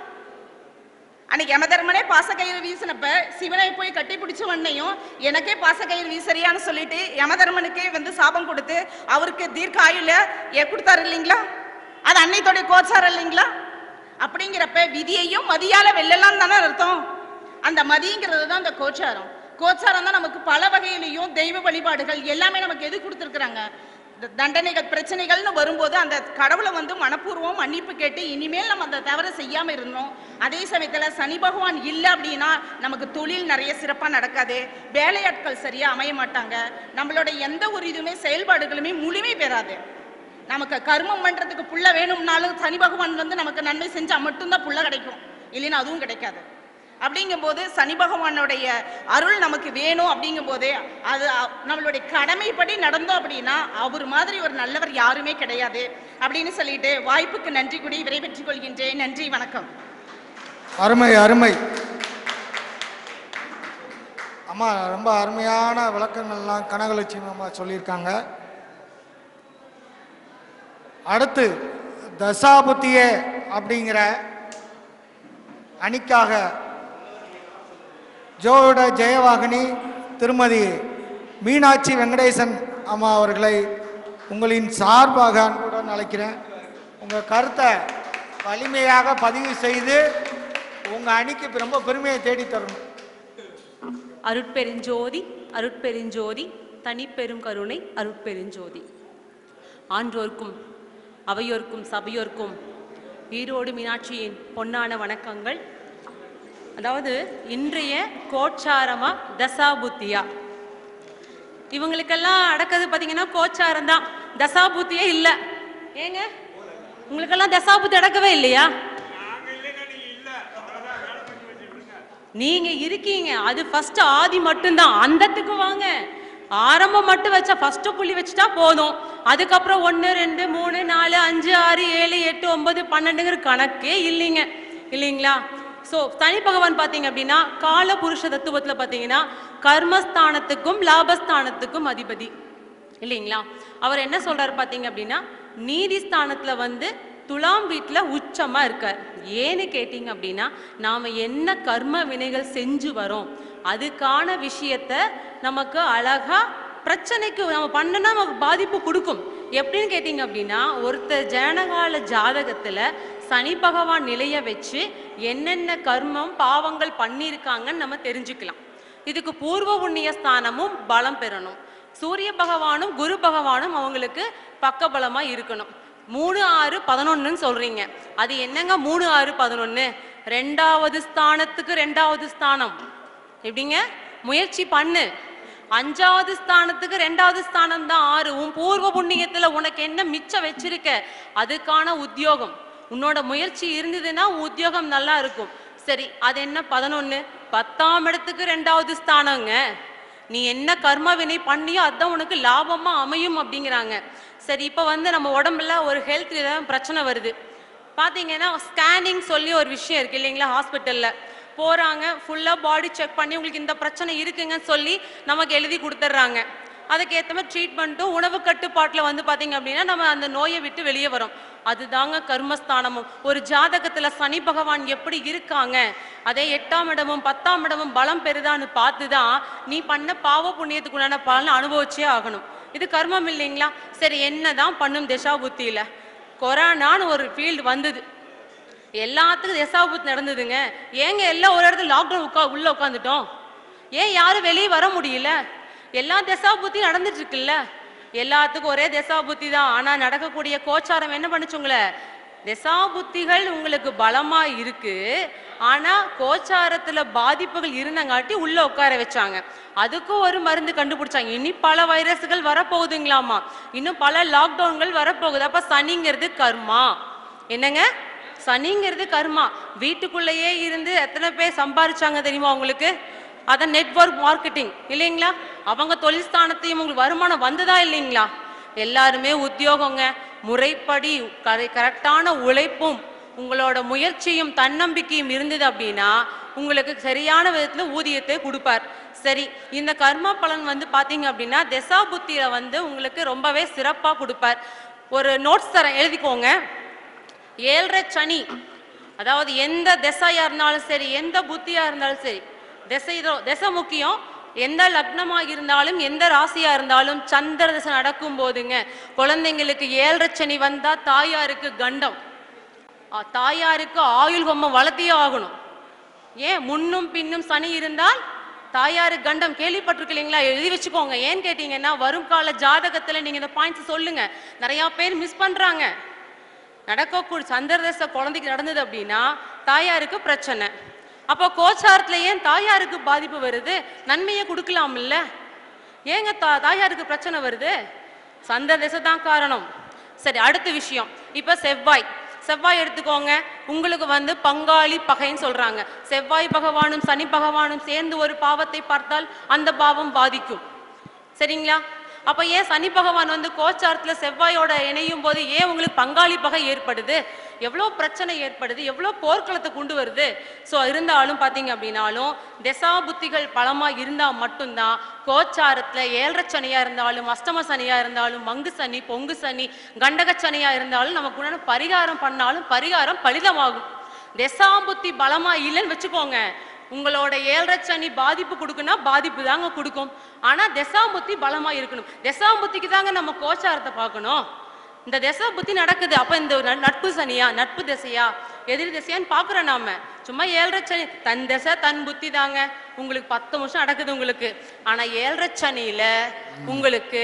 அன்னைக்கு யமதர்மனே பாசக்கயிறு வீசினப்ப சிவனை போய் கட்டி பிடிச்ச உடனேயும் எனக்கே பாசக்கயிறு வீசறியான்னு சொல்லிட்டு யமதர்மனுக்கே வந்து சாபம் கொடுத்து அவருக்கு தீர்க்க ஆயுள ஏ கொடுத்தாரு இல்லைங்களா அது அன்னைத்தோடைய கோச்சாரம் இல்லைங்களா அப்படிங்கிறப்ப விதியையும் மதியால வெல்லலாம் தானே அர்த்தம் அந்த மதிங்கிறது தான் அந்த கோச்சாரம் கோச்சாரம் தான் நமக்கு பல வகையிலையும் தெய்வ வழிபாடுகள் எல்லாமே நமக்கு எது கொடுத்துருக்குறாங்க இந்த தண்டனைகள் பிரச்சனைகள்னு வரும்போது அந்த கடவுளை வந்து மனப்பூர்வம் மன்னிப்பு கேட்டு இனிமேல் நம்ம அந்த தவறை செய்யாம இருந்தோம் அதே சமயத்துல சனி பகவான் இல்லை அப்படின்னா நமக்கு தொழில் நிறைய சிறப்பா நடக்காது வேலையாட்கள் சரியா அமைய மாட்டாங்க நம்மளோட எந்த ஒரு இதுவுமே செயல்பாடுகளுமே முழுமை பெறாது நமக்கு கர்மம் பண்றதுக்கு புள்ள வேணும்னாலும் சனி பகவான் வந்து நமக்கு நன்மை செஞ்சா மட்டும்தான் புள்ள கிடைக்கும் இல்லைன்னா அதுவும் கிடைக்காது அப்படிங்கும்போது சனி பகவானுடைய அருள் நமக்கு வேணும் அப்படிங்கும்போதே அது அ- நம்மளுடைய கடமைப்படி நடந்தோம் அப்படின்னா அவர் மாதிரி ஒரு நல்லவர் யாருமே கிடையாது அப்படின்னு சொல்லிட்டு வாய்ப்புக்கு நன்றி கூடி விடைபெற்றுக் கொள்கின்றேன் நன்றி வணக்கம் அருமை அருமை அம்மா ரொம்ப அருமையான விளக்கங்கள்லாம் கனகலட்சுமி அம்மா சொல்லியிருக்காங்க அடுத்து தசாபுத்தியே அப்படிங்கிற அணிக்காக ஜோட ஜெயவாகினி திருமதி மீனாட்சி வெங்கடேசன் அம்மா அவர்களை உங்களின் சார்பாக அன்புடன் அழைக்கிறேன் உங்கள் கருத்தை வலிமையாக பதிவு செய்து உங்கள் அணிக்கு ரொம்ப பெருமையை தேடி தரணும் அருட்பெருஞ்சோதி அருட்பெருஞ்சோதி தனிப்பெரும் கருணை அருட்பெருஞ்சோதி ஆன்றோர்க்கும் அவையோர்க்கும் சபையோர்க்கும் ஈரோடு மீனாட்சியின் பொன்னான வணக்கங்கள் அதாவது இன்றைய கோச்சாரமா தசாபுத்தியா இவங்களுக்கெல்லாம் அடக்கிறது பார்த்தீங்கன்னா கோச்சாரம் தான் தசாபுத்தியே இல்லை ஏங்க உங்களுக்கெல்லாம் தசாபுத்தி அடக்கவே இல்லையா நீங்க இருக்கீங்க அது ஃபர்ஸ்ட் ஆதி மட்டும்தான் அந்தத்துக்கு வாங்க ஆரம்பம் மட்டும் வச்சா ஃபர்ஸ்ட் புள்ளி வச்சுட்டா போதும் அதுக்கப்புறம் ஒன்று ரெண்டு மூணு நாலு அஞ்சு ஆறு ஏழு எட்டு ஒன்பது பன்னெண்டுங்கிற கணக்கே இல்லைங்க இல்லைங்களா ஸோ தனி பகவான் பார்த்தீங்க அப்படின்னா கால புருஷ தத்துவத்தில் பார்த்தீங்கன்னா கர்மஸ்தானத்துக்கும் லாபஸ்தானத்துக்கும் அதிபதி இல்லைங்களா அவர் என்ன சொல்றாரு பார்த்தீங்க அப்படின்னா நீதி ஸ்தானத்துல வந்து துலாம் வீட்டுல உச்சமா இருக்கார் ஏன்னு கேட்டீங்க அப்படின்னா நாம என்ன கர்ம வினைகள் செஞ்சு வரோம் அதுக்கான விஷயத்த நமக்கு அழகா பிரச்சனைக்கு நம்ம பண்ணனா நமக்கு பாதிப்பு கொடுக்கும் எப்படின்னு கேட்டீங்க அப்படின்னா ஒருத்தர் ஜனகால ஜாதகத்துல சனி பகவான் நிலைய வச்சு என்னென்ன கர்மம் பாவங்கள் பண்ணியிருக்காங்கன்னு நம்ம தெரிஞ்சுக்கலாம் இதுக்கு பூர்வ புண்ணிய ஸ்தானமும் பலம் பெறணும் சூரிய பகவானும் குரு பகவானும் அவங்களுக்கு பக்கபலமா இருக்கணும் மூணு ஆறு பதினொன்னுன்னு சொல்றீங்க அது என்னங்க மூணு ஆறு பதினொன்னு ரெண்டாவது ஸ்தானத்துக்கு ரெண்டாவது ஸ்தானம் எப்படிங்க முயற்சி பண்ணு அஞ்சாவது ஸ்தானத்துக்கு ரெண்டாவது ஸ்தானம் தான் ஆறு உன் பூர்வ புண்ணியத்துல உனக்கு என்ன மிச்சம் வச்சிருக்க அதுக்கான உத்தியோகம் உன்னோட முயற்சி இருந்ததுன்னா உன் உத்தியோகம் நல்லா இருக்கும் சரி அது என்ன பதினொன்னு பத்தாம் இடத்துக்கு ரெண்டாவது ஸ்தானங்க நீ என்ன கர்ம வினை பண்ணியோ அதான் உனக்கு லாபமா அமையும் அப்படிங்கிறாங்க சரி இப்போ வந்து நம்ம உடம்புல ஒரு ஹெல்த் பிரச்சனை வருது பார்த்தீங்கன்னா ஸ்கேனிங் சொல்லி ஒரு விஷயம் இருக்கு இல்லைங்களா ஹாஸ்பிட்டல்ல போறாங்க ஃபுல்லா பாடி செக் பண்ணி உங்களுக்கு இந்த பிரச்சனை இருக்குங்கன்னு சொல்லி நமக்கு எழுதி கொடுத்துட்றாங்க அதுக்கு ஏற்ற மாதிரி ட்ரீட்மெண்ட்டும் உணவு கட்டுப்பாட்டில் வந்து பார்த்தீங்க அப்படின்னா நம்ம அந்த நோயை விட்டு வெளியே வரோம் அதுதாங்க கர்மஸ்தானமும் ஒரு ஜாதகத்துல சனி பகவான் எப்படி இருக்காங்க அதே எட்டாம் இடமும் பத்தாம் இடமும் பலம் பெறுதான்னு பார்த்து தான் நீ பண்ண பாவ புண்ணியத்துக்குள்ளான பலனை அனுபவிச்சே ஆகணும் இது கர்மம் இல்லைங்களா சரி என்னதான் பண்ணும் திசா புத்தியில கொரோனான்னு ஒரு ஃபீல்டு வந்தது எல்லாத்துக்கும் தசாபுத்தி நடந்ததுங்க ஏங்க எல்லாம் ஒரு இடத்துல லாக்டவுன் உட்கா உள்ள உட்காந்துட்டோம் ஏன் யாரும் வெளியே வர முடியல எல்லா தசாபுத்தி நடந்துட்டு இருக்குல்ல எல்லாத்துக்கும் ஒரே தசாபுத்தி தான் ஆனா நடக்கக்கூடிய கோச்சாரம் என்ன பண்ணுச்சு உங்களை தசாபுத்திகள் உங்களுக்கு பலமா இருக்கு ஆனா கோச்சாரத்துல பாதிப்புகள் இருந்தங்காட்டி உள்ள உட்கார வச்சாங்க அதுக்கும் ஒரு மருந்து கண்டுபிடிச்சாங்க இனி பல வைரஸ்கள் வரப்போகுதுங்களாமா இன்னும் பல லாக்டவுன்கள் வரப்போகுது அப்ப சனிங்கிறது கர்மா என்னங்க சனிங்கிறது கர்மா வீட்டுக்குள்ளேயே இருந்து எத்தனை பேர் சம்பாரிச்சாங்க தெரியுமா உங்களுக்கு அதான் நெட்வொர்க் மார்க்கெட்டிங் இல்லைங்களா அவங்க தொழில் ஸ்தானத்தையும் உங்களுக்கு வருமானம் வந்ததா இல்லைங்களா எல்லாருமே உத்தியோகங்க முறைப்படி கரை கரெக்டான உழைப்பும் உங்களோட முயற்சியும் தன்னம்பிக்கையும் இருந்தது அப்படின்னா உங்களுக்கு சரியான விதத்துல ஊதியத்தை கொடுப்பார் சரி இந்த கர்ம பலன் வந்து பாத்தீங்க அப்படின்னா தசா புத்தியில வந்து உங்களுக்கு ரொம்பவே சிறப்பா கொடுப்பார் ஒரு நோட்ஸ் தரேன் எழுதிக்கோங்க ஏழரை சனி அதாவது எந்த திசையா இருந்தாலும் சரி எந்த புத்தியா இருந்தாலும் சரி திசை இதோ- திசை முக்கியம் எந்த லக்னமா இருந்தாலும் எந்த ராசியா இருந்தாலும் சந்திர திசை நடக்கும் போதுங்க குழந்தைங்களுக்கு ஏழரை சனி வந்தா தாயாருக்கு கண்டம் ஆ, தாயாருக்கு ஆயுள் ஹோமம் வளர்த்தியே ஆகணும் ஏன் முன்னும் பின்னும் சனி இருந்தால் தாயாரு கண்டம் கேள்விப்பட்டிருக்கீங்களா எழுதி வச்சுக்கோங்க ஏன்னு கேட்டீங்கன்னா வரும் கால ஜாதகத்துல நீங்க இந்த பாயிண்ட்ஸ் சொல்லுங்க நிறைய பேர் மிஸ் பண்றாங்க நடக்கக்கூடிய சந்திரதச குழந்தைக்கு நடந்தது அப்படின்னா தாயாருக்கு பிரச்சனை அப்போ கோச்சாரத்துல ஏன் தாயாருக்கு பாதிப்பு வருது நன்மையை கொடுக்கலாம் இல்ல ஏங்க தா தாயாருக்கு பிரச்சனை வருது சந்திரதசை தான் காரணம் சரி அடுத்த விஷயம் இப்ப செவ்வாய் செவ்வாய் எடுத்துக்கோங்க உங்களுக்கு வந்து பங்காளி பகைன்னு சொல்றாங்க செவ்வாய் பகவானும் சனி பகவானும் சேர்ந்து ஒரு பாவத்தை பார்த்தால் அந்த பாவம் பாதிக்கும் சரிங்களா அப்ப ஏன் சனி பகவான் வந்து கோச்சாரத்துல செவ்வாயோட இணையும் போது ஏன் உங்களுக்கு பங்காளி பகை ஏற்படுது எவ்வளோ பிரச்சனை ஏற்படுது எவ்வளோ போர்க்களத்தை கொண்டு வருது ஸோ இருந்தாலும் பார்த்தீங்க அப்படின்னாலும் திசா புத்திகள் பலமா இருந்தா மட்டும்தான் கோச்சாரத்துல ஏழரை சனியா இருந்தாலும் அஷ்டம சனியா இருந்தாலும் மங்கு சனி பொங்கு சனி கண்டக சனியா இருந்தாலும் நமக்கு உண்டான பரிகாரம் பண்ணாலும் பரிகாரம் பலிதமாகும் திசாபுத்தி பலமா இல்லைன்னு வச்சுக்கோங்க உங்களோட ஏழரை சனி பாதிப்பு கொடுக்குன்னா பாதிப்பு தாங்க கொடுக்கும் ஆனா தசாபுத்தி பலமா இருக்கணும் தசாபுத்திக்கு தாங்க நம்ம கோச்சாரத்தை பார்க்கணும் இந்த தசா புத்தி நடக்குது அப்ப இந்த ந- நட்பு சனியா நட்பு திசையா எதிரி திசையான்னு பாக்குறோம் நாம சும்மா ஏழரை சனி தன் திசை தன் புத்தி தாங்க உங்களுக்கு பத்து வருஷம் நடக்குது உங்களுக்கு ஆனா ஏழரை சனியில உங்களுக்கு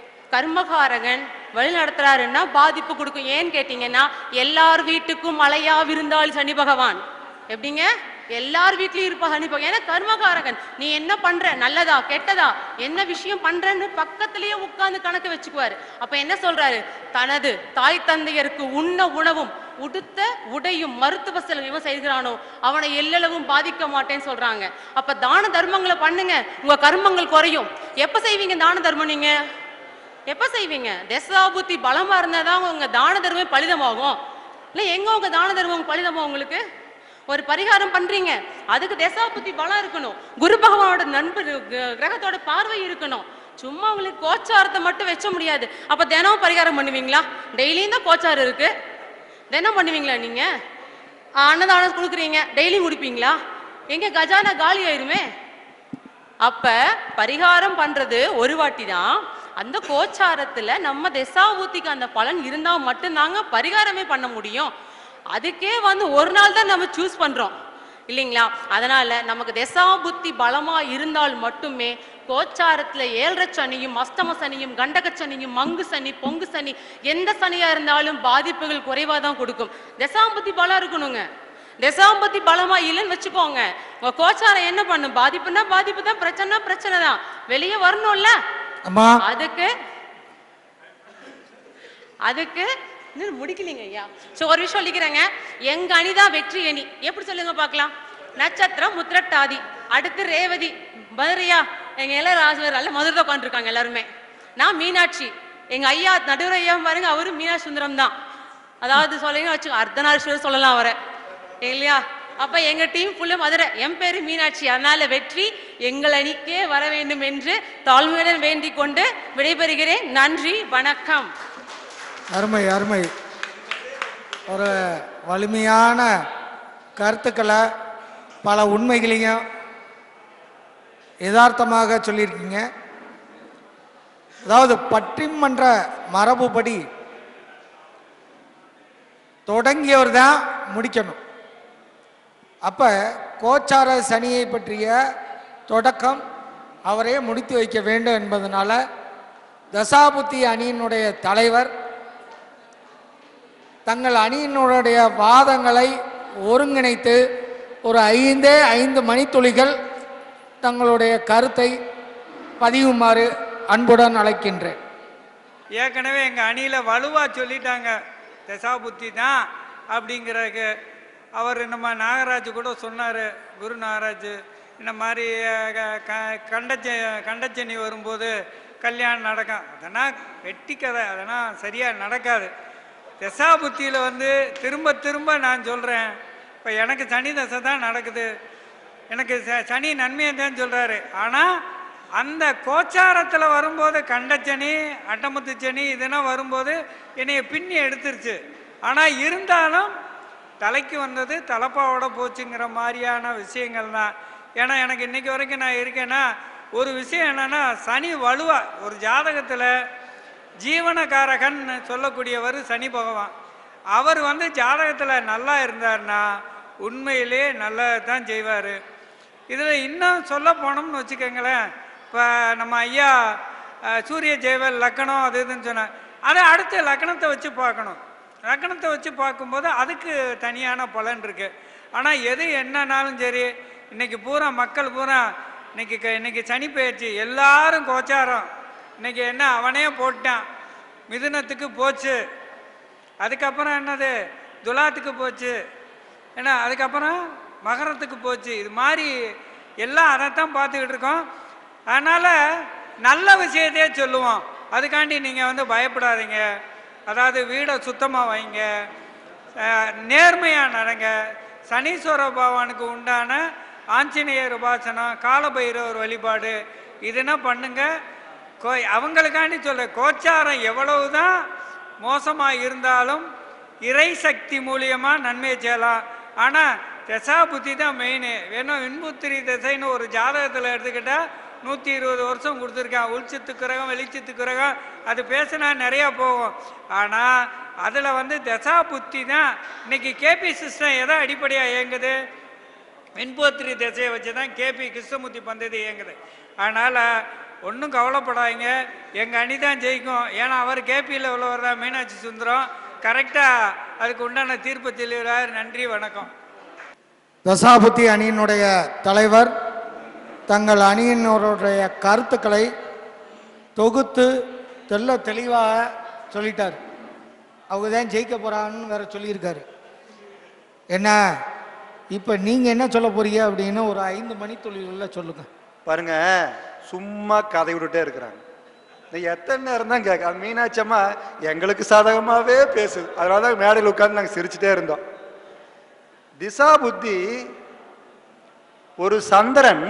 கர்மகாரகன் வழி நடத்துறாருன்னா பாதிப்பு கொடுக்கும் ஏன்னு கேட்டீங்கன்னா எல்லார் வீட்டுக்கும் மழையா விருந்தாளி சனி பகவான் எப்படிங்க எல்லார் வீட்லயும் இருப்பா சனி பகவான் ஏன்னா கர்மகாரகன் நீ என்ன பண்ற நல்லதா கெட்டதா என்ன விஷயம் பண்றன்னு பக்கத்திலேயே உட்கார்ந்து கணக்கு வச்சுக்குவாரு அப்ப என்ன சொல்றாரு தனது தாய் தந்தையருக்கு உண்ண உணவும் உடுத்த உடையும் மருத்துவ செலவையும் செய்கிறானோ அவனை எல்லளவும் பாதிக்க மாட்டேன்னு சொல்றாங்க அப்ப தான தர்மங்களை பண்ணுங்க உங்க கர்மங்கள் குறையும் எப்ப செய்வீங்க தான தர்மம் நீங்க எப்ப செய்வீங்க தசாபுத்தி பலமா இருந்தாதான் உங்க தான தர்மமே பலிதமாகும் இல்ல எங்க உங்க தான தர்மம் பலிதமா உங்களுக்கு ஒரு பரிகாரம் பண்றீங்க அதுக்கு தசாபுத்தி பலம் இருக்கணும் குரு பகவானோட நண்பர் க- கிரகத்தோட பார்வை இருக்கணும் சும்மா உங்களுக்கு கோச்சாரத்தை மட்டும் வச்ச முடியாது அப்ப தினமும் பரிகாரம் பண்ணுவீங்களா டெய்லியும் தான் கோச்சாரம் இருக்கு தினம் பண்ணுவீங்களா நீங்க ஆ, அன்னதானம் கொடுக்குறீங்க டெய்லி முடிப்பீங்களா எங்க கஜானா காலி ஆயிருமே அப்ப பரிகாரம் பண்றது ஒரு வாட்டி தான் அந்த கோச்சாரத்துல நம்ம திசாபூத்திக்கு அந்த பலன் இருந்தா மட்டும்தாங்க பரிகாரமே பண்ண முடியும் அதுக்கே வந்து ஒரு நாள் தான் நம்ம சூஸ் பண்றோம் இல்லைங்களா அதனால நமக்கு திசா புத்தி பலமா இருந்தால் மட்டுமே கோச்சாரத்துல ஏழரை சனியும் அஷ்டம சனியும் கண்டக சனியும் மங்கு சனி பொங்கு சனி எந்த சனியா இருந்தாலும் பாதிப்புகள் குறைவா தான் கொடுக்கும் திசாம்புத்தி பலம் இருக்கணுங்க திசாம்பத்தி பலமா இல்லைன்னு வச்சுக்கோங்க உங்க கோச்சாரம் என்ன பண்ணும் பாதிப்புன்னா பாதிப்பு தான் பிரச்சனை பிரச்சனை தான் வெளியே வரணும்ல அம்மா அதுக்கு அதுக்கு இன்னும் முடிக்கலீங்க ஐயா சோ ஒரு விஷயம் சொல்லிக்கிறேங்க எங்க அணிதான் வெற்றி அணி எப்படி சொல்லுங்க பார்க்கலாம் நட்சத்திரம் முத்திரட்டாதி அடுத்து ரேவதி மதுரையா எங்க எல்லாரும் ஆசிரியர் நல்ல மதுரை உட்காந்துருக்காங்க எல்லாருமே நான் மீனாட்சி எங்க ஐயா நடுவர் ஐயா பாருங்க அவரும் மீனாட்சி சுந்தரம் தான் அதாவது சொல்லுங்க வச்சு அர்த்தநாரீஸ்வரர் சொல்லலாம் அவரை இல்லையா அப்ப எங்க டீம் ஃபுல்லா மதுரை என் பேரு மீனாட்சி அதனால வெற்றி எங்கள் அணிக்கே வர வேண்டும் என்று தாழ்மையுடன் வேண்டிக் கொண்டு விடைபெறுகிறேன் நன்றி வணக்கம் அருமை அருமை ஒரு வலிமையான கருத்துக்களை பல உண்மைகளையும் யதார்த்தமாக சொல்லியிருக்கீங்க அதாவது பட்டிமன்ற மரபுப்படி தொடங்கியவர் தான் முடிக்கணும் அப்போ கோச்சார சனியை பற்றிய தொடக்கம் அவரே முடித்து வைக்க வேண்டும் என்பதனால தசாபுத்தி அணியினுடைய தலைவர் தங்கள் அணியினுடைய வாதங்களை ஒருங்கிணைத்து ஒரு ஐந்தே ஐந்து மணித்துளிகள் தங்களுடைய கருத்தை பதிவுமாறு அன்புடன் அழைக்கின்றேன் ஏற்கனவே எங்கள் அணியில் வலுவாக சொல்லிட்டாங்க தசாபுத்தி தான் அப்படிங்கிறதுக்கு அவர் நம்ம நாகராஜ் கூட சொன்னார் குரு நாகராஜ் இந்த மாதிரி அஹ், க- க- கண்டச்ச கண்டச்சனி வரும்போது கல்யாணம் நடக்கும் அதெல்லாம் வெட்டி கதை அதெல்லாம் சரியாக நடக்காது தசாபுத்தியில் வந்து திரும்ப திரும்ப நான் சொல்கிறேன் இப்போ எனக்கு சனி தசை தான் நடக்குது எனக்கு ச- சனி நன்மையை தான் சொல்கிறாரு ஆனால் அந்த கோச்சாரத்தில் வரும்போது கண்டச்சனி அட்டமுத்து சனி இதெல்லாம் வரும்போது என்னைய பின்னி எடுத்துருச்சு ஆனால் இருந்தாலும் தலைக்கு வந்தது தலப்பாவோட போச்சுங்கிற மாதிரியான விஷயங்கள் தான் ஏன்னா எனக்கு இன்னைக்கு வரைக்கும் நான் இருக்கேன்னா ஒரு விஷயம் என்னன்னா சனி வலுவா ஒரு ஜாதகத்தில் ஜீவனகாரகன் சொல்லக்கூடியவர் சனி பகவான் அவர் வந்து ஜாதகத்தில் நல்லா இருந்தார்னா உண்மையிலே நல்லது தான் செய்வார் இதில் இன்னும் சொல்ல போனோம்னு வச்சுக்கோங்களேன் இப்போ நம்ம ஐயா அஹ், சூரிய ஜெயவல் லக்கணம் அது இதுன்னு சொன்னார் அதை அடுத்து லக்கணத்தை வச்சு பார்க்கணும் லக்கணத்தை வச்சு பார்க்கும்போது அதுக்கு தனியான பலன் இருக்கு ஆனால் எது என்னன்னாலும் சரி இன்னைக்கு பூரா மக்கள் பூரா இன்னைக்கு க- இன்னைக்கு சனி பெயர்ச்சி எல்லாரும் கோச்சாரம் இன்னைக்கு என்ன அவனே போட்டான் மிதுனத்துக்கு போச்சு அதுக்கப்புறம் என்னது துலாத்துக்கு போச்சு என்ன அதுக்கப்புறம் மகரத்துக்கு போச்சு இது மாதிரி எல்லாம் அதைத்தான் பார்த்துக்கிட்டு இருக்கோம் அதனால் நல்ல விஷயத்தையே சொல்லுவோம் அதுக்காண்டி நீங்கள் வந்து பயப்படாதீங்க அதாவது வீடை சுத்தமாக வைங்க நேர்மையாக நடங்க சனீஸ்வர பகவானுக்கு உண்டான ஆஞ்சநேயர் உபாசனம் காலபைரவர் வழிபாடு இதுனா பண்ணுங்க கோ அவங்களுக்காண்டி சொல்ல கோச்சாரம் எவ்வளவுதான் மோசமாக இருந்தாலும் இறை சக்தி மூலியமாக நன்மையை செய்யலாம் ஆனால் தசா புத்தி தான் மெயின் வேணும் இன்புத்திரி திசைன்னு ஒரு ஜாதகத்தில் எடுத்துக்கிட்டால் நூற்றி இருபது வருஷம் கொடுத்துருக்கான் உள்சித்து கிரகம் வெளிச்சித்து கிரகம் அது பேசினா நிறையா போகும் ஆனால் அதில் வந்து தசா புத்தி தான் இன்னைக்கு கேபி சிஸ்டம் எதை அடிப்படையாக இயங்குது வெண்போத்திரி திசையை வச்சு தான் கேபி கிருஷ்ணமூர்த்தி பந்தது இயங்குது அதனால் ஒன்றும் கவலைப்படாதீங்க எங்கள் அணி தான் ஜெயிக்கும் ஏன்னா அவர் கேபியில் உள்ளவர் தான் மீனாட்சி சுந்தரம் கரெக்டாக அதுக்கு உண்டான தீர்ப்பு தெளிவார் நன்றி வணக்கம் தசாபுத்தி அணியினுடைய தலைவர் தங்கள் அணியினருடைய கருத்துக்களை தொகுத்து தெல்ல தெளிவாக சொல்லிட்டார் அவங்க தான் ஜெயிக்க போகிறான்னு வேற சொல்லியிருக்காரு என்ன இப்போ நீங்கள் என்ன சொல்ல போறீங்க அப்படின்னு ஒரு ஐந்து மணி தொழில்களில் சொல்லுங்க பாருங்க சும்மா கதை விட்டுட்டே இருக்கிறாங்க இந்த எத்தனை நேரம் தான் கேட்க அது மீனாட்சி அம்மா எங்களுக்கு சாதகமாகவே பேசுது அதனால தான் மேடையில் உட்கார்ந்து நாங்கள் சிரிச்சுட்டே இருந்தோம் திசா புத்தி ஒரு சந்திரன்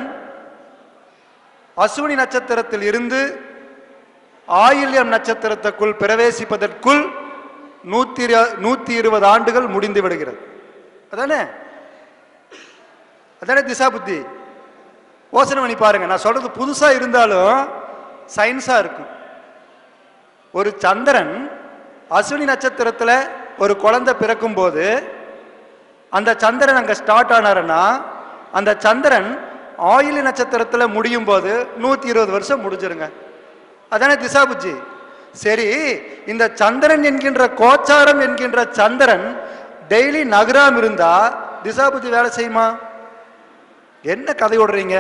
அசுவினி நட்சத்திரத்தில் இருந்து ஆயில்யம் நட்சத்திரத்துக்குள் பிரவேசிப்பதற்குள் நூத்தி இரு- நூத்தி இருபது ஆண்டுகள் முடிந்து விடுகிறது அதானே அதானே திசா புத்தி யோசனை பண்ணி பாருங்க நான் சொல்றது புதுசா இருந்தாலும் சயின்ஸா இருக்கும் ஒரு சந்திரன் அஸ்வினி நட்சத்திரத்துல ஒரு குழந்தை பிறக்கும் போது அந்த சந்திரன் அங்க ஸ்டார்ட் ஆனாருன்னா அந்த சந்திரன் ஆயிலி நட்சத்திரத்துல முடியும் போது நூத்தி இருபது வருஷம் முடிஞ்சிருங்க அதானே திசா புஜ்ஜி சரி இந்த சந்திரன் என்கின்ற கோச்சாரம் என்கின்ற சந்திரன் டெய்லி நகராம இருந்தா திசா புத்தி வேலை செய்யுமா என்ன கதை விடுறீங்க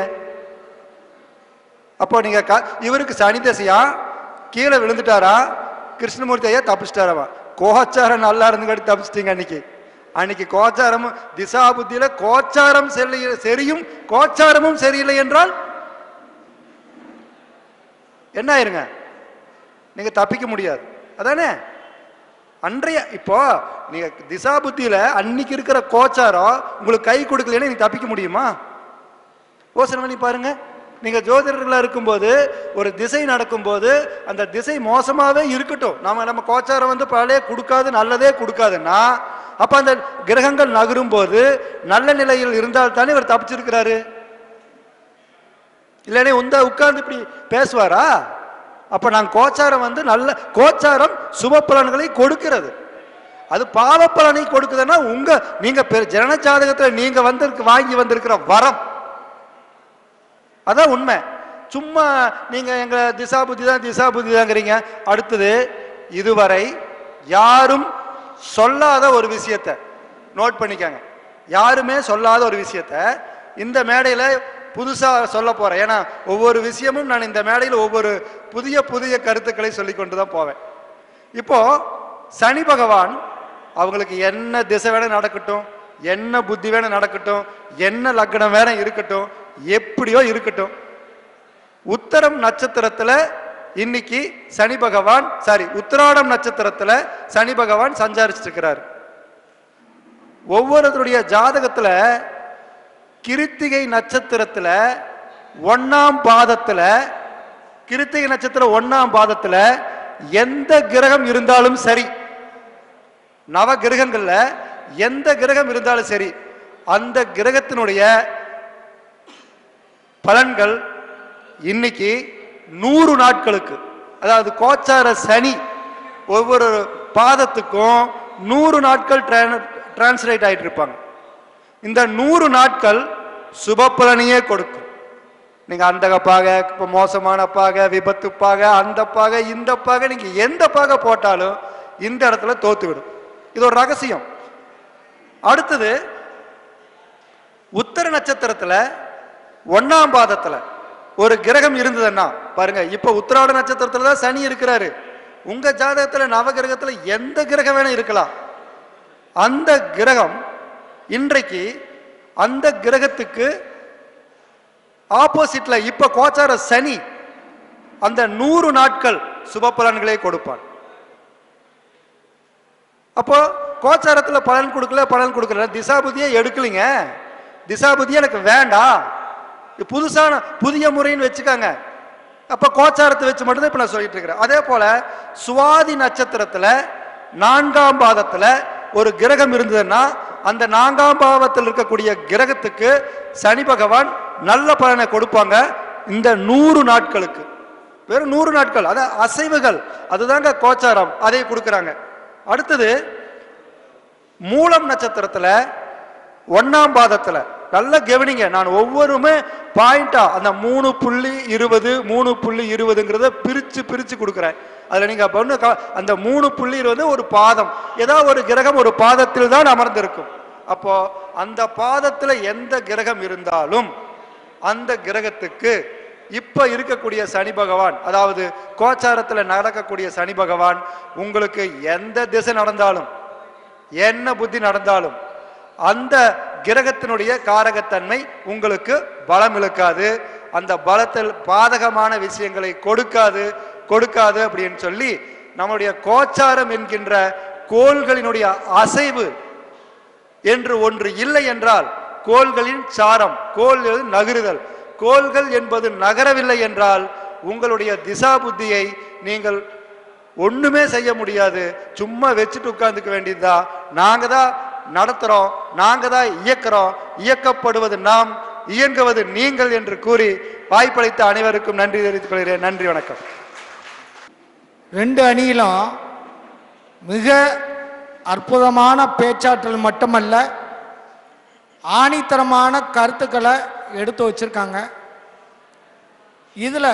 அப்போ நீங்க க- இவருக்கு சனி தசையா கீழே விழுந்துட்டாரா கிருஷ்ணமூர்த்தி ஐயா தப்பிச்சிட்டாராமா கோச்சாரம் நல்லா இருந்துங்காட்டி தப்பிச்சிட்டீங்க அன்னைக்கு அன்னைக்கு கோச்சாரம் திசா புத்தியில கோச்சாரம் செல்ல சரியும் கோச்சாரமும் சரியில்லை என்றால் என்ன ஆயிருங்க நீங்க தப்பிக்க முடியாது அதானே அன்றைய இப்போ நீங்க திசா புத்தியில அன்னைக்கு இருக்கிற கோச்சாரம் உங்களுக்கு கை கொடுக்கலன்னா நீங்க தப்பிக்க முடியுமா யோசனை பண்ணி பாருங்க நீங்க ஜோதிடர்களா இருக்கும்போது ஒரு திசை நடக்கும்போது அந்த திசை மோசமாவே இருக்கட்டும் நாம நம்ம கோச்சாரம் வந்து பழைய கொடுக்காது நல்லதே கொடுக்காதுன்னா அப்ப அந்த கிரகங்கள் நகரும் போது நல்ல நிலையில் இருந்தால் தானே இவர் தப்பிச்சிருக்கிறாரு இல்லைனே உந்த உட்கார்ந்து இப்படி பேசுவாரா அப்ப நான் கோச்சாரம் வந்து நல்ல கோச்சாரம் சுப பலன்களை கொடுக்கிறது அது பாவ பலனை கொடுக்குதுன்னா உங்க நீங்க பெ- ஜனன ஜாதகத்துல நீங்க வந்து வாங்கி வந்திருக்கிற வரம் அதான் உண்மை சும்மா நீங்க எங்க திசா புத்தி தான் திசா புத்தி தாங்கிறீங்க அடுத்தது இதுவரை யாரும் சொல்லாத ஒரு விஷயத்தை நோட் பண்ணிக்கங்க யாருமே சொல்லாத ஒரு விஷயத்த இந்த மேடையில புதுசா சொல்ல போறேன் ஏன்னா ஒவ்வொரு விஷயமும் நான் இந்த மேடையில் ஒவ்வொரு புதிய புதிய கருத்துக்களை சொல்லி கொண்டு தான் போவேன் இப்போ சனி பகவான் அவங்களுக்கு என்ன திசை வேணா நடக்கட்டும் என்ன புத்தி வேணா நடக்கட்டும் என்ன லக்னம் வேணா இருக்கட்டும் எப்படியோ இருக்கட்டும் உத்தரம் நட்சத்திரத்துல இன்னைக்கு சனி பகவான் சாரி உத்திராடம் நட்சத்திரத்துல சனி பகவான் சஞ்சாரிச்சிட்டு இருக்கிறார் ஒவ்வொருத்தருடைய ஜாதகத்துல கிருத்திகை நட்சத்திரத்துல ஒண்ணாம் பாதத்துல கிருத்திகை நட்சத்திரம் ஒண்ணாம் பாதத்துல எந்த கிரகம் இருந்தாலும் சரி நவ கிரகங்கள்ல எந்த கிரகம் இருந்தாலும் சரி அந்த கிரகத்தினுடைய பலன்கள் இன்னைக்கு நூறு நாட்களுக்கு அதாவது கோச்சார சனி ஒவ்வொரு பாதத்துக்கும் நூறு நாட்கள் டிரான்ஸ்லேட் ஆயிட்டு இருப்பாங்க இந்த நூறு நாட்கள் சுப பலனையே கொடுக்கும் நீங்க அந்தக பாக இப்போ மோசமான பாக விபத்து பாக அந்த பாக இந்த பாக நீங்க எந்த பாக போட்டாலும் இந்த இடத்துல தோத்து விடும் இது ஒரு ரகசியம் அடுத்தது உத்தர நட்சத்திரத்துல ஒண்ணாம் பாதத்துல ஒரு கிரகம் இருந்ததுன்னா பாருங்க இப்ப உத்திராட நட்சத்திரத்துல தான் சனி இருக்கிறாரு உங்க ஜாதகத்துல நவகிரகத்துல எந்த கிரகம் வேணா இருக்கலாம் அந்த கிரகம் இன்றைக்கு அந்த கிரகத்துக்கு ஆப்போசிட்ல இப்ப கோச்சார சனி அந்த நூறு நாட்கள் சுப பலன்களை கொடுப்பான் அப்போ கோச்சாரத்துல பலன் கொடுக்கல பலன் கொடுக்கல திசாபுதியே எடுக்கலைங்க திசாபுதியே எனக்கு வேண்டாம் இது புதுசான புதிய முறைன்னு வச்சுக்காங்க அப்ப கோச்சாரத்தை வச்சு மட்டும்தான் இப்ப நான் சொல்லிட்டு இருக்கிறேன் அதே போல சுவாதி நட்சத்திரத்துல நான்காம் பாதத்துல ஒரு கிரகம் இருந்ததுன்னா அந்த நான்காம் பாவத்தில் இருக்கக்கூடிய கிரகத்துக்கு சனி பகவான் நல்ல பலனை கொடுப்பாங்க இந்த நூறு நாட்களுக்கு வெறும் நூறு நாட்கள் அதான் அசைவுகள் அதுதாங்க கோச்சாரம் அதை கொடுக்குறாங்க அடுத்தது மூலம் நட்சத்திரத்துல ஒண்ணாம் பாதத்துல நல்ல கவனிங்க நான் ஒவ்வொருமே பாயிண்டா அந்த மூணு புள்ளி இருபது மூணு புள்ளி இருபதுங்கிறத பிரிச்சு பிரிச்சு கொடுக்குறேன் அதுல நீங்க அப்ப ஒண்ணு கா- அந்த மூணு புள்ளி இருபது ஒரு பாதம் ஏதாவது ஒரு கிரகம் ஒரு பாதத்தில் தான் அமர்ந்திருக்கும் அப்போ அந்த பாதத்துல எந்த கிரகம் இருந்தாலும் அந்த கிரகத்துக்கு இப்ப இருக்கக்கூடிய சனி பகவான் அதாவது கோச்சாரத்துல நடக்கக்கூடிய சனி பகவான் உங்களுக்கு எந்த திசை நடந்தாலும் என்ன புத்தி நடந்தாலும் அந்த கிரகத்தினுடைய காரகத்தன்மை உங்களுக்கு பலம் இழுக்காது அந்த பலத்தில் பாதகமான விஷயங்களை கொடுக்காது கொடுக்காது அப்படின்னு சொல்லி நம்முடைய கோச்சாரம் என்கின்ற கோள்களினுடைய அசைவு என்று ஒன்று இல்லை என்றால் கோள்களின் சாரம் கோள் என்பது நகருதல் கோள்கள் என்பது நகரவில்லை என்றால் உங்களுடைய திசா புத்தியை நீங்கள் ஒண்ணுமே செய்ய முடியாது சும்மா வச்சுட்டு உட்கார்ந்துக்க வேண்டியதுதான் நாங்க தான் நடத்துறோம் நாங்க தான் இயக்குறோம் இயக்கப்படுவது நாம் இயங்குவது நீங்கள் என்று கூறி வாய்ப்பளித்த அனைவருக்கும் நன்றி தெரிவித்துக் கொள்கிறேன் நன்றி வணக்கம் ரெண்டு அணியிலும் மிக அற்புதமான பேச்சாற்றல் மட்டுமல்ல ஆணித்தரமான கருத்துக்களை எடுத்து வச்சிருக்காங்க இதில்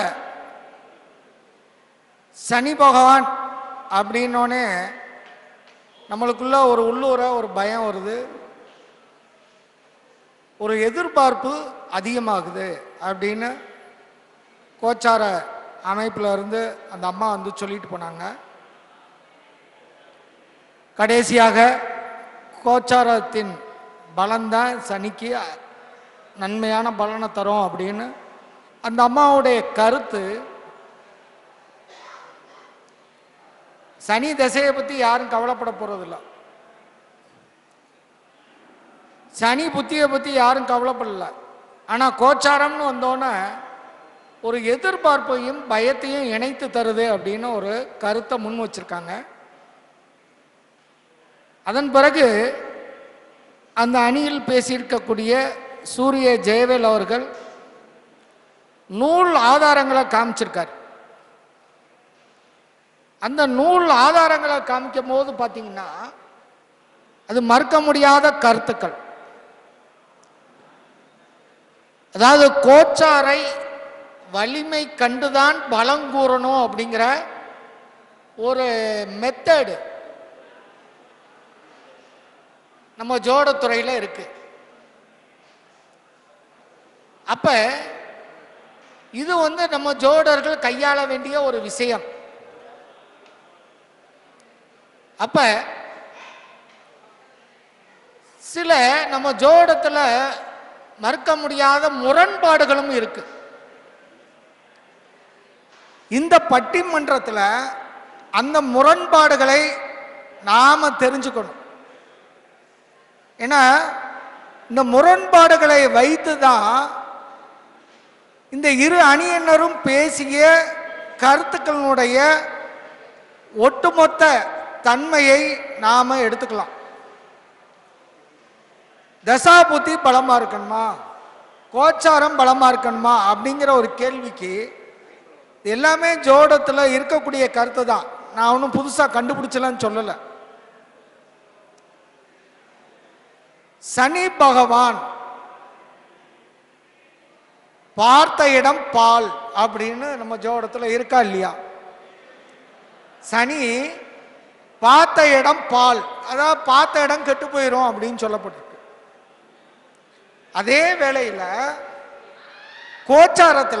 சனி பகவான் அப்படின்னோடனே நம்மளுக்குள்ள ஒரு உள்ளூர ஒரு பயம் வருது ஒரு எதிர்பார்ப்பு அதிகமாகுது அப்படின்னு கோச்சார அமைப்பில் இருந்து அந்த அம்மா வந்து சொல்லிட்டு போனாங்க கடைசியாக கோச்சாரத்தின் பலன்தான் சனிக்கு நன்மையான பலனை தரும் அப்படின்னு அந்த அம்மாவுடைய கருத்து சனி திசையை பற்றி யாரும் கவலைப்பட போகிறதில்ல சனி புத்தியை பற்றி யாரும் கவலைப்படல ஆனால் கோச்சாரம்னு வந்தோன்னே ஒரு எதிர்பார்ப்பையும் பயத்தையும் இணைத்து தருது அப்படின்னு ஒரு கருத்தை முன் வச்சிருக்காங்க அதன் பிறகு அந்த அணியில் பேசியிருக்கக்கூடிய சூரிய ஜெயவேல் அவர்கள் நூல் ஆதாரங்களை காமிச்சிருக்கார் அந்த நூல் ஆதாரங்களை காமிக்கும் போது பார்த்தீங்கன்னா அது மறுக்க முடியாத கருத்துக்கள் அதாவது கோச்சாரை வலிமை கண்டுதான் பலம் கூறணும் அப்படிங்கிற ஒரு மெத்தடு நம்ம ஜோடத்துறையில் இருக்கு அப்ப இது வந்து நம்ம ஜோடர்கள் கையாள வேண்டிய ஒரு விஷயம் அப்ப சில நம்ம ஜோடத்துல மறுக்க முடியாத முரண்பாடுகளும் இருக்கு இந்த பட்டிமன்றத்தில் அந்த முரண்பாடுகளை நாம தெரிஞ்சுக்கணும் ஏன்னா இந்த முரண்பாடுகளை வைத்து தான் இந்த இரு அணியினரும் பேசிய கருத்துக்களினுடைய ஒட்டுமொத்த தன்மையை நாம எடுத்துக்கலாம் தசாபுத்தி பலமா இருக்கணுமா கோச்சாரம் பலமா இருக்கணுமா அப்படிங்கிற ஒரு கேள்விக்கு இது எல்லாமே ஜோடத்துல இருக்கக்கூடிய கருத்து தான் நான் ஒன்றும் புதுசா கண்டுபிடிச்சலன்னு சொல்லலை சனி பகவான் பார்த்த இடம் பால் அப்படின்னு நம்ம ஜோடத்துல இருக்கா இல்லையா சனி பார்த்த இடம் பால் அதாவது பார்த்த இடம் கெட்டு போயிடும் அப்படின்னு சொல்லப்பட்டிருக்கு அதே வேளையில கோச்சாரத்துல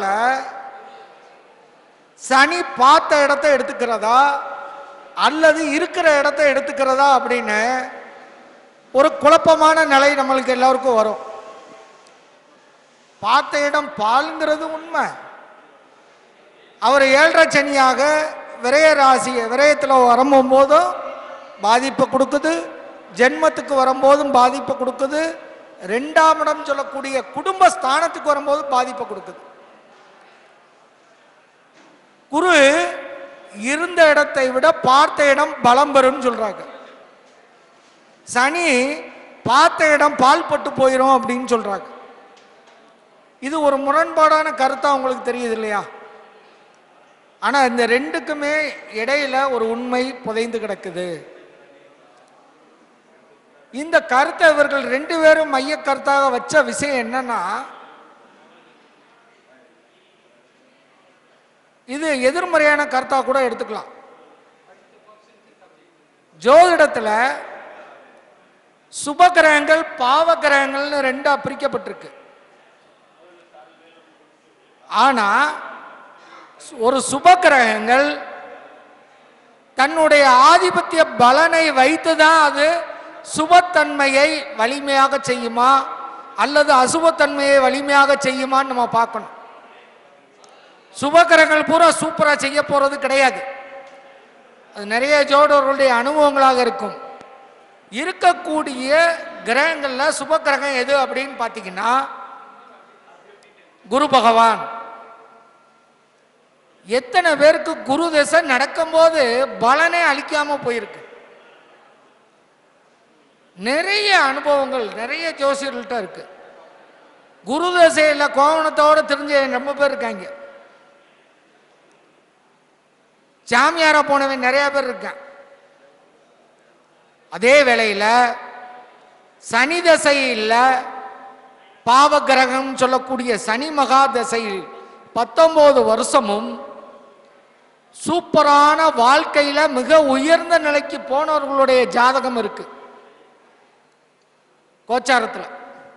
சனி பார்த்த இடத்த எடுத்துக்கிறதா அல்லது இருக்கிற இடத்த எடுத்துக்கிறதா அப்படின்னு ஒரு குழப்பமான நிலை நம்மளுக்கு எல்லாருக்கும் வரும் பார்த்த இடம் பால்ங்கிறது உண்மை அவர் ஏழரை சனியாக விரய ராசி விரயத்தில் வரும்போதும் பாதிப்பை கொடுக்குது ஜென்மத்துக்கு வரும்போதும் பாதிப்பை கொடுக்குது ரெண்டாம் இடம் சொல்லக்கூடிய குடும்ப ஸ்தானத்துக்கு வரும்போது பாதிப்பை கொடுக்குது குரு இருந்த இடத்தை விட பார்த்த இடம் பலம் பெறும்னு சொல்றாங்க சனி பார்த்த இடம் பால்பட்டு போயிடும் அப்படின்னு சொல்றாங்க இது ஒரு முரண்பாடான கருத்தா உங்களுக்கு தெரியுது இல்லையா ஆனா இந்த ரெண்டுக்குமே இடையில ஒரு உண்மை புதைந்து கிடக்குது இந்த கருத்தை இவர்கள் ரெண்டு பேரும் மைய கருத்தாக வச்ச விஷயம் என்னன்னா இது எதிர்மறையான கருத்தா கூட எடுத்துக்கலாம் ஜோதிடத்துல சுப கிரகங்கள் பாவ கிரகங்கள்னு ரெண்டா பிரிக்கப்பட்டிருக்கு ஆனா ஒரு சுப கிரகங்கள் தன்னுடைய ஆதிபத்திய பலனை வைத்து தான் அது சுபத்தன்மையை வலிமையாக செய்யுமா அல்லது அசுபத்தன்மையை வலிமையாக செய்யுமான்னு நம்ம பார்க்கணும் சுபகிரகங்கள் பூரா சூப்பரா செய்ய போறது கிடையாது அது நிறைய ஜோடர்களுடைய அனுபவங்களாக இருக்கும் இருக்கக்கூடிய கிரகங்கள்ல சுப கிரகம் எது அப்படின்னு பார்த்தீங்கன்னா குரு பகவான் எத்தனை பேருக்கு குரு தசை நடக்கும்போது பலனே அளிக்காம போயிருக்கு நிறைய அனுபவங்கள் நிறைய ஜோசியர்கள்ட்ட இருக்கு குரு தசையில கோவணத்தோட தெரிஞ்ச ரொம்ப பேர் இருக்காங்க சாமியாரா போனவன் நிறைய பேர் இருக்கான் அதே வேளையில சனி தசையில் பாவ கிரகம் சொல்லக்கூடிய சனி மகா தசையில் பத்தொன்பது வருஷமும் சூப்பரான வாழ்க்கையில மிக உயர்ந்த நிலைக்கு போனவர்களுடைய ஜாதகம் இருக்கு கோச்சாரத்தில்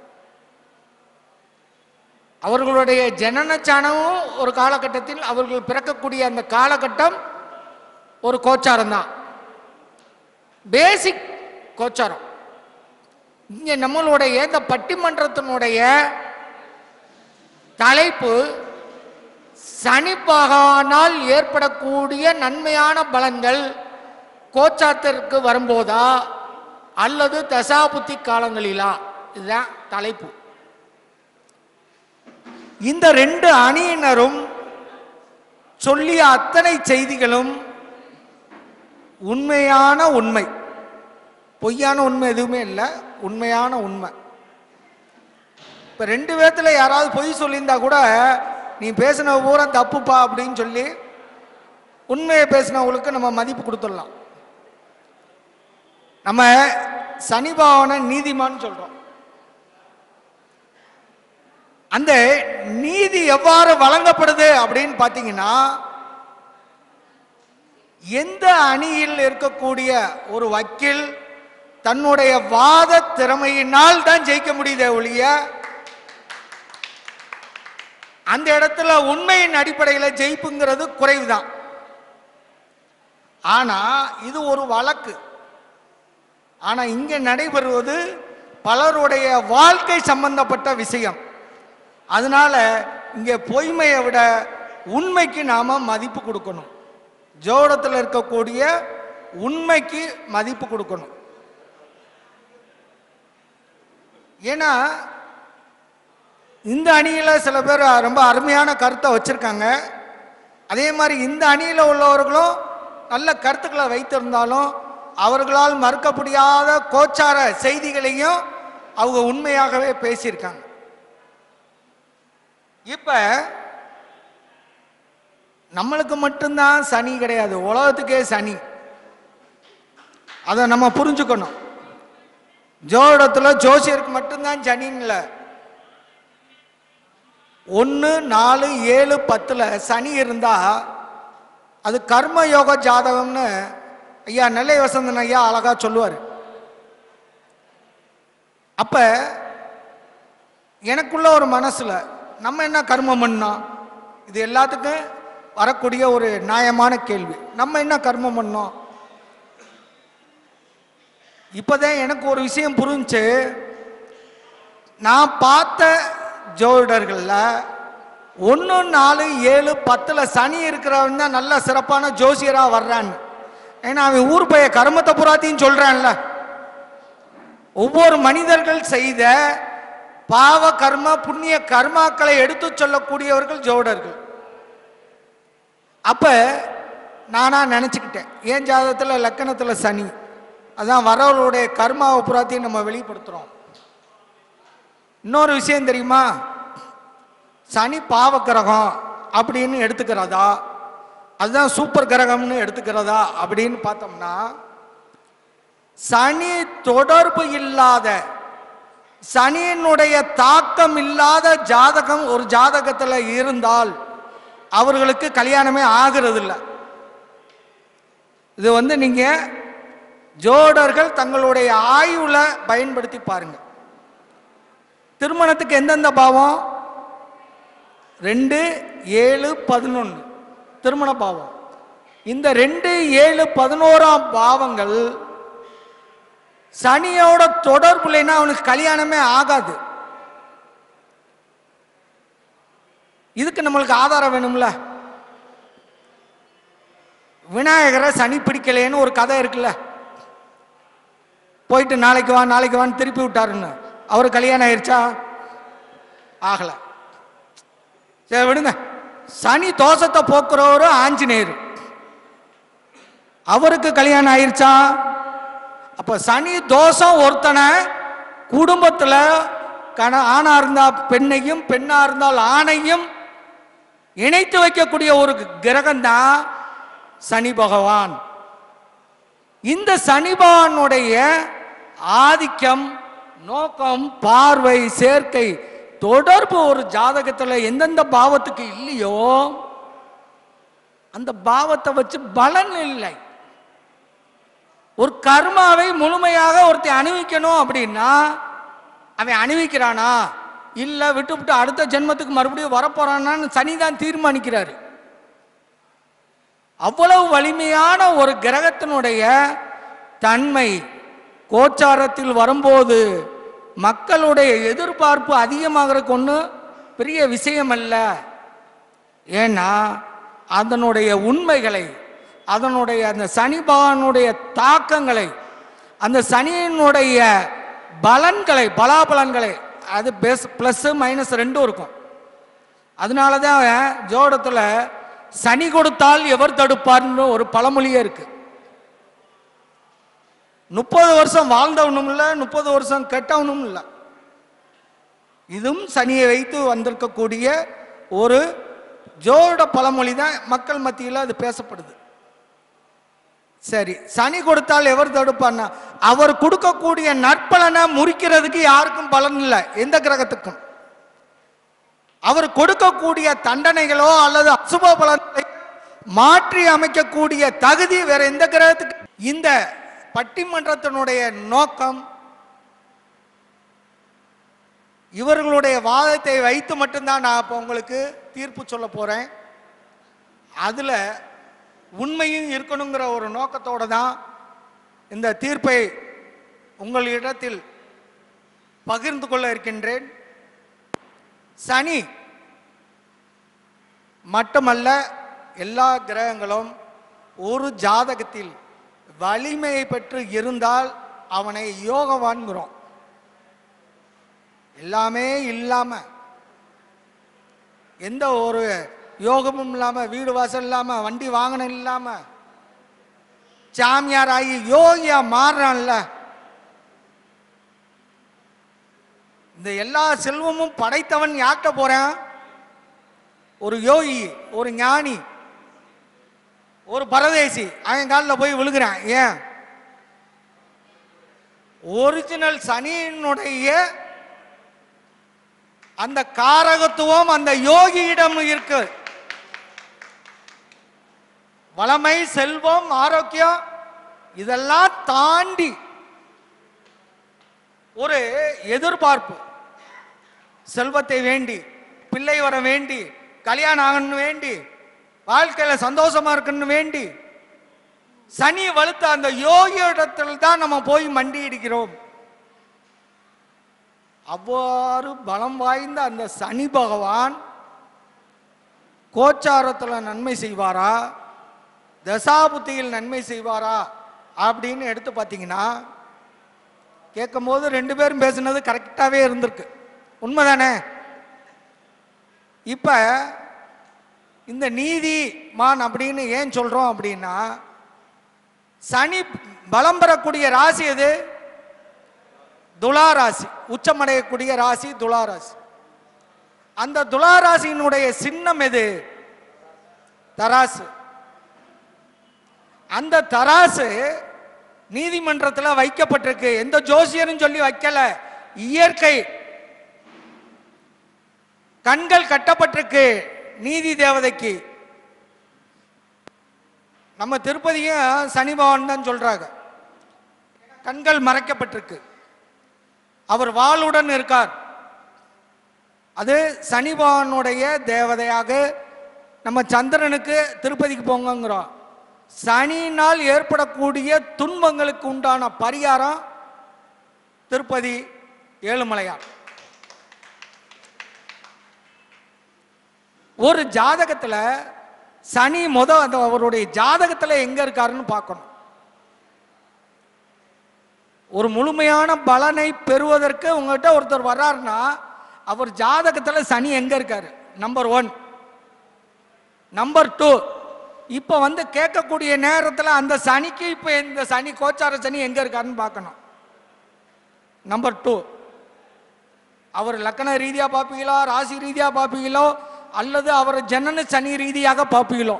அவர்களுடைய ஜனன சாணமும் ஒரு காலகட்டத்தில் அவர்கள் பிறக்கக்கூடிய அந்த காலகட்டம் ஒரு கோச்சாரம் தான் பேசிக் கோச்சாரம் இங்க நம்மளுடைய இந்த பட்டிமன்றத்தினுடைய தலைப்பு சனி பகவானால் ஏற்படக்கூடிய நன்மையான பலன்கள் கோச்சாரத்திற்கு வரும்போதா அல்லது தசாபுத்தி காலங்களிலா இதுதான் தலைப்பு இந்த ரெண்டு அணியினரும் சொல்லிய அத்தனை செய்திகளும் உண்மையான உண்மை பொய்யான உண்மை எதுவுமே இல்லை உண்மையான உண்மை இப்போ ரெண்டு பேர்த்துல யாராவது பொய் சொல்லியிருந்தா கூட நீ பேசின பூரா தப்புப்பா அப்படின்னு சொல்லி உண்மையை பேசினவங்களுக்கு நம்ம மதிப்பு கொடுத்துடலாம் நம்ம சனி பகவானை நீதிமான் சொல்றோம் அந்த நீதி எவ்வாறு வழங்கப்படுது அப்படின்னு பார்த்தீங்கன்னா எந்த அணியில் இருக்கக்கூடிய ஒரு வக்கீல் தன்னுடைய வாத திறமையினால் தான் ஜெயிக்க முடியுதே ஒழிய அந்த இடத்துல உண்மையின் அடிப்படையில் ஜெயிப்புங்கிறது குறைவுதான் ஆனா இது ஒரு வழக்கு ஆனா இங்க நடைபெறுவது பலருடைய வாழ்க்கை சம்பந்தப்பட்ட விஷயம் அதனால இங்க பொய்மையை விட உண்மைக்கு நாம மதிப்பு கொடுக்கணும் ஜோடத்தில் இருக்கக்கூடிய உண்மைக்கு மதிப்பு கொடுக்கணும் ஏன்னா இந்த அணியில சில பேர் ரொம்ப அருமையான கருத்தை வச்சிருக்காங்க அதே மாதிரி இந்த அணியில உள்ளவர்களும் நல்ல கருத்துக்களை வைத்திருந்தாலும் அவர்களால் மறுக்க முடியாத கோச்சார செய்திகளையும் அவங்க உண்மையாகவே பேசியிருக்காங்க இப்ப நம்மளுக்கு மட்டும்தான் சனி கிடையாது உலகத்துக்கே சனி அதை நம்ம புரிஞ்சுக்கணும் ஜோடத்தில் ஜோசியருக்கு மட்டும்தான் சனின்னு இல்லை ஒன்று நாலு ஏழு பத்தில் சனி இருந்தா அது கர்ம யோக ஜாதகம்னு ஐயா நெல்லை வசந்தன் ஐயா அழகா சொல்லுவார் அப்ப எனக்குள்ள ஒரு மனசுல நம்ம என்ன கர்மம் பண்ணோம் இது எல்லாத்துக்கும் வரக்கூடிய ஒரு நியாயமான கேள்வி நம்ம என்ன கர்மம் பண்ணோம் இப்பதான் எனக்கு ஒரு விஷயம் புரிஞ்சு நான் பார்த்த ஜோதிடர்கள்ல ஒன்று நாலு ஏழு பத்தில் சனி இருக்கிறவன் தான் நல்ல சிறப்பான ஜோசியராக வர்றான்னு ஏன்னா அவன் ஊர் பைய கர்மத்தை புறாத்தையும் சொல்றான்ல ஒவ்வொரு மனிதர்கள் செய்த பாவ கர்ம புண்ணிய கர்மாக்களை எடுத்து சொல்லக்கூடியவர்கள் ஜோடர்கள் அப்ப நானா நினைச்சுக்கிட்டேன் ஏன் ஜாதகத்துல லக்கணத்துல சனி அதான் வரவர்களுடைய கர்மாவை புறாத்தையும் நம்ம வெளிப்படுத்துறோம் இன்னொரு விஷயம் தெரியுமா சனி பாவ கிரகம் அப்படின்னு எடுத்துக்கிறதா அதுதான் சூப்பர் கிரகம்னு எடுத்துக்கிறதா அப்படின்னு பார்த்தோம்னா சனி தொடர்பு இல்லாத சனியினுடைய தாக்கம் இல்லாத ஜாதகம் ஒரு ஜாதகத்தில் இருந்தால் அவர்களுக்கு கல்யாணமே ஆகிறது இல்லை இது வந்து நீங்க ஜோடர்கள் தங்களுடைய ஆய்வுல பயன்படுத்தி பாருங்க திருமணத்துக்கு எந்தெந்த பாவம் ரெண்டு ஏழு பதினொன்று திருமண பாவம் இந்த ரெண்டு ஏழு பதினோராம் பாவங்கள் சனியோட தொடர்புலைன்னா அவனுக்கு கல்யாணமே ஆகாது இதுக்கு நம்மளுக்கு ஆதாரம் வேணும்ல விநாயகரை சனி பிடிக்கலைன்னு ஒரு கதை இருக்குல்ல போயிட்டு நாளைக்கு வா நாளைக்கு வான்னு திருப்பி விட்டாருன்னு அவர் கல்யாணம் ஆயிடுச்சா ஆகல சரி விடுங்க சனி தோஷத்தை போக்குறவரு ஆஞ்சநேயர் அவருக்கு கல்யாணம் ஆயிருச்சா அப்ப சனி தோஷம் ஒருத்தனை குடும்பத்துல கண ஆணா இருந்தா பெண்ணையும் பெண்ணா இருந்தால் ஆணையும் இணைத்து வைக்கக்கூடிய ஒரு கிரகம் தான் சனி பகவான் இந்த சனி பகவானுடைய ஆதிக்கம் நோக்கம் பார்வை சேர்க்கை தொடர்பு ஒரு ஜாதகத்துல எந்தெந்த பாவத்துக்கு இல்லையோ அந்த பாவத்தை வச்சு பலன் இல்லை ஒரு கர்மாவை முழுமையாக ஒருத்தன் அணிவிக்கணும் அப்படின்னா அவன் அணிவிக்கிறானா இல்ல விட்டு விட்டு அடுத்த ஜென்மத்துக்கு மறுபடியும் வரப்போறானான்னு சனி தான் தீர்மானிக்கிறாரு அவ்வளவு வலிமையான ஒரு கிரகத்தினுடைய தன்மை கோச்சாரத்தில் வரும்போது மக்களுடைய எதிர்பார்ப்பு அதிகமாகிறதுக்கு ஒன்றும் பெரிய விஷயம் அல்ல ஏன்னா அதனுடைய உண்மைகளை அதனுடைய அந்த சனி பகவானுடைய தாக்கங்களை அந்த சனியினுடைய பலன்களை பலாபலன்களை அது பெஸ் ப்ளஸ் மைனஸ் ரெண்டும் இருக்கும் அதனால தான் ஜோடத்தில் சனி கொடுத்தால் எவர் தடுப்பார்னு ஒரு பழமொழியே இருக்கு முப்பது வருஷம் வாழ்ந்தவனும் இல்லை முப்பது வருஷம் கெட்டவனும் இல்லை இதுவும் சனியை வைத்து வந்திருக்கக்கூடிய ஒரு ஜோட பழமொழி தான் மக்கள் மத்தியில் அது பேசப்படுது சரி சனி கொடுத்தால் எவர் தடுப்பான்னா அவர் கொடுக்கக்கூடிய நற்பலனை முறிக்கிறதுக்கு யாருக்கும் பலன் இல்லை எந்த கிரகத்துக்கும் அவர் கொடுக்கக்கூடிய தண்டனைகளோ அல்லது அசுப பலன்களை மாற்றி அமைக்கக்கூடிய தகுதி வேற எந்த கிரகத்துக்கு இந்த பட்டிமன்றத்தினுடைய நோக்கம் இவர்களுடைய வாதத்தை வைத்து மட்டும்தான் நான் இப்போ உங்களுக்கு தீர்ப்பு சொல்ல போறேன் அதுல உண்மையும் இருக்கணுங்கிற ஒரு நோக்கத்தோட தான் இந்த தீர்ப்பை உங்களிடத்தில் பகிர்ந்து கொள்ள இருக்கின்றேன் சனி மட்டுமல்ல எல்லா கிரகங்களும் ஒரு ஜாதகத்தில் வலிமையை பெற்று இருந்தால் அவனை யோகவான்கிறோம் எல்லாமே இல்லாம எந்த ஒரு யோகமும் இல்லாம வீடு வாசல் இல்லாம வண்டி வாகனம் இல்லாம சாமியார் ஆகி யோகியா மாறுறான்ல இந்த எல்லா செல்வமும் படைத்தவன் யார்கிட்ட போறான் ஒரு யோகி ஒரு ஞானி ஒரு பரதேசி அவன் காலில் போய் விழுகிறான் ஏன் ஒரிஜினல் சனியினுடைய அந்த காரகத்துவம் அந்த யோகியிடம் இருக்கு வளமை செல்வம் ஆரோக்கியம் இதெல்லாம் தாண்டி ஒரு எதிர்பார்ப்பு செல்வத்தை வேண்டி பிள்ளை வர வேண்டி கல்யாணம் ஆகணும்னு வேண்டி வாழ்க்கையில சந்தோஷமா இருக்குன்னு வேண்டி சனி வலுத்த அந்த யோகி இடத்தில் தான் நம்ம போய் மண்டி இடிக்கிறோம் அவ்வாறு பலம் வாய்ந்த அந்த சனி பகவான் கோச்சாரத்தில் நன்மை செய்வாரா தசாபுத்தியில் நன்மை செய்வாரா அப்படின்னு எடுத்து பார்த்தீங்கன்னா கேட்கும்போது ரெண்டு பேரும் பேசுனது கரெக்டாகவே இருந்திருக்கு உண்மைதானே இப்போ இந்த நீதிமான் அப்படின்னு ஏன் சொல்கிறோம் அப்படின்னா சனி பலம் பெறக்கூடிய ராசி எது துலா ராசி உச்சமடையக்கூடிய ராசி துலா ராசி அந்த துலா ராசியினுடைய சின்னம் எது தராசு அந்த தராசு நீதிமன்றத்தில் வைக்கப்பட்டிருக்கு எந்த ஜோசியரும் சொல்லி வைக்கல இயற்கை கண்கள் கட்டப்பட்டிருக்கு நீதி தேவதைக்கு நம்ம திருப்பதியும் சனி பகவான் தான் சொல்றாங்க கண்கள் மறைக்கப்பட்டிருக்கு அவர் வாளுடன் இருக்கார் அது சனி பகவானுடைய தேவதையாக நம்ம சந்திரனுக்கு திருப்பதிக்கு போங்கங்கிறோம் சனியினால் ஏற்படக்கூடிய துன்பங்களுக்கு உண்டான பரிகாரம் திருப்பதி ஏழுமலையார் ஒரு ஜாதகத்துல சனி முத அந்த அவருடைய ஜாதகத்துல எங்க இருக்காருன்னு பார்க்கணும் ஒரு முழுமையான பலனை பெறுவதற்கு உங்ககிட்ட ஒருத்தர் வர்றாருன்னா அவர் ஜாதகத்துல சனி எங்க இருக்காரு நம்பர் ஒன் நம்பர் டூ இப்போ வந்து கேட்கக்கூடிய நேரத்தில் அந்த சனிக்கு இப்போ இந்த சனி கோச்சார சனி எங்க இருக்காருன்னு பார்க்கணும் நம்பர் டூ அவர் லக்கண ரீதியா பார்ப்பீங்களோ ராசி ரீதியா பார்ப்பீங்களோ அல்லது அவர் ஜனன சனி ரீதியாக பார்ப்பீங்களோ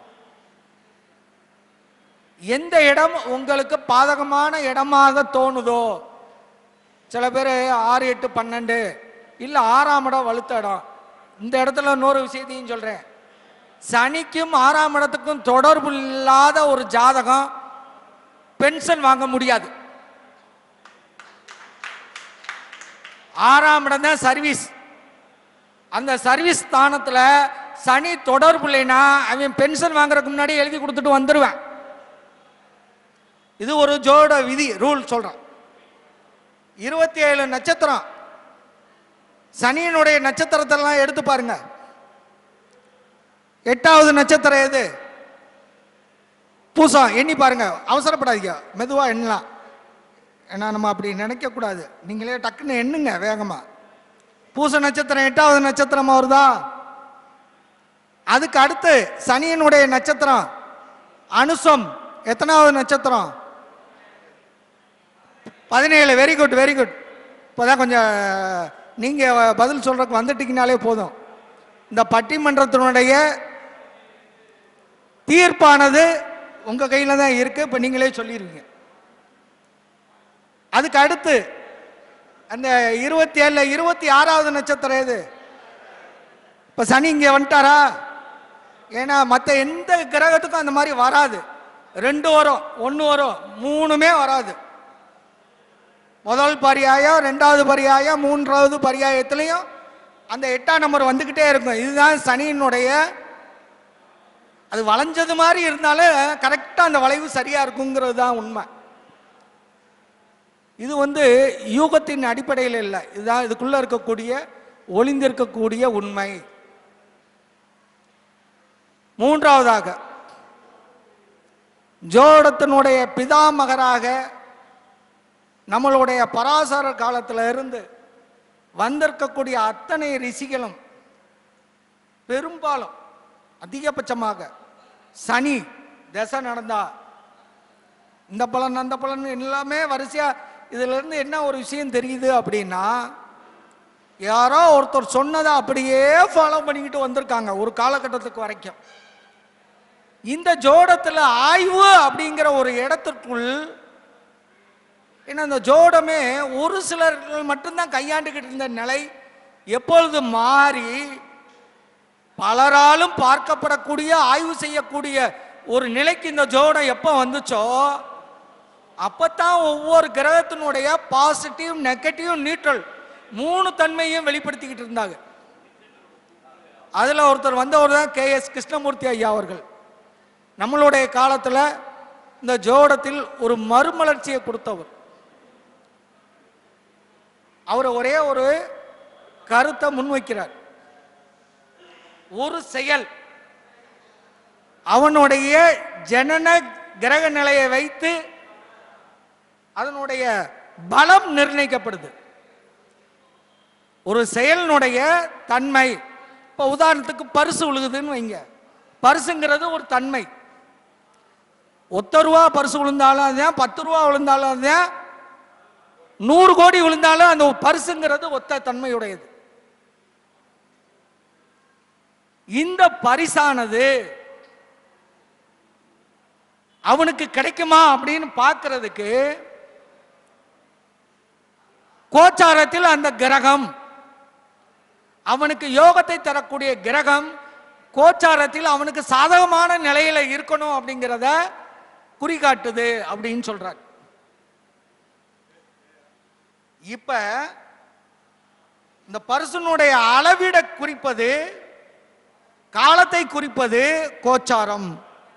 எந்த இடம் உங்களுக்கு பாதகமான இடமாக தோணுதோ சில பேர் ஆறு எட்டு பன்னெண்டு இல்லை ஆறாம் இடம் வலுத்த இடம் இந்த இடத்துல இன்னொரு விஷயத்தையும் சொல்கிறேன் சனிக்கும் ஆறாம் இடத்துக்கும் தொடர்பு இல்லாத ஒரு ஜாதகம் பென்ஷன் வாங்க முடியாது ஆறாம் இடம் தான் சர்வீஸ் அந்த சர்வீஸ் ஸ்தானத்தில் சனி தொடர்பு இல்லைன்னா அவன் பென்ஷன் வாங்குறதுக்கு முன்னாடி எழுதி கொடுத்துட்டு வந்துடுவேன் இது ஒரு ஜோட விதி ரூல் சொல்றேன் இருபத்தி ஏழு நட்சத்திரம் சனியினுடைய நட்சத்திரத்தெல்லாம் எடுத்து பாருங்க எட்டாவது நட்சத்திரம் எது பூசம் எண்ணி பாருங்க அவசரப்படாதீங்க மெதுவா எண்ணலாம் ஏன்னா நம்ம அப்படி நினைக்க கூடாது நீங்களே டக்குன்னு எண்ணுங்க வேகமா பூச நட்சத்திரம் எட்டாவது நட்சத்திரம் வருதா அதுக்கு அடுத்து சனியினுடைய நட்சத்திரம் அனுசம் எத்தனாவது நட்சத்திரம் பதினேழு வெரி குட் வெரி குட் இப்போதான் கொஞ்சம் நீங்கள் பதில் சொல்றதுக்கு வந்துட்டீங்கனாலே போதும் இந்த பட்டிமன்றத்தினுடைய தீர்ப்பானது உங்கள் கையில் தான் இருக்குது இப்போ நீங்களே சொல்லிடுவீங்க அதுக்கு அடுத்து அந்த இருபத்தி ஏழில் இருபத்தி ஆறாவது நட்சத்திரம் எது இப்போ சனி இங்கே வந்துட்டாரா ஏன்னா மற்ற எந்த கிரகத்துக்கும் அந்த மாதிரி வராது ரெண்டு வரும் ஒன்று வரும் மூணுமே வராது முதல் பரியாயம் ரெண்டாவது பரியாயம் மூன்றாவது பரியாயத்துலேயும் அந்த எட்டாம் நம்பர் வந்துக்கிட்டே இருக்கும் இதுதான் சனியினுடைய அது வளைஞ்சது மாதிரி இருந்தாலும் கரெக்டாக அந்த வளைவு சரியாக இருக்குங்கிறது தான் உண்மை இது வந்து யூகத்தின் அடிப்படையில் இல்லை இதுதான் இதுக்குள்ளே இருக்கக்கூடிய ஒளிந்திருக்கக்கூடிய உண்மை மூன்றாவதாக ஜோடத்தினுடைய பிதாமகராக நம்மளுடைய பராசர காலத்தில் இருந்து வந்திருக்கக்கூடிய அத்தனை ரிஷிகளும் பெரும்பாலும் அதிகபட்சமாக சனி தசை நடந்தா இந்த பலன் அந்த பலன் எல்லாமே வரிசையா இதுல இருந்து என்ன ஒரு விஷயம் தெரியுது அப்படின்னா யாரோ ஒருத்தர் சொன்னதை அப்படியே ஃபாலோ பண்ணிக்கிட்டு வந்திருக்காங்க ஒரு காலகட்டத்துக்கு வரைக்கும் இந்த ஜோடத்தில் ஆய்வு அப்படிங்கிற ஒரு இடத்திற்குள் ஏன்னா அந்த ஜோடமே ஒரு சிலர்கள் மட்டும்தான் கையாண்டுக்கிட்டு இருந்த நிலை எப்பொழுது மாறி பலராலும் பார்க்கப்படக்கூடிய ஆய்வு செய்யக்கூடிய ஒரு நிலைக்கு இந்த ஜோடம் எப்போ வந்துச்சோ அப்பத்தான் ஒவ்வொரு கிரகத்தினுடைய பாசிட்டிவ் நெகட்டிவ் நியூட்ரல் மூணு தன்மையும் வெளிப்படுத்திக்கிட்டு இருந்தாங்க அதில் ஒருத்தர் வந்தவர் தான் கே எஸ் கிருஷ்ணமூர்த்தி ஐயா அவர்கள் நம்மளுடைய காலத்தில் இந்த ஜோடத்தில் ஒரு மறுமலர்ச்சியை கொடுத்தவர் அவர் ஒரே ஒரு கருத்தை முன்வைக்கிறார் ஒரு செயல் அவனுடைய ஜனன கிரக நிலையை வைத்து அதனுடைய பலம் நிர்ணயிக்கப்படுது ஒரு செயலினுடைய தன்மை இப்போ உதாரணத்துக்கு பரிசு விழுகுதுன்னு வைங்க பரிசுங்கிறது ஒரு தன்மை ஒத்த ரூபா பரிசு விழுந்தாலும் அதுதான் பத்து ரூபா விழுந்தாலும் அதுதான் நூறு கோடி விழுந்தாலும் அந்த பரிசுங்கிறது ஒத்த தன்மையுடையது இந்த பரிசானது அவனுக்கு கிடைக்குமா அப்படின்னு பார்க்கிறதுக்கு கோச்சாரத்தில் அந்த கிரகம் அவனுக்கு யோகத்தை தரக்கூடிய கிரகம் கோச்சாரத்தில் அவனுக்கு சாதகமான நிலையில இருக்கணும் அப்படிங்கிறத குறிகாட்டுது அப்படின்னு சொல்றார் இப்ப இந்த பரிசுனுடைய அளவிட குறிப்பது காலத்தை குறிப்பது கோச்சாரம்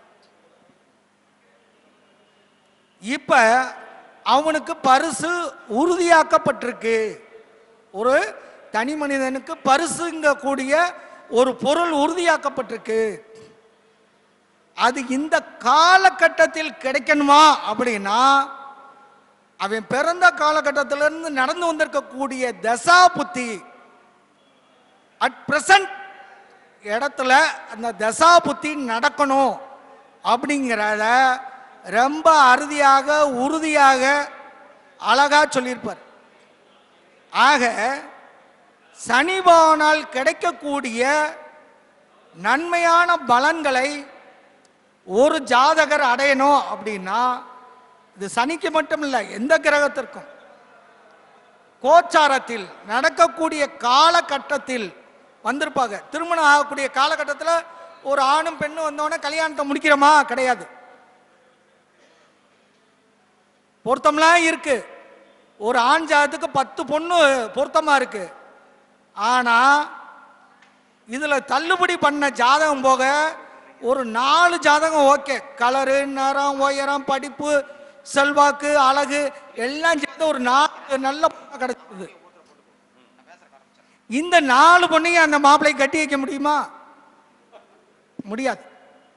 இப்ப அவனுக்கு பரிசு உறுதியாக்கப்பட்டிருக்கு ஒரு தனி மனிதனுக்கு பரிசுங்க கூடிய ஒரு பொருள் உறுதியாக்கப்பட்டிருக்கு அது இந்த காலகட்டத்தில் கிடைக்கணுமா அப்படின்னா அவன் பிறந்த காலகட்டத்திலிருந்து நடந்து வந்திருக்கக்கூடிய தசா புத்தி அட் பிரசன்ட் இடத்துல அந்த தசா புத்தி நடக்கணும் அப்படிங்கிறத ரொம்ப அறுதியாக உறுதியாக அழகா சொல்லியிருப்பார் ஆக சனி பகவானால் கிடைக்கக்கூடிய நன்மையான பலன்களை ஒரு ஜாதகர் அடையணும் அப்படின்னா இது சனிக்கு மட்டும் இல்லை எந்த கிரகத்திற்கும் கோச்சாரத்தில் நடக்கக்கூடிய காலகட்டத்தில் வந்திருப்பாங்க திருமணம் ஆகக்கூடிய காலகட்டத்தில் ஒரு ஆணும் பெண்ணும் வந்தோடனே கல்யாணத்தை முடிக்கிறோமா கிடையாது பொருத்தம்லாம் இருக்கு ஒரு ஆண் ஜாதத்துக்கு பத்து பொண்ணு பொருத்தமா இருக்கு ஆனா இதுல தள்ளுபடி பண்ண ஜாதகம் போக ஒரு நாலு ஜாதகம் ஓகே கலரு நிறம் உயரம் படிப்பு செல்வாக்கு அழகு எல்லாம் சேர்ந்து ஒரு நாலு நல்ல பொண்ணா கிடைச்சது இந்த நாலு பொண்ணையும் அந்த மாப்பிள்ளை கட்டி வைக்க முடியுமா முடியாது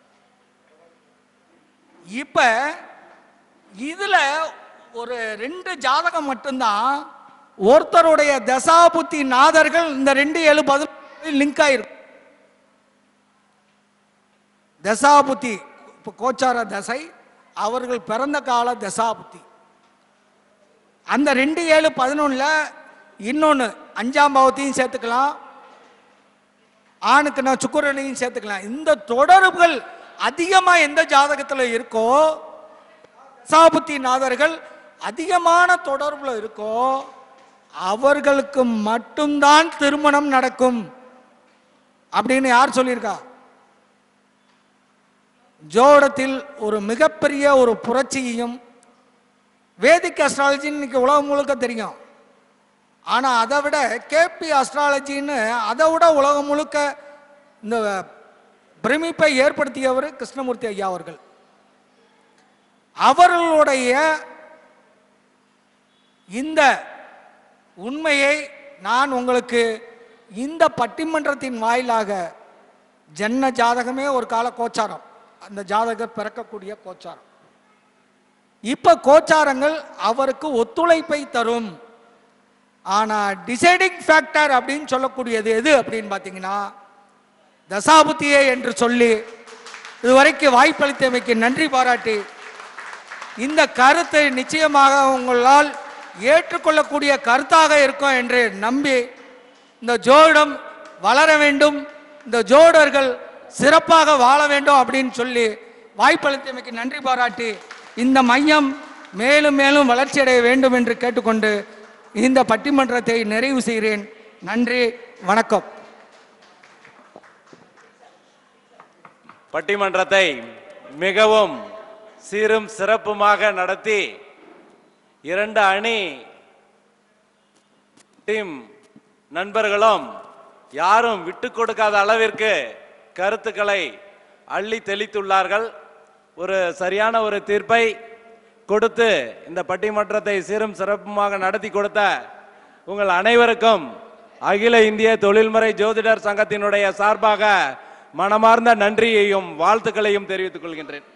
இப்ப இதுல ஒரு ரெண்டு ஜாதகம் மட்டும்தான் ஒருத்தருடைய தசாபுத்தி நாதர்கள் இந்த ரெண்டு ஏழு பதினொன்று லிங்க் ஆயிருக்கும் தசாபுத்தி இப்போ கோச்சார தசை அவர்கள் பிறந்த கால தசாபுத்தி அந்த ரெண்டு ஏழு பதினொன்றில் இன்னொன்று அஞ்சாம் பாவத்தையும் சேர்த்துக்கலாம் ஆணுக்கு நான் சுக்கிரனையும் சேர்த்துக்கலாம் இந்த தொடர்புகள் அதிகமா எந்த ஜாதகத்துல இருக்கோ தசாபுத்தி நாதர்கள் அதிகமான தொடர்புல இருக்கோ அவர்களுக்கு மட்டும்தான் திருமணம் நடக்கும் அப்படின்னு யார் சொல்லியிருக்கா ஜோடத்தில் ஒரு மிகப்பெரிய ஒரு புரட்சியையும் வேதிக் அஸ்ட்ராலஜின்னு இன்னைக்கு உலகம் முழுக்க தெரியும் ஆனா அதை விட கேபி அஸ்ட்ராலஜின்னு அதை விட உலகம் முழுக்க இந்த பிரமிப்பை ஏற்படுத்தியவர் கிருஷ்ணமூர்த்தி ஐயா அவர்கள் அவர்களுடைய இந்த உண்மையை நான் உங்களுக்கு இந்த பட்டிமன்றத்தின் வாயிலாக ஜன்ன ஜாதகமே ஒரு கால கோச்சாரம் அந்த ஜாதகர் பிறக்கக்கூடிய கோச்சாரம் இப்ப கோச்சாரங்கள் அவருக்கு ஒத்துழைப்பை தரும் ஆனா டிசைடிங் ஃபேக்டர் அப்படின்னு சொல்லக்கூடியது எது அப்படின்னு பார்த்தீங்கன்னா தசாபுத்தியே என்று சொல்லி இதுவரைக்கும் வாய்ப்பளித்தமைக்கு நன்றி பாராட்டி இந்த கருத்தை நிச்சயமாக உங்களால் ஏற்றுக்கொள்ளக்கூடிய கருத்தாக இருக்கும் என்று நம்பி இந்த ஜோடம் வளர வேண்டும் இந்த ஜோடர்கள் சிறப்பாக வாழ வேண்டும் அப்படின்னு சொல்லி வாய்ப்பளித்தமைக்கு நன்றி பாராட்டி இந்த மையம் மேலும் மேலும் வளர்ச்சியடைய வேண்டும் என்று கேட்டுக்கொண்டு இந்த பட்டிமன்றத்தை நிறைவு செய்கிறேன் நன்றி வணக்கம் பட்டிமன்றத்தை மிகவும் சீரும் சிறப்புமாக நடத்தி இரண்டு அணி டீம் நண்பர்களும் யாரும் விட்டு கொடுக்காத அளவிற்கு கருத்துக்களை அள்ளி தெளித்துள்ளார்கள் ஒரு சரியான ஒரு தீர்ப்பை கொடுத்து இந்த பட்டிமன்றத்தை சீரும் சிறப்புமாக நடத்தி கொடுத்த உங்கள் அனைவருக்கும் அகில இந்திய தொழில்முறை ஜோதிடர் சங்கத்தினுடைய சார்பாக மனமார்ந்த நன்றியையும் வாழ்த்துக்களையும் தெரிவித்துக் கொள்கின்றேன்